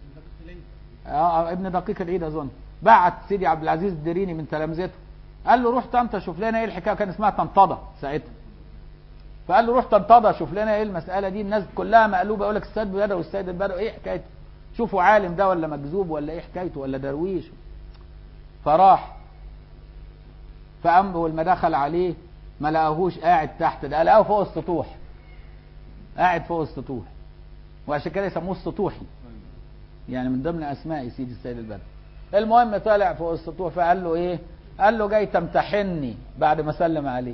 S1: اه آه، ابن دقيق العيد اظن بعت سيدي عبد العزيز الدريني من تلامذته قال له روح طنطا شوف لنا ايه الحكايه كان اسمها طنطده ساعتها فقال له روح طنطده شوف لنا ايه المساله دي الناس كلها مقلوبه يقول لك السيد بدوي والسيد البدوي ايه حكايته شوفوا عالم ده ولا مكذوب ولا ايه حكايته ولا درويش فراح فقام اول ما دخل عليه ما لقاهوش قاعد تحت ده لقاه فوق السطوح قاعد فوق السطوح وعشان كده يسموه السطوحي يعني من ضمن اسماء سيدي السيد البدوي المهم طلع فوق السطوح فقال له ايه قال له جاي تمتحني بعد ما سلم عليه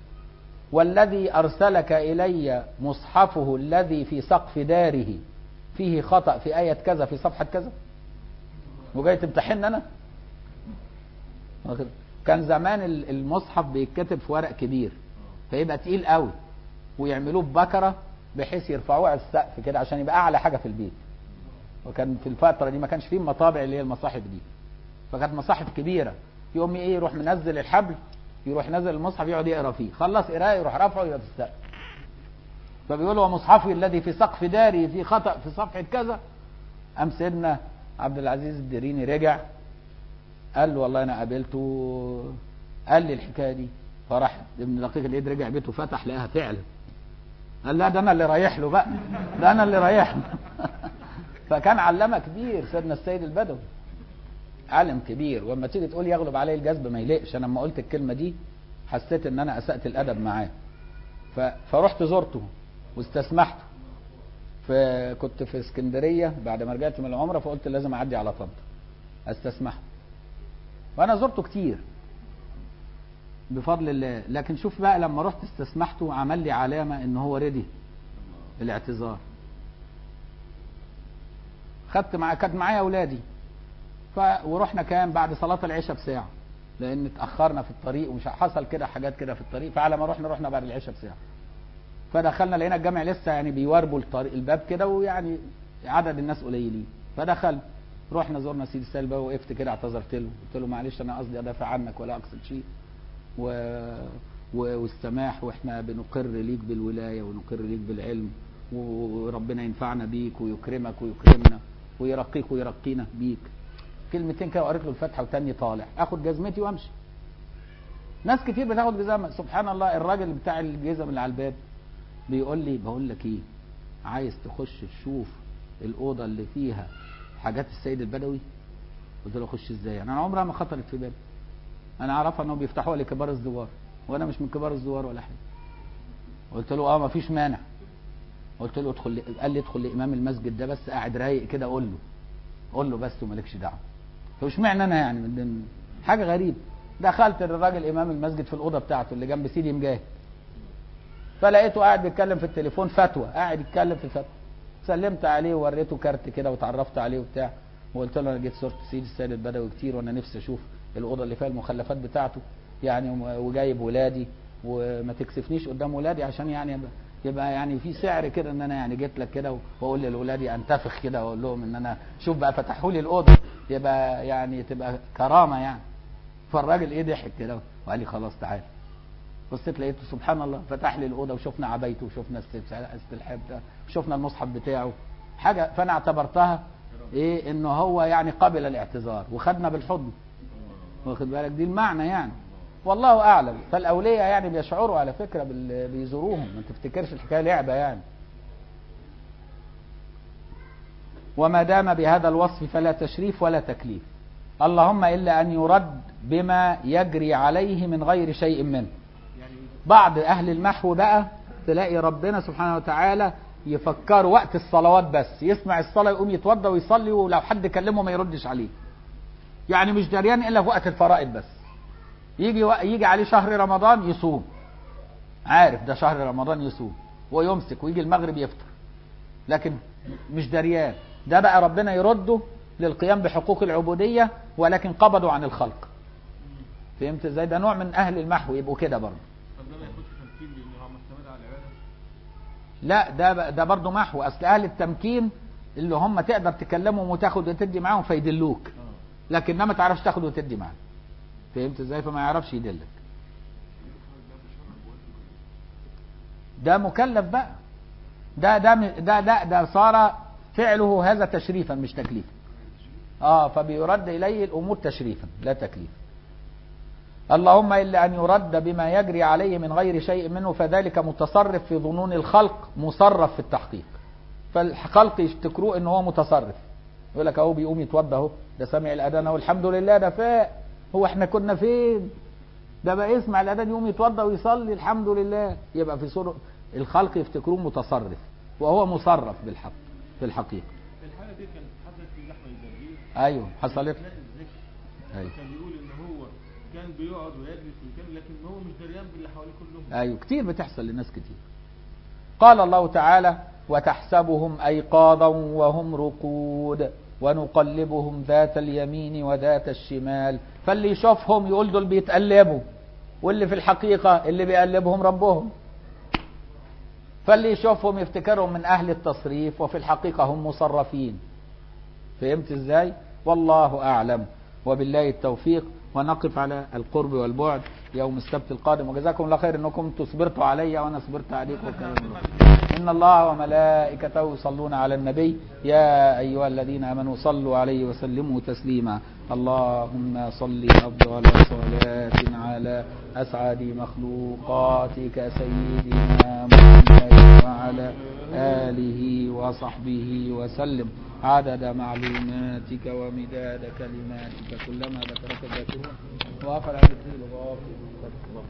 S1: والذي ارسلك الي مصحفه الذي في سقف داره فيه خطأ في آية كذا في صفحة كذا وجاي تمتحن انا واخد؟ كان زمان ال- المصحف بيتكتب في ورق كبير فيبقى تقيل قوي ويعملوه ببكره بحيث يرفعوه على السقف كده عشان يبقى اعلى حاجه في البيت وكان في الفتره دي ما كانش فيه المطابع اللي هي المصاحف دي فكانت مصاحف كبيره يقوم ايه يروح منزل الحبل يروح نزل المصحف يقعد يقرا فيه خلص قراءه يروح رافعه يبقى في السقف فبيقول له ومصحفي الذي في سقف داري في خطأ في صفحة كذا قام سيدنا عبد العزيز الدريني رجع قال له والله انا قابلته قال لي الحكايه دي فراح ابن دقيق العيد رجع بيته فتح لقاها فعلا قال لا ده انا اللي رايح له بقى ده انا اللي رايح له فكان علامه كبير سيدنا السيد البدوي عالم كبير واما تيجي تقول يغلب عليه الجذب ما يليقش انا لما قلت الكلمه دي حسيت ان انا اسأت الادب معاه ف... فرحت زرته واستسمحته فكنت في اسكندريه بعد ما رجعت من العمره فقلت لازم اعدي على طنطا استسمحه وانا زرته كتير بفضل الله لكن شوف بقى لما رحت استسمحته عمل لي علامه ان هو ريدي الاعتذار خدت معاه كانت معايا اولادي ف... ورحنا كان بعد صلاه العشاء بساعه لان اتاخرنا في الطريق ومش حصل كده حاجات كده في الطريق فعلى ما رحنا رحنا بعد العشاء بساعه فدخلنا لقينا الجامع لسه يعني بيواربوا الطريق الباب كده ويعني عدد الناس قليلين فدخل رحنا زرنا سيدي السالبة وقفت كده اعتذرت له قلت له معلش انا قصدي ادافع عنك ولا اقصد شيء و... و... والسماح واحنا بنقر ليك بالولايه ونقر ليك بالعلم وربنا ينفعنا بيك ويكرمك ويكرمنا ويرقيك ويرقينا بيك كلمتين كده وقريت له الفاتحه وتاني طالع اخد جزمتي وامشي ناس كتير بتاخد جزمه سبحان الله الراجل بتاع الجزم اللي على الباب بيقول لي بقول لك ايه عايز تخش تشوف الاوضه اللي فيها حاجات السيد البدوي قلت له اخش ازاي انا عمرها ما خطرت في بالي انا اعرفها انهم بيفتحوها لكبار الزوار وانا مش من كبار الزوار ولا حاجه قلت له اه ما فيش مانع قلت له ادخل لي- قال لي ادخل لامام المسجد ده بس قاعد رايق كده قول له قول له بس ومالكش دعوه فمش معنى انا يعني من ضمن حاجه غريبه دخلت للراجل امام المسجد في الاوضه بتاعته اللي جنب سيدي مجاهد فلقيته قاعد بيتكلم في التليفون فتوى قاعد يتكلم في فتوى سلمت عليه ووريته كارت كده وتعرفت عليه وبتاع وقلت له انا جيت زرت سيدي السيد البدوي كتير وانا نفسي اشوف الاوضه اللي فيها المخلفات بتاعته يعني وجايب ولادي وما تكسفنيش قدام ولادي عشان يعني يبقى, يبقى يعني في سعر كده ان انا يعني جيت لك كده واقول لاولادي انتفخ كده واقول لهم ان انا شوف بقى فتحوا لي الاوضه يبقى يعني تبقى كرامه يعني فالراجل ايه ضحك كده وقال لي خلاص تعال بصيت لقيته سبحان الله فتح لي الاوضه وشفنا عبايته وشفنا الست- السلحاب ده وشفنا المصحف بتاعه حاجه فانا اعتبرتها ايه انه هو يعني قبل الاعتذار وخدنا بالحضن واخد بالك دي المعنى يعني والله اعلم فالاولياء يعني بيشعروا على فكره بال- بيزوروهم ما تفتكرش الحكايه لعبه يعني وما دام بهذا الوصف فلا تشريف ولا تكليف اللهم الا ان يرد بما يجري عليه من غير شيء منه
S2: يعني
S1: بعض اهل المحو بقى تلاقي ربنا سبحانه وتعالى يفكر وقت الصلوات بس يسمع الصلاة يقوم يتوضى ويصلي ولو حد كلمه ما يردش عليه يعني مش دريان الا في وقت الفرائض بس يجي وق- يجي عليه شهر رمضان يصوم عارف ده شهر رمضان يصوم ويمسك ويجي المغرب يفطر لكن مش دريان ده بقى ربنا يرده للقيام بحقوق العبودية ولكن قبضوا عن الخلق فهمت ازاي ده نوع من اهل المحو يبقوا كده برضه
S2: طب ده ما ياخدش تمكين لان هو مستمر على العباده
S1: لا ده ده برضه محو اصل اهل التمكين اللي هم تقدر تكلمهم وتاخد وتدي معاهم فيدلوك
S2: اه
S1: لكن ما تعرفش تاخد وتدي معاه فهمت ازاي فما يعرفش يدلك ده مكلف بقى ده ده ده ده, ده صار فعله هذا تشريفا مش تكليفا اه فبيرد اليه الامور تشريفا لا تكليفا اللهم الا ان يرد بما يجري عليه من غير شيء منه فذلك متصرف في ظنون الخلق مصرف في التحقيق فالخلق يفتكروه ان هو متصرف يقول لك اهو بيقوم يتوضى اهو ده سامع الاذان اهو الحمد لله ده فاق هو احنا كنا فين ده بقى يسمع الاذان يقوم يتوضى ويصلي الحمد لله يبقى في صورة الخلق يفتكروه متصرف وهو مصرف بالحق في الحقيقه
S2: في الحاله دي كانت حصلت في لحمه الزرقير
S1: ايوه حصلت
S2: اثناء الذكر
S1: ايوه
S2: كان بيقول ان هو كان بيقعد ويجلس وكان لكن هو مش دريان باللي حواليه كلهم
S1: ايوه كتير بتحصل لناس كتير قال الله تعالى وتحسبهم ايقاظا وهم رقود ونقلبهم ذات اليمين وذات الشمال فاللي يشوفهم يقول دول بيتقلبوا واللي في الحقيقة اللي بيقلبهم ربهم فاللي يشوفهم يفتكرهم من اهل التصريف وفي الحقيقة هم مصرفين فهمت ازاي والله اعلم وبالله التوفيق ونقف على القرب والبعد يوم السبت القادم وجزاكم الله خير انكم تصبرتوا علي وانا صبرت عليكم وكان ان الله وملائكته يصلون على النبي يا ايها الذين امنوا صلوا عليه وسلموا تسليما اللهم صل افضل صلاه على اسعد مخلوقاتك سيدنا محمد وعلى اله وصحبه وسلم عدد معلوماتك ومداد كلماتك كلما ذكرك الذاكرون وغفل عن الدين الغافل